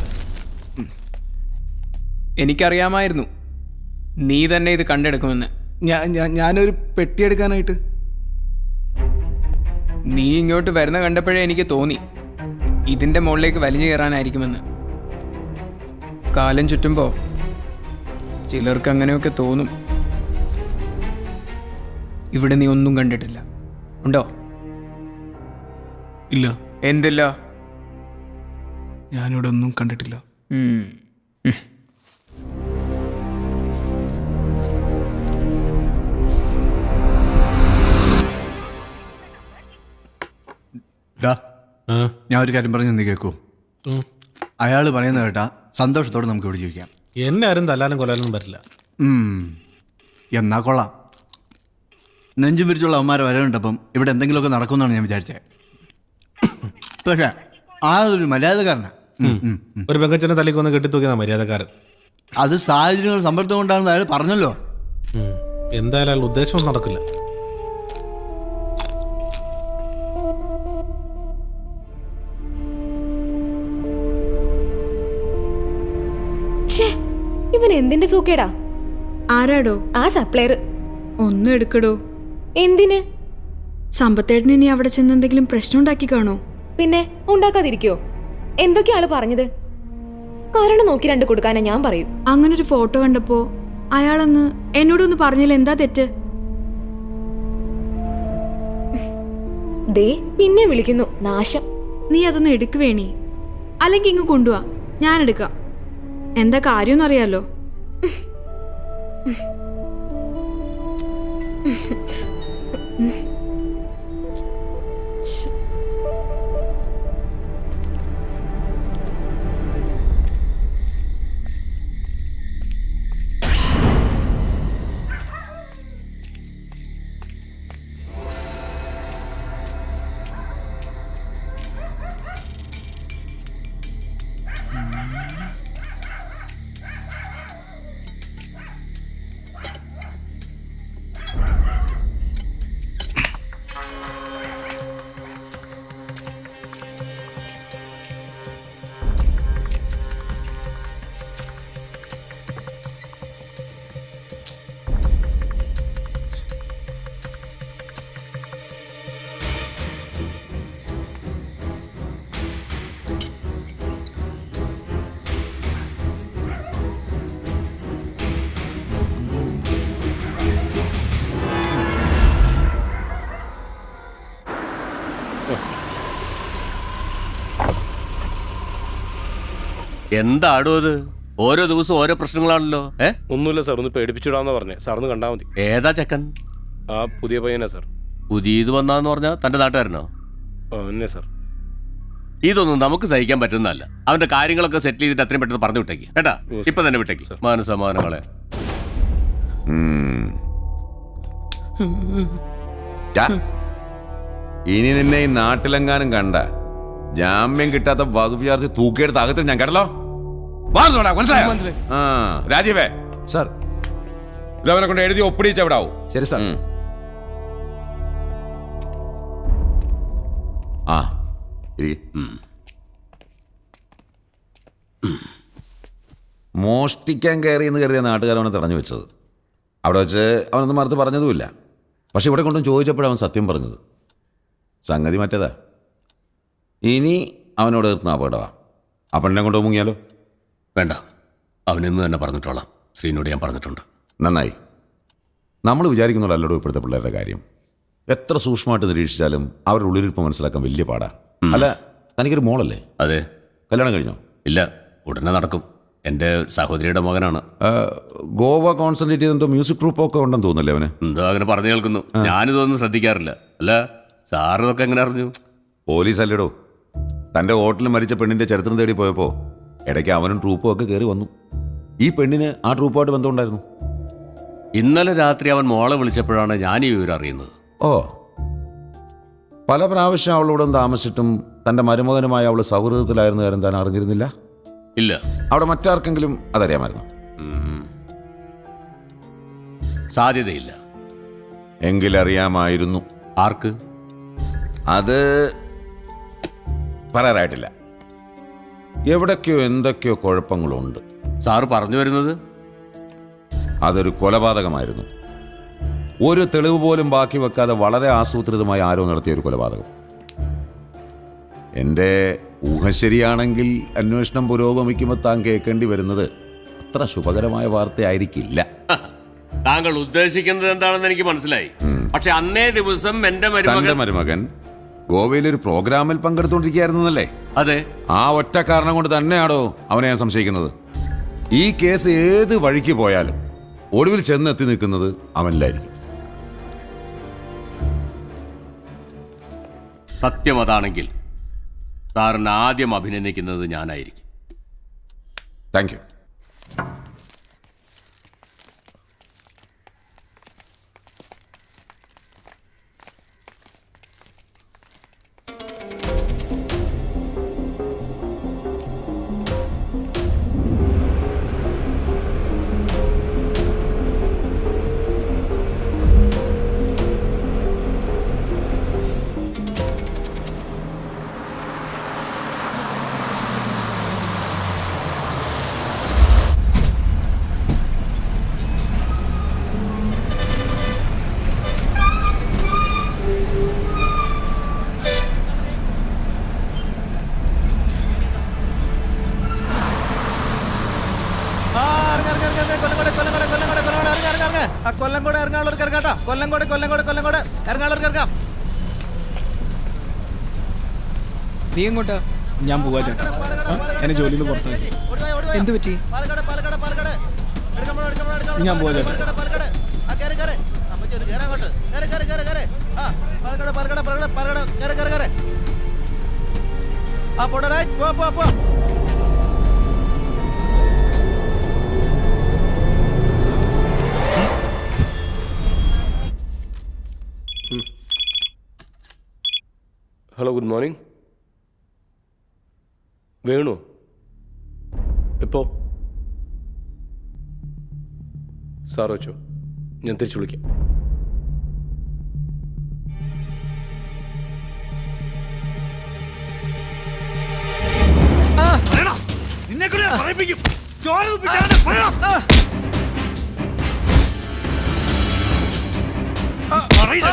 എനിക്കറിയാമായിരുന്നു നീ തന്നെ ഇത് കണ്ടെടുക്കുമെന്ന് ഞാൻ ഞാൻ- ഞാനൊരു പെട്ടിയെടുക്കാനായിട്ട് നീ ഇങ്ങോട്ട് വരുന്ന കണ്ടപ്പോഴേ എനിക്ക് തോന്നി ഇതിന്റെ മുകളിലേക്ക് വലിഞ്ഞു കയറാനായിരിക്കുമെന്ന് കാലം ചുറ്റുമ്പോ ചിലർക്ക് അങ്ങനെയൊക്കെ തോന്നും ഇവിടെ നീ ഒന്നും കണ്ടിട്ടില്ല ഉണ്ടോ ഇല്ല എന്തില്ല ഞാനിവിടെ ഒന്നും കണ്ടിട്ടില്ല ഉം. ഉം. ഡാ ഞാൻ ഒരു കാര്യം പറഞ്ഞു നീ കേൾക്കൂ ഉം. അയാൾ പറയുന്ന കേട്ടാ സന്തോഷത്തോടെ നമുക്ക് ഇവിടെ ജീവിക്കാം എന്നെ ആരും തല്ലാനും കൊല്ലാനൊന്നും പറ്റില്ല ഉം. എന്നാ കൊള്ളാം നെഞ്ചും വിരിച്ചുള്ള അവന്മാരെ വരവുണ്ടപ്പം ഇവിടെ എന്തെങ്കിലുമൊക്കെ നടക്കുമെന്നാണ് ഞാൻ വിചാരിച്ചത് പക്ഷേ ആ ഒരു മര്യാദക്കാരനാ ഉം, ഉം, ഉം. ഒരു പെങ്കച്ചനെ തല്ലിക്കൊന്ന് കെട്ടിത്തൂക്കിയതാ മര്യാദക്കാരൻ അത് സാഹചര്യങ്ങൾ സമ്മർദ്ദം കൊണ്ടാണെന്ന് അയാൾ പറഞ്ഞല്ലോ ഉം. എന്തായാലും അയാൾ ഉദ്ദേശം നടക്കില്ല ഛേ, ഇവൻ എന്തിന്റെ സൂക്കേടാ ആരാടോ ആ സപ്ലയർ ഒന്നും എടുക്കടോ എന്തിന് സമ്പത്തേട്ടന് ഇനി അവിടെ ചെന്ന് എന്തെങ്കിലും പ്രശ്നം ഉണ്ടാക്കി കാണോ പിന്നെ ഉണ്ടാക്കാതിരിക്കോ എന്തൊക്കെയാ ആള് പറഞ്ഞത് കാരണം നോക്കി രണ്ട് കൊടുക്കാനാ ഞാൻ പറയൂ അങ്ങനെ ഒരു ഫോട്ടോ കണ്ടപ്പോ അയാളന്ന് എന്നോടൊന്ന് പറഞ്ഞില്ല എന്താ തെറ്റ് ദേ പിന്നെ വിളിക്കുന്നു നാശം നീ അതൊന്ന് എടുക്ക് വേണി അല്ലെങ്കിൽ ഇങ്ങ് കൊണ്ടുവാ ഞാൻ എടുക്കാം എന്താ കാര്യമെന്ന് അറിയാലോ എന്താടോ അത് ഓരോ ദിവസം ഓരോ പ്രശ്നങ്ങളാണല്ലോ ഏ ഒന്നുമില്ല സാർ ഒന്ന് പേടിപ്പിച്ചിടാന്നാ പറഞ്ഞേ സാറിന് കണ്ടാ മതി ഏതാ ചക്കൻ ആ പുതിയ പയ്യനാ സാർ പുതിയത് വന്നാന്ന് പറഞ്ഞാൽ തന്റെ നാട്ടുകാരനോ എന്നെ സാർ ഇതൊന്നും നമുക്ക് സഹിക്കാൻ പറ്റുന്നതല്ല അവന്റെ കാര്യങ്ങളൊക്കെ സെറ്റിൽ ചെയ്തിട്ട് അത്രയും പെട്ടെന്ന് പറഞ്ഞു വിട്ടേക്ക് കേട്ടാ ഇപ്പൊ തന്നെ വിട്ടേക്ക് മാനസമാനങ്ങളെ ഉം. ടാ. ഇനി നിന്നെ ഈ നാട്ടിലെങ്ങാനും കണ്ട ജാമ്യം കിട്ടാത്ത വകുപ്പ് ചേർത്ത് തൂക്കിയെടുത്ത് അകത്ത് ഞാൻ കേട്ടല്ലോ വാ ഇങ്ങോട്ടാ, മനസ്സിലായോ? ആ രാജീവേ സാർ ഇതവനെ കൊണ്ട് എഴുതി ഒപ്പിടിച്ച് അവിടെ ആവും ശരി സാർ ആ ഇരി. മോഷ്ടിക്കാൻ കയറി എന്ന് കരുതിയ നാട്ടുകാരവനെ തടഞ്ഞു വെച്ചത് അവിടെ വെച്ച് അവനൊന്നും മറുത്ത് പറഞ്ഞതുമില്ല പക്ഷെ ഇവിടെ കൊണ്ടും ചോദിച്ചപ്പോഴവൻ സത്യം പറഞ്ഞത് സംഗതി മറ്റേതാ ഇനി അവനോട് എത്തുന്ന അപകടമാണ് ആ പെണ്ണിനെ കൊണ്ട് മുങ്ങിയാലോ വേണ്ട അവൻ ഇന്ന് തന്നെ പറഞ്ഞിട്ടോളാം ശ്രീനോട് ഞാൻ പറഞ്ഞിട്ടുണ്ട് നന്നായി നമ്മൾ വിചാരിക്കുന്നുള്ളല്ലോ ഇപ്പോഴത്തെ പിള്ളേരുടെ കാര്യം എത്ര സൂക്ഷ്മമായിട്ട് നിരീക്ഷിച്ചാലും അവരുടെ ഉള്ളിലിരിപ്പ് മനസ്സിലാക്കാൻ വലിയ പാടാ അല്ല തനിക്കൊരു മോളല്ലേ അതെ കല്യാണം കഴിഞ്ഞോ ഇല്ല ഉടനെ നടക്കും എൻ്റെ സഹോദരിയുടെ മകനാണ് ഗോവ കോൺസെൻട്രേറ്റ് ചെയ്ത് എന്തോ മ്യൂസിക് ട്രൂപ്പ് ഒക്കെ ഉണ്ടെന്ന് തോന്നുന്നല്ലേ അവന് എന്തോ അങ്ങനെ പറഞ്ഞു കേൾക്കുന്നു ഞാനിതൊന്നും ശ്രദ്ധിക്കാറില്ല അല്ല സാറ് ഇതൊക്കെ എങ്ങനെ അറിഞ്ഞു പോലീസ് അല്ലേടോ തൻ്റെ ഹോട്ടലിൽ മരിച്ച പെണ്ണിന്റെ ചരിത്രം തേടി പോയപ്പോൾ ഇടയ്ക്ക് അവനും ട്രൂപ്പും ഒക്കെ കയറി വന്നു ഈ പെണ്ണിന് ആ ട്രൂപ്പുമായിട്ട് ബന്ധമുണ്ടായിരുന്നു ഇന്നലെ രാത്രി അവൻ മോളെ വിളിച്ചപ്പോഴാണ് ഞാൻ ഈ വിവരം അറിയുന്നത് ഓ പല പ്രാവശ്യം അവളോട് താമസിച്ചിട്ടും തൻ്റെ മരുമകനുമായി അവൾ സൗഹൃദത്തിലായിരുന്ന കാര്യം താൻ അറിഞ്ഞിരുന്നില്ല ഇല്ല അവിടെ മറ്റാർക്കെങ്കിലും അതറിയാമായിരുന്നു സാധ്യതയില്ല എങ്കിലറിയാമായിരുന്നു ആർക്ക് അത് പറയാറായിട്ടില്ല എവിടൊക്കെയോ എന്തൊക്കെയോ കുഴപ്പങ്ങളുണ്ട് സാറ് പറഞ്ഞു വരുന്നത് അതൊരു കൊലപാതകമായിരുന്നു ഒരു തെളിവ് പോലും ബാക്കി വെക്കാതെ വളരെ ആസൂത്രിതമായി ആരോ നടത്തിയ ഒരു കൊലപാതകം എൻ്റെ ഊഹ ശരിയാണെങ്കിൽ അന്വേഷണം പുരോഗമിക്കുമ്പോൾ താൻ കേൾക്കേണ്ടി വരുന്നത് അത്ര ശുഭകരമായ വാർത്തയായിരിക്കില്ല താങ്കൾ ഉദ്ദേശിക്കുന്നത് എന്താണെന്ന് എനിക്ക് മനസ്സിലായി പക്ഷെ അന്നേ ദിവസം എന്റെ തന്റെ മരുമകൻ മരുമകൻ ഗോവയിൽ ഒരു പ്രോഗ്രാമിൽ പങ്കെടുത്തുകൊണ്ടിരിക്കുകയായിരുന്നല്ലേ അതെ ആ ഒറ്റ കാരണം കൊണ്ട് തന്നെയാണോ അവനെ ഞാൻ സംശയിക്കുന്നത് ഈ കേസ് ഏത് വഴിക്ക് പോയാലും ഒടുവിൽ ചെന്നെത്തി നിൽക്കുന്നത് അവനിലായിരിക്കും സത്യം അതാണെങ്കിൽ സാറിന് ആദ്യം അഭിനന്ദിക്കുന്നത് ഞാനായിരിക്കും താങ്ക് യു കൊല്ലംകോട് ഇറങ്ങാനുള്ളവർക്ക് ഇറങ്ങാട്ടോ കൊല്ലംകോട് കൊല്ലംകോട് കൊല്ലംകോട് ഇറങ്ങാനുള്ളവർക്ക് ഇറങ്ങാം നീ എങ്ങോട്ടാ ഞാൻ പോവാ ചേട്ടാ ആ, എന്നെ ജോലിയിൽ നിന്ന് പുറത്താക്കി എന്ത് പറ്റി ഞാൻ പോവാ ചേട്ടാ ആ കേറ് കേറ് അമ്മച്ചി ഒന്ന് കേറ് അങ്ങോട്ട് കേറ് കേറ് കേറ് കേറ് ആ പാലക്കാട് പാലക്കാട് പാലക്കാട് പാലക്കാട് കേറ് കേറ് കേറ് ആ പോട്ടെ റൈറ്റ് പോ പോ പോ ഹലോ ഗുഡ് മോർണിംഗ് വേണു എപ്പോ സാർ വെച്ചോ ഞാൻ തിരിച്ചു വിളിക്കാം നിന്നെ കൂടെ ഞാൻ പറയിപ്പിക്കും ചോര തുപ്പിച്ചാണ് പറയണം പറയില്ല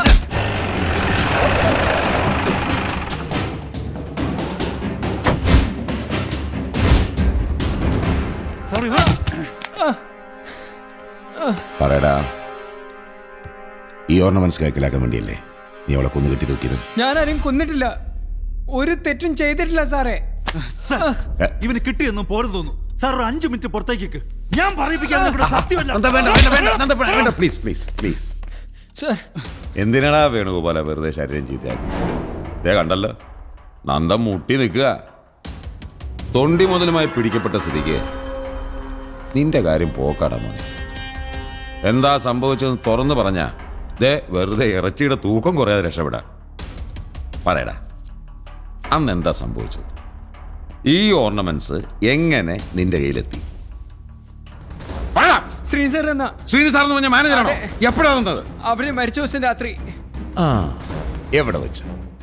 സോറി പറയടാ ഈ ഓർണമെന്റ്സ് കൈക്കലാക്കാൻ വേണ്ടിയല്ലേ നീ അവളെ കൊന്നു കെട്ടി തൂക്കിയത് ഞാൻ ആരെയും കൊന്നിട്ടില്ല ഒരു തെറ്റും ചെയ്തിട്ടില്ല സാറേ ഇവന് കിട്ടിയെന്നും പോരും തോന്നുന്നു സാർ ഒരു അഞ്ചു മിനിറ്റ് പുറത്തേക്ക് ഞാൻ പറയിപ്പിക്കാൻ ഇവിടെ സത്യമല്ല നന്ദ, വേണ്ട, വേണ്ട, വേണ്ട, നന്ദ, വേണ്ട, വേണ്ട, പ്ലീസ് പ്ലീസ് പ്ലീസ് എന്തിനാടാ വേണുഗോപാല വെറുതെ ശരീരം ചീത്തയാക്കി ദേ കണ്ടല്ലോ നന്ദം മുട്ടി നിൽക്കുക തൊണ്ടി മുതലുമായി പിടിക്കപ്പെട്ട സ്ഥിതിക്ക് നിന്റെ കാര്യം പോക്കാടാ മോനെ എന്താ സംഭവിച്ചതെന്ന് തുറന്നു പറഞ്ഞ ദേ വെറുതെ ഇറച്ചിയുടെ തൂക്കം കുറയാതെ രക്ഷപ്പെടാൻ പറയടാ അന്ന് എന്താ സംഭവിച്ചത് ഈ ഓർണമെന്റ്സ് എങ്ങനെ നിന്റെ കയ്യിലെത്തി ശ്രീനി സാർ എന്നാ ശ്രീനി സാർ എന്ന് പറഞ്ഞ മാനേജറാണോ എപ്പോഴാ വന്നത് അവര് മരിച്ച ദിവസം രാത്രി ആ എവിടെ വെച്ച്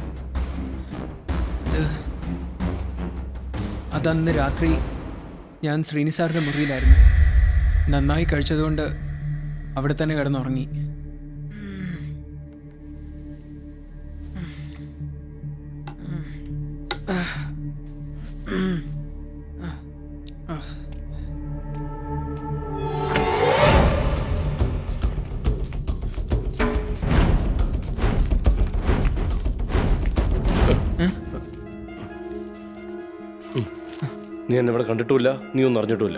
അതന്ന് രാത്രി ഞാൻ ശ്രീനി സാറിന്റെ മുറിയിലായിരുന്നു നന്നായി കഴിച്ചതുകൊണ്ട് അവിടെ തന്നെ കിടന്നുറങ്ങി നീ എന്നെ ഇവിടെ കണ്ടിട്ടുമില്ല നീ ഒന്നും അറിഞ്ഞിട്ടുമില്ല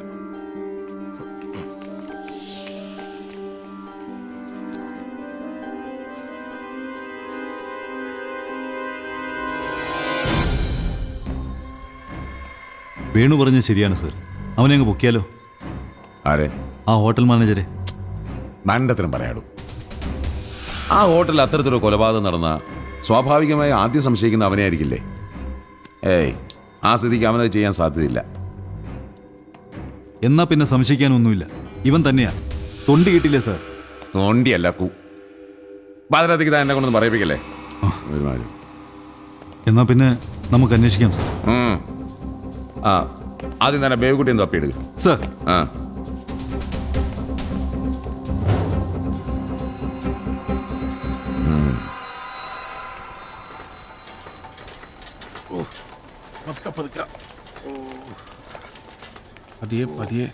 വേണു പറഞ്ഞത് ശരിയാണ് സർ അവനെ അങ്ങ് പൊക്കിയാലോ ആരെ ആ ഹോട്ടൽ മാനേജരെ മണ്ടത്തിനും പറയാടും ആ ഹോട്ടലിൽ അത്തരത്തിലൊരു കൊലപാതകം നടന്ന സ്വാഭാവികമായി ആദ്യം സംശയിക്കുന്ന അവനെ ആയിരിക്കില്ലേ ഏയ് ആ സ്ഥിതിക്ക് അവനത് ചെയ്യാൻ സാധ്യതയില്ല എന്നാ പിന്നെ സംശയിക്കാനൊന്നുമില്ല ഇവൻ തന്നെയാ തൊണ്ടി കിട്ടില്ലേ സാർ തൊണ്ടിയല്ല കു പാതിരാത്തേക്ക് താൻ എന്നെ കൊണ്ടൊന്ന് പറയിപ്പിക്കല്ലേ ഒരുമാതിരി എന്നാ പിന്നെ നമുക്ക് അന്വേഷിക്കാം സാർ ഉം. ആ ആദ്യം തന്നെ ബേബുക്കുട്ടി ഒന്ന് തപ്പിയെടുക്കുക സാർ ആ ഉം. പതുക്കെ പതുക്കെ പതിയെ പതിയെ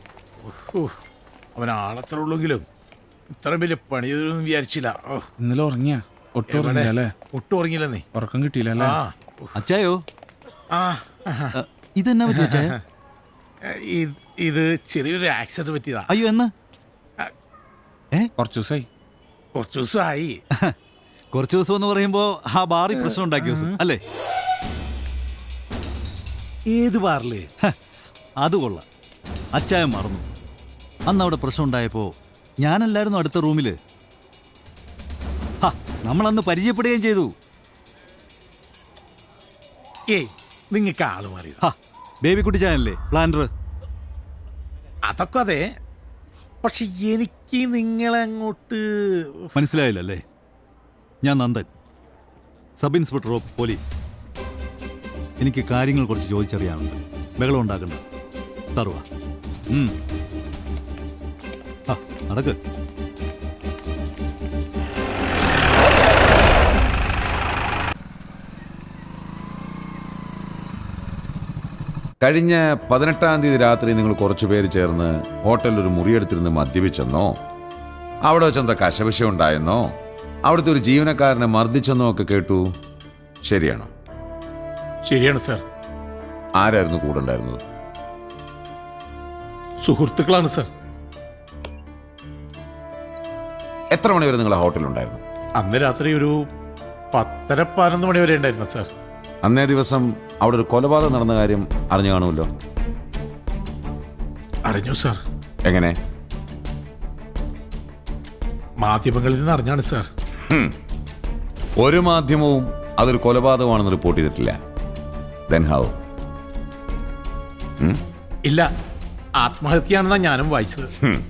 അവൻ ആളത്ര ഉള്ളെങ്കിലും ഇത്ര വലിയ പണി ചെയ്തൊന്നും വിചാരിച്ചില്ല ഓ ഇന്നലെ ഉറങ്ങിയ ഒട്ടും എവിടെ? ഉറങ്ങില്ല അല്ലേ ഒട്ടും ഉറങ്ങിയില്ല നീ ഉറക്കം കിട്ടിയില്ല അല്ലേ ആ അച്ചായോ ആ ഇതെന്നാ പറ്റി അച്ചായ ഇത് ഇത് ചെറിയൊരു ആക്സിഡന്റ് പറ്റിയതാ അയ്യോ എന്നാ കുറച്ച് ദിവസമായി കുറച്ച് ദിവസമായി കുറച്ച് ദിവസം എന്ന് പറയുമ്പോ ആ ബാറി പ്രശ്നം ഉണ്ടാക്കിയ ദിവസം അല്ലേ ഏത് ബാറില് അത് കൊള്ളാം അച്ചായം മറന്നു അന്ന് അവിടെ പ്രശ്നം ഉണ്ടായപ്പോ ഞാനല്ലായിരുന്നു അടുത്ത റൂമില് ഹ, നമ്മളന്ന് പരിചയപ്പെടുകയും ചെയ്തു ഏയ് നിങ്ങൾക്ക് ആള് മാറിയത് ഹ, ബേബി കുട്ടി ചാനല്ലേ പ്ലാന്റർ അതൊക്കെ അതെ പക്ഷെ എനിക്ക് നിങ്ങളെ അങ്ങോട്ട് മനസ്സിലായില്ലല്ലേ ഞാൻ Nandan sub inspector of police എനിക്ക് കാര്യങ്ങൾ കുറച്ച് ചോദിച്ചറിയാനുണ്ട് ബഹളം ഉണ്ടാക്കണ്ട സർവ നടക്ക് കഴിഞ്ഞ പതിനെട്ടാം തീയതി രാത്രി നിങ്ങൾ കുറച്ചു പേര് ചേർന്ന് ഹോട്ടലിൽ ഒരു മുറിയെടുത്തിരുന്ന് മദ്യപിച്ചെന്നോ അവിടെ വെച്ചെന്താ കശവിശം ഉണ്ടായെന്നോ അവിടുത്തെ ഒരു ജീവനക്കാരനെ മർദ്ദിച്ചെന്നോ ഒക്കെ കേട്ടു ശരിയാണോ ശരിയാണ് സാർ ആരായിരുന്നു കൂടെ ഉണ്ടായിരുന്നത് സുഹൃത്തുക്കളാണ് സാർ എത്ര മണി വരെ നിങ്ങൾ ആ ഹോട്ടലിലുണ്ടായിരുന്നു അന്ന് രാത്രി ഒരു പത്തര പതിനൊന്ന് മണി വരെ ഉണ്ടായിരുന്നു സാർ അന്നേ ദിവസം അവിടെ ഒരു കൊലപാതകം നടന്ന കാര്യം അറിഞ്ഞു കാണുമല്ലോ അറിഞ്ഞു സാർ എങ്ങനെ മാധ്യമങ്ങളിൽ നിന്ന് അറിഞ്ഞാണ് സാർ ഹും. ഒരു മാധ്യമവും അതൊരു കൊലപാതകമാണെന്ന് റിപ്പോർട്ട് ചെയ്തിട്ടില്ല ദെൻ ഹൗ ഇല്ല ആത്മഹത്യയാണെന്നാണ് ഞാനും വായിച്ചത്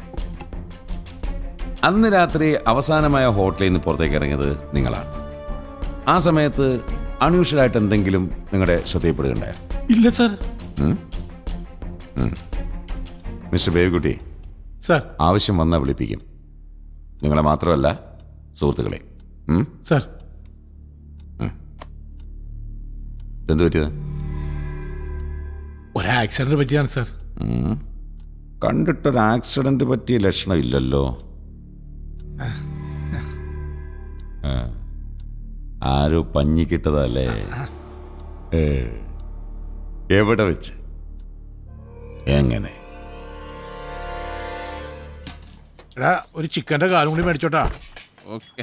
അന്ന് രാത്രി അവസാനമായ ഹോട്ടലിൽ നിന്ന് പുറത്തേക്ക് ഇറങ്ങിയത് നിങ്ങളാണ് ആ സമയത്ത് അൺയൂഷ്വലായിട്ട് എന്തെങ്കിലും നിങ്ങളുടെ ശ്രദ്ധയിൽപ്പെടുകയുണ്ടായോ ഇല്ല സാർ ഉം? ഉം. മിസ്റ്റർ ബേബിക്കുട്ടി സാർ ആവശ്യം വന്നാൽ വിളിപ്പിക്കും നിങ്ങളെ മാത്രമല്ല സുഹൃത്തുക്കളെ ഉം? സാർ ഉം. എന്ത് പറ്റിയത് ഒരു ആക്സിഡന്റ് പറ്റിയാണ് സാർ ഉം. കണ്ടിട്ടൊരു ആക്സിഡന്റ് പറ്റിയ ലക്ഷണം ഇല്ലല്ലോ ആ. ആരോ പഞ്ഞിക്കിട്ടതല്ലേ ഏ, എവിടെ വെച്ച് എങ്ങനെ എടാ ഒരു ചിക്കന്റെ കാലും കൂടി മേടിച്ചോട്ടാ ഓക്കെ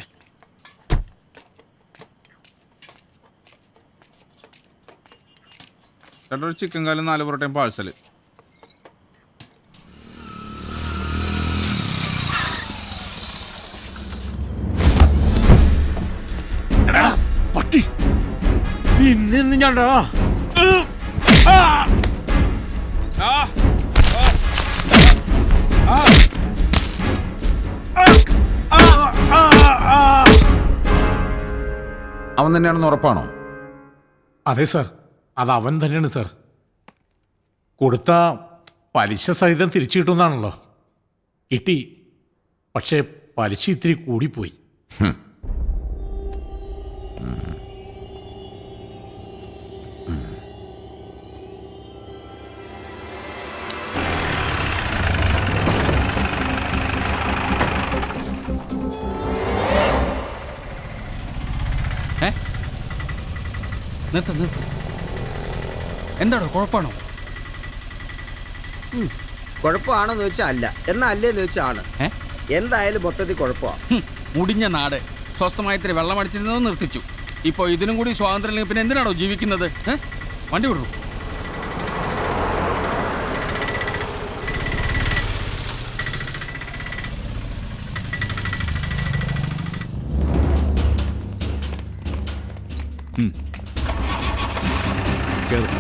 ചേട്ടാ ഒരു ചിക്കൻ കാലും നാല് പൊറോട്ടയും പാഴ്സൽ എടാ പട്ടി നിന്നെ ഞാണ്ടാ അവൻ തന്നെയാണെന്ന് ഉറപ്പാണോ അതെ സാർ അത് അവൻ തന്നെയാണ് സാർ കൊടുത്ത പലിശ സഹിതം തിരിച്ചു കിട്ടുമെന്നാണല്ലോ കിട്ടി പക്ഷേ പലിശ ഇത്തിരി കൂടിപ്പോയി നിർത്ത് നിർത്ത് എന്താണോ കുഴപ്പമാണോ കുഴപ്പമാണെന്ന് വെച്ചാൽ അല്ല എന്നാ അല്ലേന്ന് വെച്ചാൽ ആണ് എന്തായാലും മൊത്തത്തിൽ കുഴപ്പമാണ് മുടിഞ്ഞ നാട് സ്വസ്ഥമായി ഇത്തിരി വെള്ളം അടിച്ചിരുന്നത് നിർത്തിച്ചു ഇപ്പോൾ ഇതിനും കൂടി സ്വാതന്ത്ര്യം ഇല്ലെങ്കിൽ പിന്നെ എന്തിനാണോ ജീവിക്കുന്നത് ഏ? വണ്ടി വിടൂ കേറ്.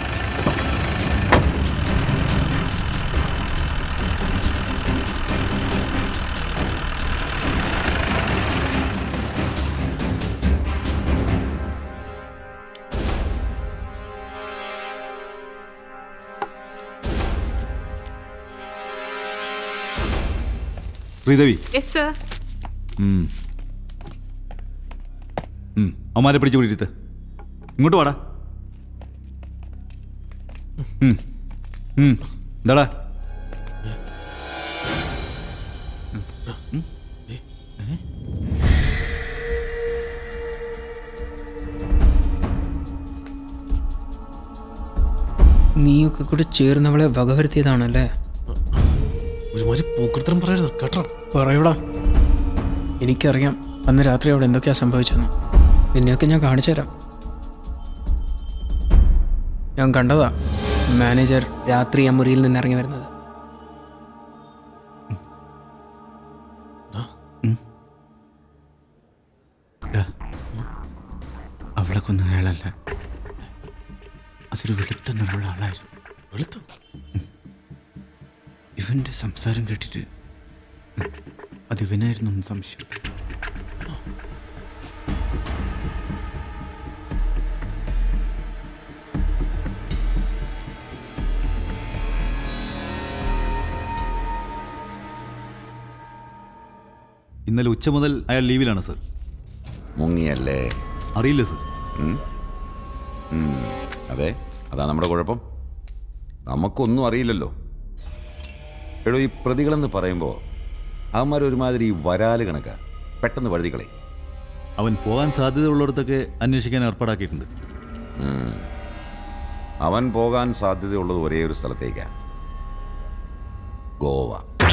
ശ്രീദേവി യെസ് സർ ഉം. ഉം. അവന്മാരെ പിടിച്ചു കൂടിയിരുത്ത് ഇങ്ങോട്ട് വാടാ ഉം. ഉം. എന്താടാ നീയൊക്കെ കൂടി ചേർന്ന് അവളെ വകവരുത്തിയതാണല്ലേ ഒരുമാതിരി പൂക്കൃത്രം പറയരുത് കേട്ടോ പറയൂടാ എനിക്കറിയാം അന്ന് രാത്രി അവിടെ എന്തൊക്കെയാ സംഭവിച്ചെന്ന് നിന്നെയൊക്കെ ഞാൻ കാണിച്ചു തരാം ഞാൻ കണ്ടതാ മാനേജർ രാത്രി ആ മുറിയിൽ നിന്ന് ഇറങ്ങി വരുന്നത് അവളെ കൊന്ന അയാളല്ല അതൊരു വെളുത്ത നിറമുള്ള ആളായിരുന്നു വെളുത്ത ഇവന്റെ സംസാരം കേട്ടിട്ട് അത് ഇവനായിരുന്നു എന്ന് സംശയം ഇന്നലെ ഉച്ച മുതൽ അയാൾ ലീവിലാണ് സർ മുങ്ങിയല്ലേ അറിയില്ല സർ ഉം? ഉം. അതെ അതാ നമ്മുടെ കുഴപ്പം നമുക്കൊന്നും അറിയില്ലല്ലോ എടോ ഈ പ്രതികളെന്ന് പറയുമ്പോൾ അവന്മാർ ഒരുമാതിരി വരാല് കണക്കാ പെട്ടെന്ന് വഴുതികളെ അവൻ പോകാൻ സാധ്യതയുള്ളിടത്തൊക്കെ അന്വേഷിക്കാൻ ഏർപ്പാടാക്കിയിട്ടുണ്ട് അവൻ പോകാൻ സാധ്യതയുള്ളത് ഒരേ ഒരു സ്ഥലത്തേക്കാ ഗോവ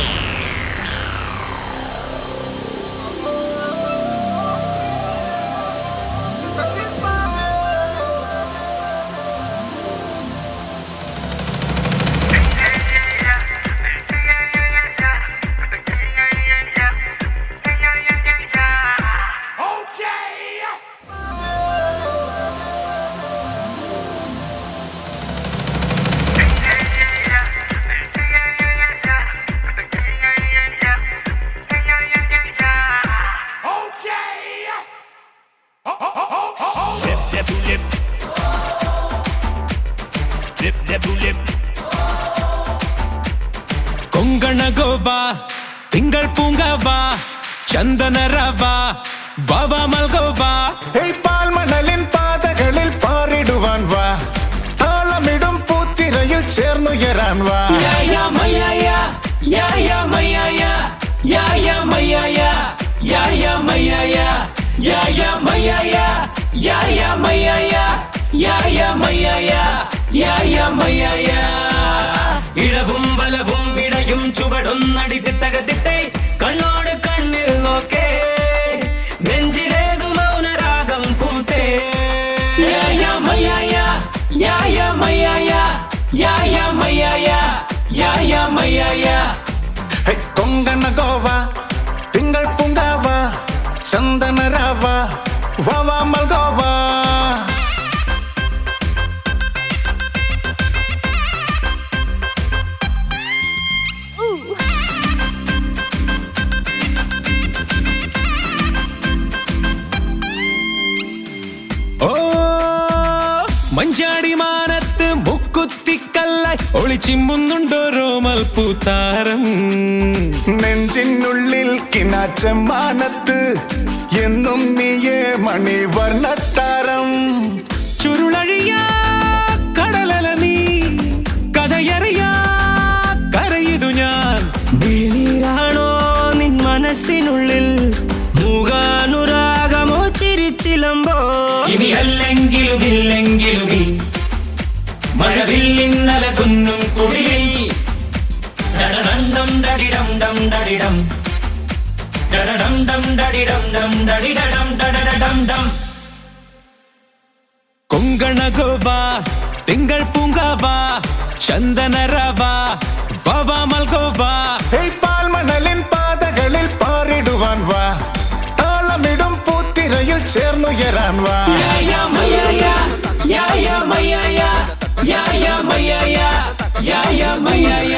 കൊങ്കണ ഗോവ തിങ്കൾ പൂങ്കവ ചന്ദനരവ വവ മൽഗോവ പാൽമണലിൻ പാതകളിൽ പാറിടുവാൻ വാ താളമിടും പൂത്തിരയിൽ ചേർന്നുയരാൻ വാ യാ യാ മയ്യായ യാ യാ മയ്യായ യാ യാ മയ്യായ യാ യാ മയ്യായ യാ യാ മയ്യായ യാ യാ മയ്യായ യാ യാ മയ്യായ യായ മയ്യായ ഇഴവും വലവും ഇടയും ചുവടൊന്നടി തിത്തകത്തിത്തെ കണ്ണോട് കണ്ണിൽ നോക്കേ നെഞ്ചിലേതു മൗനരാഗം പൂത്തേ യായ മയ്യായ യായ മയ്യായ യായ മയ്യായ യായ മയ്യായ കൊങ്കണ ഗോവ തിങ്കൾ പൂങ്കാവ ചന്ദന രാവ വവ മൽഗോവ ഓ മഞ്ചാടി മാനത്ത് മുക്കുത്തിക്കല്ലായി ഒളിച്ചിമ്പുന്നുണ്ടോരോ മൽപ്പൂത്താരം നെഞ്ചിനുള്ളിൽ കിനാച്ച മാനത്ത് എന്നും നീയേ മണിവർണ്ണത്താരം ചുരുളഴിയാ കടലല നീ കഥയറിയാ കരയിതു ഞാൻ വീണീരാണോ നിൻ മനസ്സിനുള്ളിൽ മൂകാനുരാഗമോ ചിരിച്ചിലമ്പോ ഇനി അല്ലെങ്കിലും ഇല്ലെങ്കിലും ഈ മഴവില്ലിന്നല കുന്നും കുടിയിൽ ഡടഡം ഡടിടം ഡം ഡടിടം ഡടഡം ഡം ഡടിടം ഡം ഡടിടം ഡടഡം ഡം കൊങ്കണ ഗോവ തിങ്കൾ പൂങ്കാവ ചന്ദനരവ വവ മൽഗോവ ഹേയ് പാൽമണലിൻ പാതകളിൽ പാറിടുവാൻ വാ താളമിടും പൂത്തിരയിൽ ചേർന്നുയരാൻ വാ യായ മയ്യായ യായ മയ്യായ യായ മയ്യായ യായ മയ്യായ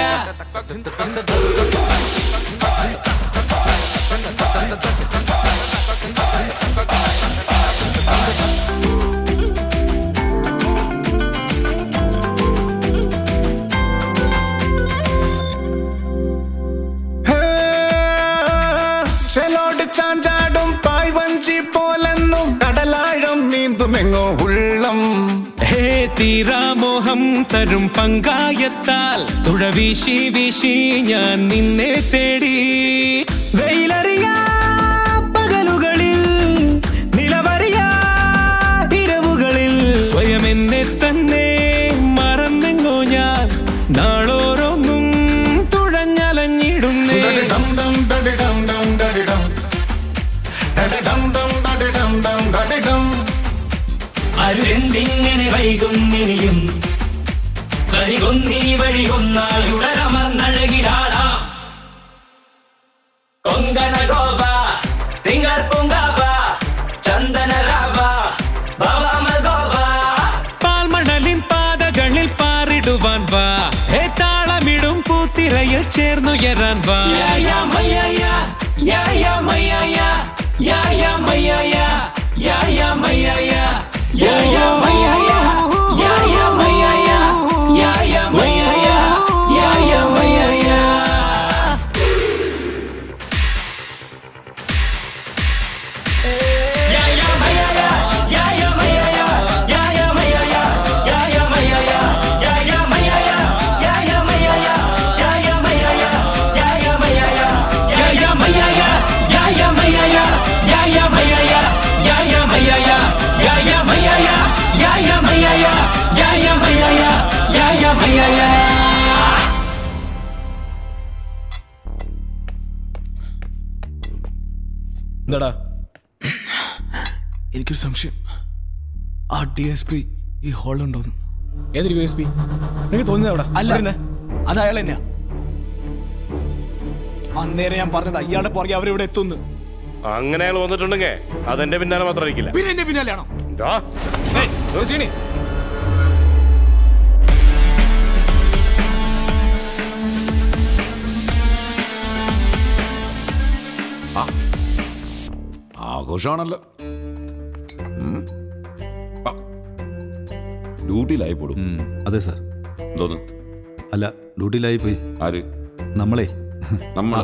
ചെലോട് ചാഞ്ചാടും പായ്വഞ്ചി പോലെന്നും കടലാഴം നീന്തുമെങ്ങോ ഉള്ളം ഹേ തീരാമോഹം തരും പങ്കായത്താൽ തുഴ വീശി വീശി ഞാൻ നിന്നെ തേടി വെയിലറിയാ പകലുകളിൽ നിലവറിയാ ഇരവുകളിൽ സ്വയം എന്നെ തന്നെ മറന്നെങ്ങോ ഞാൻ നാളോരോന്നും തുഴഞ്ഞലഞ്ഞിടുന്നേ ഡം ഡം ഡടിഡം ഡം ഡടിഡം ഡടിഡം ഡം ഡടിഡം ഡം ഡടിഡം അരുതെന്തിങ്ങനെ വൈകും ഇനിയും വരികൊന്നീ വഴി ഒന്നാൽ ഉടരമർന്നഴകിലാടാ കൊങ്കണ ഗോവ തിങ്കൾ പൂങ്കാവ ചന്ദന രാവ ഗോവ പാൽമണലിൻ പാതകളിൽ പാറിടുവാൻ വാ ഹേ താളമിടും പൂത്തിരയിൽ ചേർന്നുയരാൻ വാ യായ മയ്യായ യായ മയ്യായ യായ മയ്യായ യായ മയ്യായ യായ മയ്യായ യായ മയ്യായ യായ മയ്യായ യായ മയ്യായ എന്താടാ എനിക്കൊരു സംശയം ആ ഡി എസ് പി ഈ ഹാളുണ്ടോന്ന് ഏതൊരു യു എസ് പി നിനക്ക് തോന്നുന്നത് അവിടെ അല്ല അത് അയാൾ തന്നെയാ അന്നേരം ഞാൻ പറഞ്ഞത് അയാളുടെ പുറകെ അവരിവിടെ എത്തുന്നു അങ്ങനെ അയാൾ വന്നിട്ടുണ്ടെങ്കിൽ അതെന്റെ പിന്നാലെ മാത്രം ഇരിക്കില്ല പിന്നെ എന്റെ പിന്നാലെയാണോ ഡാ. ആഘോഷമാണല്ലോ ഉം. ആ. ഡ്യൂട്ടിയിലായി പോടും അതെ സാർ എന്തോന്ന് അല്ല ഡ്യൂട്ടിയിലായി പോയി ആര് നമ്മളെ നമ്മൾ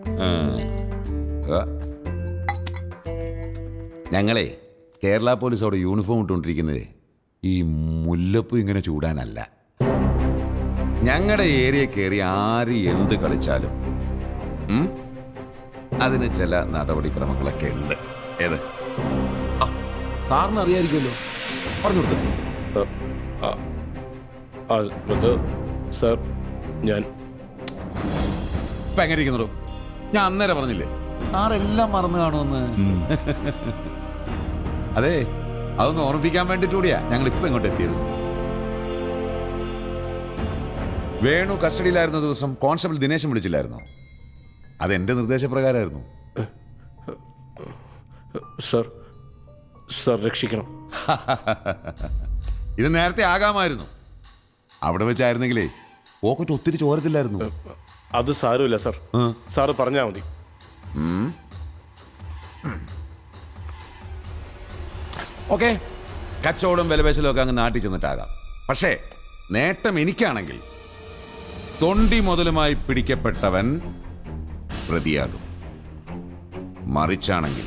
ഞങ്ങളെ കേരള പോലീസ് അവിടെ യൂണിഫോം ഇട്ടുകൊണ്ടിരിക്കുന്നത് ഈ മുല്ലപ്പ് ഇങ്ങനെ ചൂടാനല്ല ഞങ്ങളുടെ ഏരിയ കയറി ആര് എന്ത് കളിച്ചാലും ഉം, അതിന് ചില നടപടിക്രമങ്ങളൊക്കെ ഉണ്ട് ഏത് ആ, സാറിന് അറിയായിരിക്കുമല്ലോ പറഞ്ഞു കൊടുത്തില്ലേ അത് സാർ ഞാൻ ഇപ്പൊ എങ്ങനെ ഇരിക്കുന്നോ ഞാൻ അന്നേരം പറഞ്ഞില്ലേ സാറെല്ലാം മറന്നു കാണുമെന്ന് അതെ അതൊന്ന് ഓർമ്മിപ്പിക്കാൻ വേണ്ടിട്ട് കൂടിയാ ഞങ്ങൾ ഇപ്പൊ ഇങ്ങോട്ട് എത്തിയത് വേണു കസ്റ്റഡിയിലായിരുന്ന ദിവസം കോൺസ്റ്റബിൾ ദിനേശൻ വിളിച്ചില്ലായിരുന്നോ അത് എന്റെ നിർദ്ദേശപ്രകാരമായിരുന്നു സാർ സാർ രക്ഷിക്കണം ഇത് നേരത്തെ ആകാമായിരുന്നു അവിടെ വെച്ചായിരുന്നെങ്കിലേ പോക്കറ്റ് ഒത്തിരി ചോരത്തില്ലായിരുന്നു അത് സാരമില്ല സാർ സാറ് പറഞ്ഞാൽ മതി ഓക്കെ കച്ചവടം വിലപേശലും ഒക്കെ അങ്ങ് നാട്ടിൽ ചെന്നിട്ടാകാം പക്ഷേ നേട്ടം എനിക്കാണെങ്കിൽ തൊണ്ടി മുതലുമായി പിടിക്കപ്പെട്ടവൻ പ്രതിയാകും മറിച്ചാണെങ്കിൽ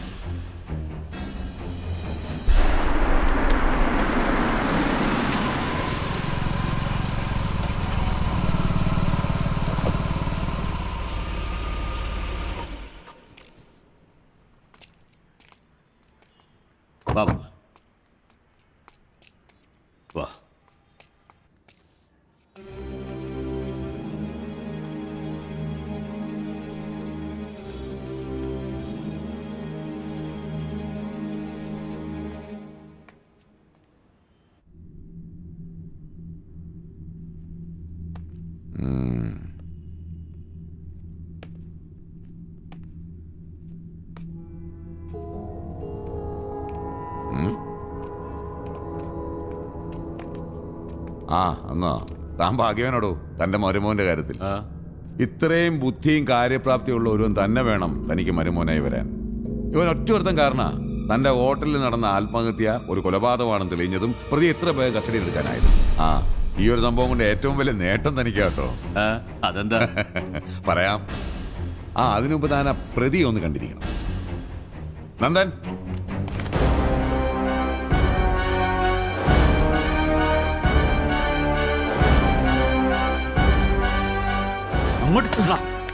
വാ മോളെ. വാ ഉം. ഉം. ആ എന്നാ താൻ ഭാഗ്യവാനോടോ തന്റെ മരുമോന്റെ കാര്യത്തിൽ ഇത്രയും ബുദ്ധിയും കാര്യപ്രാപ്തിയുള്ള ഒരുവൻ തന്നെ വേണം തനിക്ക് മരുമോനായി വരാൻ ഇവൻ ഒറ്റ ഒരുത്തൻ കാരണ തന്റെ ഹോട്ടലിൽ നടന്ന ആത്മഹത്യ ഒരു കൊലപാതകമാണെന്ന് തെളിഞ്ഞതും പ്രതി എത്ര പേർ കസ്റ്റഡിയിൽ എടുക്കാനായത് ആ ഈ ഒരു സംഭവം കൊണ്ട് ഏറ്റവും വലിയ നേട്ടം തനിക്കാട്ടോ അതെന്താ പറയാം ആ അതിനു മുമ്പ് താൻ ആ പ്രതി ഒന്ന് കണ്ടിരിക്കണം നന്ദൻ അങ്ങോട്ട്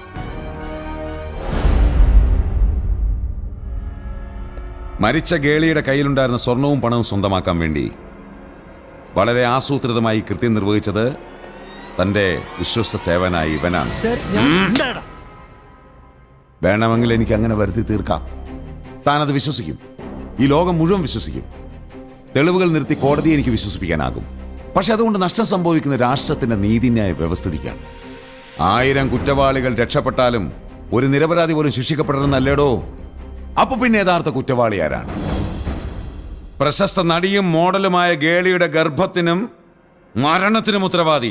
മരിച്ച ഗേളിയുടെ കയ്യിലുണ്ടായിരുന്ന സ്വർണവും പണവും സ്വന്തമാക്കാൻ വേണ്ടി വളരെ ആസൂത്രിതമായി കൃത്യം നിർവഹിച്ചത് തന്റെ വിശ്വസ്ത സേവനായി ഇവനാണ് എന്താടാ വേണമെങ്കിൽ എനിക്ക് അങ്ങനെ വരുത്തി തീർക്കാം താനത് വിശ്വസിക്കും ഈ ലോകം മുഴുവൻ വിശ്വസിക്കും തെളിവുകൾ നിർത്തി കോടതിയെ എനിക്ക് വിശ്വസിപ്പിക്കാനാകും പക്ഷെ അതുകൊണ്ട് നഷ്ടം സംഭവിക്കുന്ന രാഷ്ട്രത്തിന്റെ നീതിന്യായ വ്യവസ്ഥിതിക്കാണ് ആയിരം കുറ്റവാളികൾ രക്ഷപ്പെട്ടാലും ഒരു നിരപരാധി പോലും ശിക്ഷിക്കപ്പെടണമെന്നല്ലേടോ അപ്പൊ പിന്നെ യഥാർത്ഥ കുറ്റവാളി ആരാണ് പ്രശസ്ത നടിയും മോഡലുമായ ഗേളിയുടെ ഗർഭത്തിനും മരണത്തിനും ഉത്തരവാദി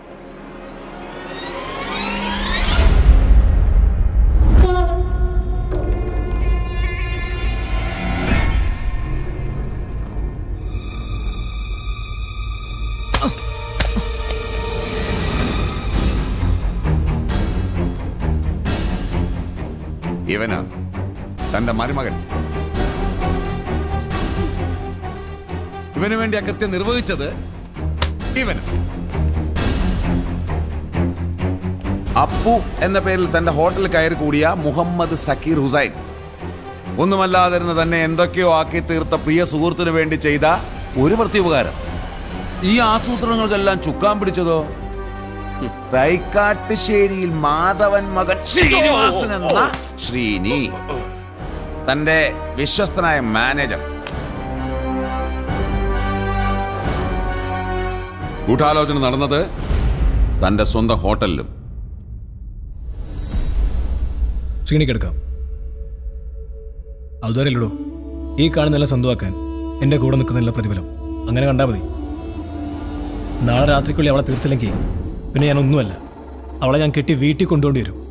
ഇവനാണ് തന്റെ മരുമകൻ ഇവന് വേണ്ടി ആ കൃത്യം നിർവഹിച്ചത് ഇവന് അപ്പു എന്ന പേരിൽ തന്റെ ഹോട്ടലിൽ കയറി കൂടിയ മുഹമ്മദ് സക്കീർ ഹുസൈൻ ഒന്നുമല്ലാതിരുന്ന തന്നെ എന്തൊക്കെയോ ആക്കി തീർത്ത പ്രിയ സുഹൃത്തിനു വേണ്ടി ചെയ്ത ഒരു പ്രത്യുപകാരം ഈ ആസൂത്രണങ്ങൾക്കെല്ലാം ചുക്കാൻ പിടിച്ചതോ തൈക്കാട്ടുശ്ശേരിയിൽ മാധവൻ മകൻ ശ്രീനിവാസൻ എന്ന ശ്രീനി തന്റെ വിശ്വസ്തനായ മാനേജർ ഗൂഢാലോചന നടന്നത് തന്റെ സ്വന്തം ഹോട്ടലിലും ശ്രീണിക്കെടുക്കാം ഔദാര്യല്ലടോ ഈ കാണുന്നെല്ലാം സ്വന്തമാക്കാൻ എൻ്റെ കൂടെ നിൽക്കുന്നില്ല പ്രതിഫലം അങ്ങനെ കണ്ടാൽ മതി നാളെ രാത്രിക്കുള്ളിൽ അവളെ തീർത്തില്ലെങ്കിൽ പിന്നെ ഞാൻ ഒന്നുമല്ല അവളെ ഞാൻ കെട്ടി വീട്ടിൽ കൊണ്ടുപോണ്ടി വരും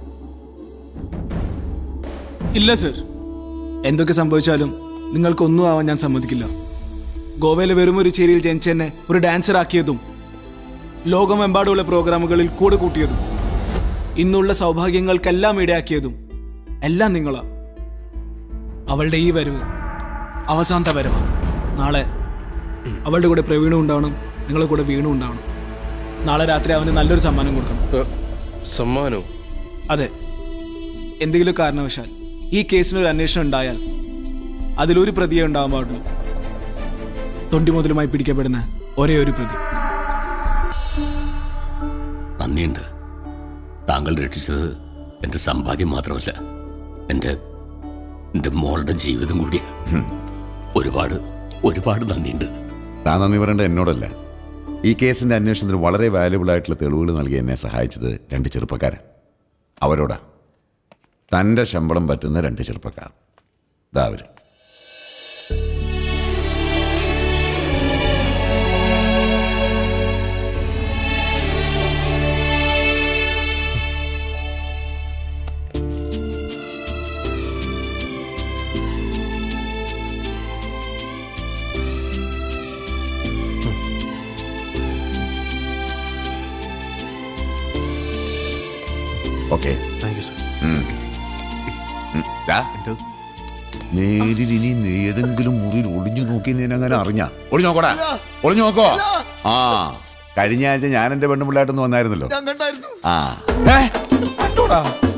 ഇല്ല സർ എന്തൊക്കെ സംഭവിച്ചാലും നിങ്ങൾക്കൊന്നും ആവാൻ ഞാൻ സമ്മതിക്കില്ല ഗോവയിലെ വെറും ഒരു ചേരിയിൽ ജനിച്ചെന്നെ ഒരു ഡാൻസർ ആക്കിയതും ലോകമെമ്പാടുമുള്ള പ്രോഗ്രാമുകളിൽ കൂടെ കൂട്ടിയതും ഇന്നുള്ള സൗഭാഗ്യങ്ങൾക്കെല്ലാം ഇടയാക്കിയതും എല്ലാം നിങ്ങളാ അവളുടെ ഈ വരവ് അവസാനത്തെ വരവാ നാളെ അവളുടെ കൂടെ പ്രവീണും ഉണ്ടാവണം നിങ്ങളുടെ കൂടെ വീണും ഉണ്ടാവണം നാളെ രാത്രി അവന് നല്ലൊരു സമ്മാനം കൊടുക്കണം സമ്മാനോ അതെ എന്തെങ്കിലും കാരണവശാൽ ഈ കേസിനൊരു അന്വേഷണം ഉണ്ടായാൽ അതിലൊരു പ്രതിയെ ഉണ്ടാവാൻ പാടുള്ളൂ തൊണ്ടി മുതലുമായി പിടിക്കപ്പെടുന്ന ഒരേ ഒരു പ്രതി നന്ദിയുണ്ട് താങ്കൾ രക്ഷിച്ചത് എൻ്റെ സമ്പാദ്യം മാത്രമല്ല എൻ്റെ എൻ്റെ മോളുടെ ജീവിതം കൂടിയാണ് ഒരുപാട് ഒരുപാട് നന്ദിയുണ്ട് താൻ നന്ദി പറയേണ്ട എന്നോടല്ല ഈ കേസിന്റെ അന്വേഷണത്തിന് വളരെ വാല്യുബിൾ ആയിട്ടുള്ള തെളിവുകൾ നൽകി എന്നെ സഹായിച്ചത് രണ്ട് ചെറുപ്പക്കാരൻ അവരോടാ തൻ്റെ ശമ്പളം പറ്റുന്ന രണ്ട് ചെറുപ്പക്കാർ ഇതാ അവര് ഓക്കെ താങ്ക് യു സർ നേരിൽ ഇനി നീ ഏതെങ്കിലും മുറിയിൽ ഒളിഞ്ഞു നോക്കി നീ അങ്ങനെ അറിഞ്ഞ ഒളിഞ്ഞു നോക്കടാ ഒളിഞ്ഞു നോക്കോ ആ കഴിഞ്ഞ ആഴ്ച ഞാൻ എന്റെ പെണ്ണുപിള്ളായിട്ടൊന്ന് വന്നായിരുന്നല്ലോ ഞാൻ കണ്ടായിരുന്നു ആ ഏ? കണ്ടോടാ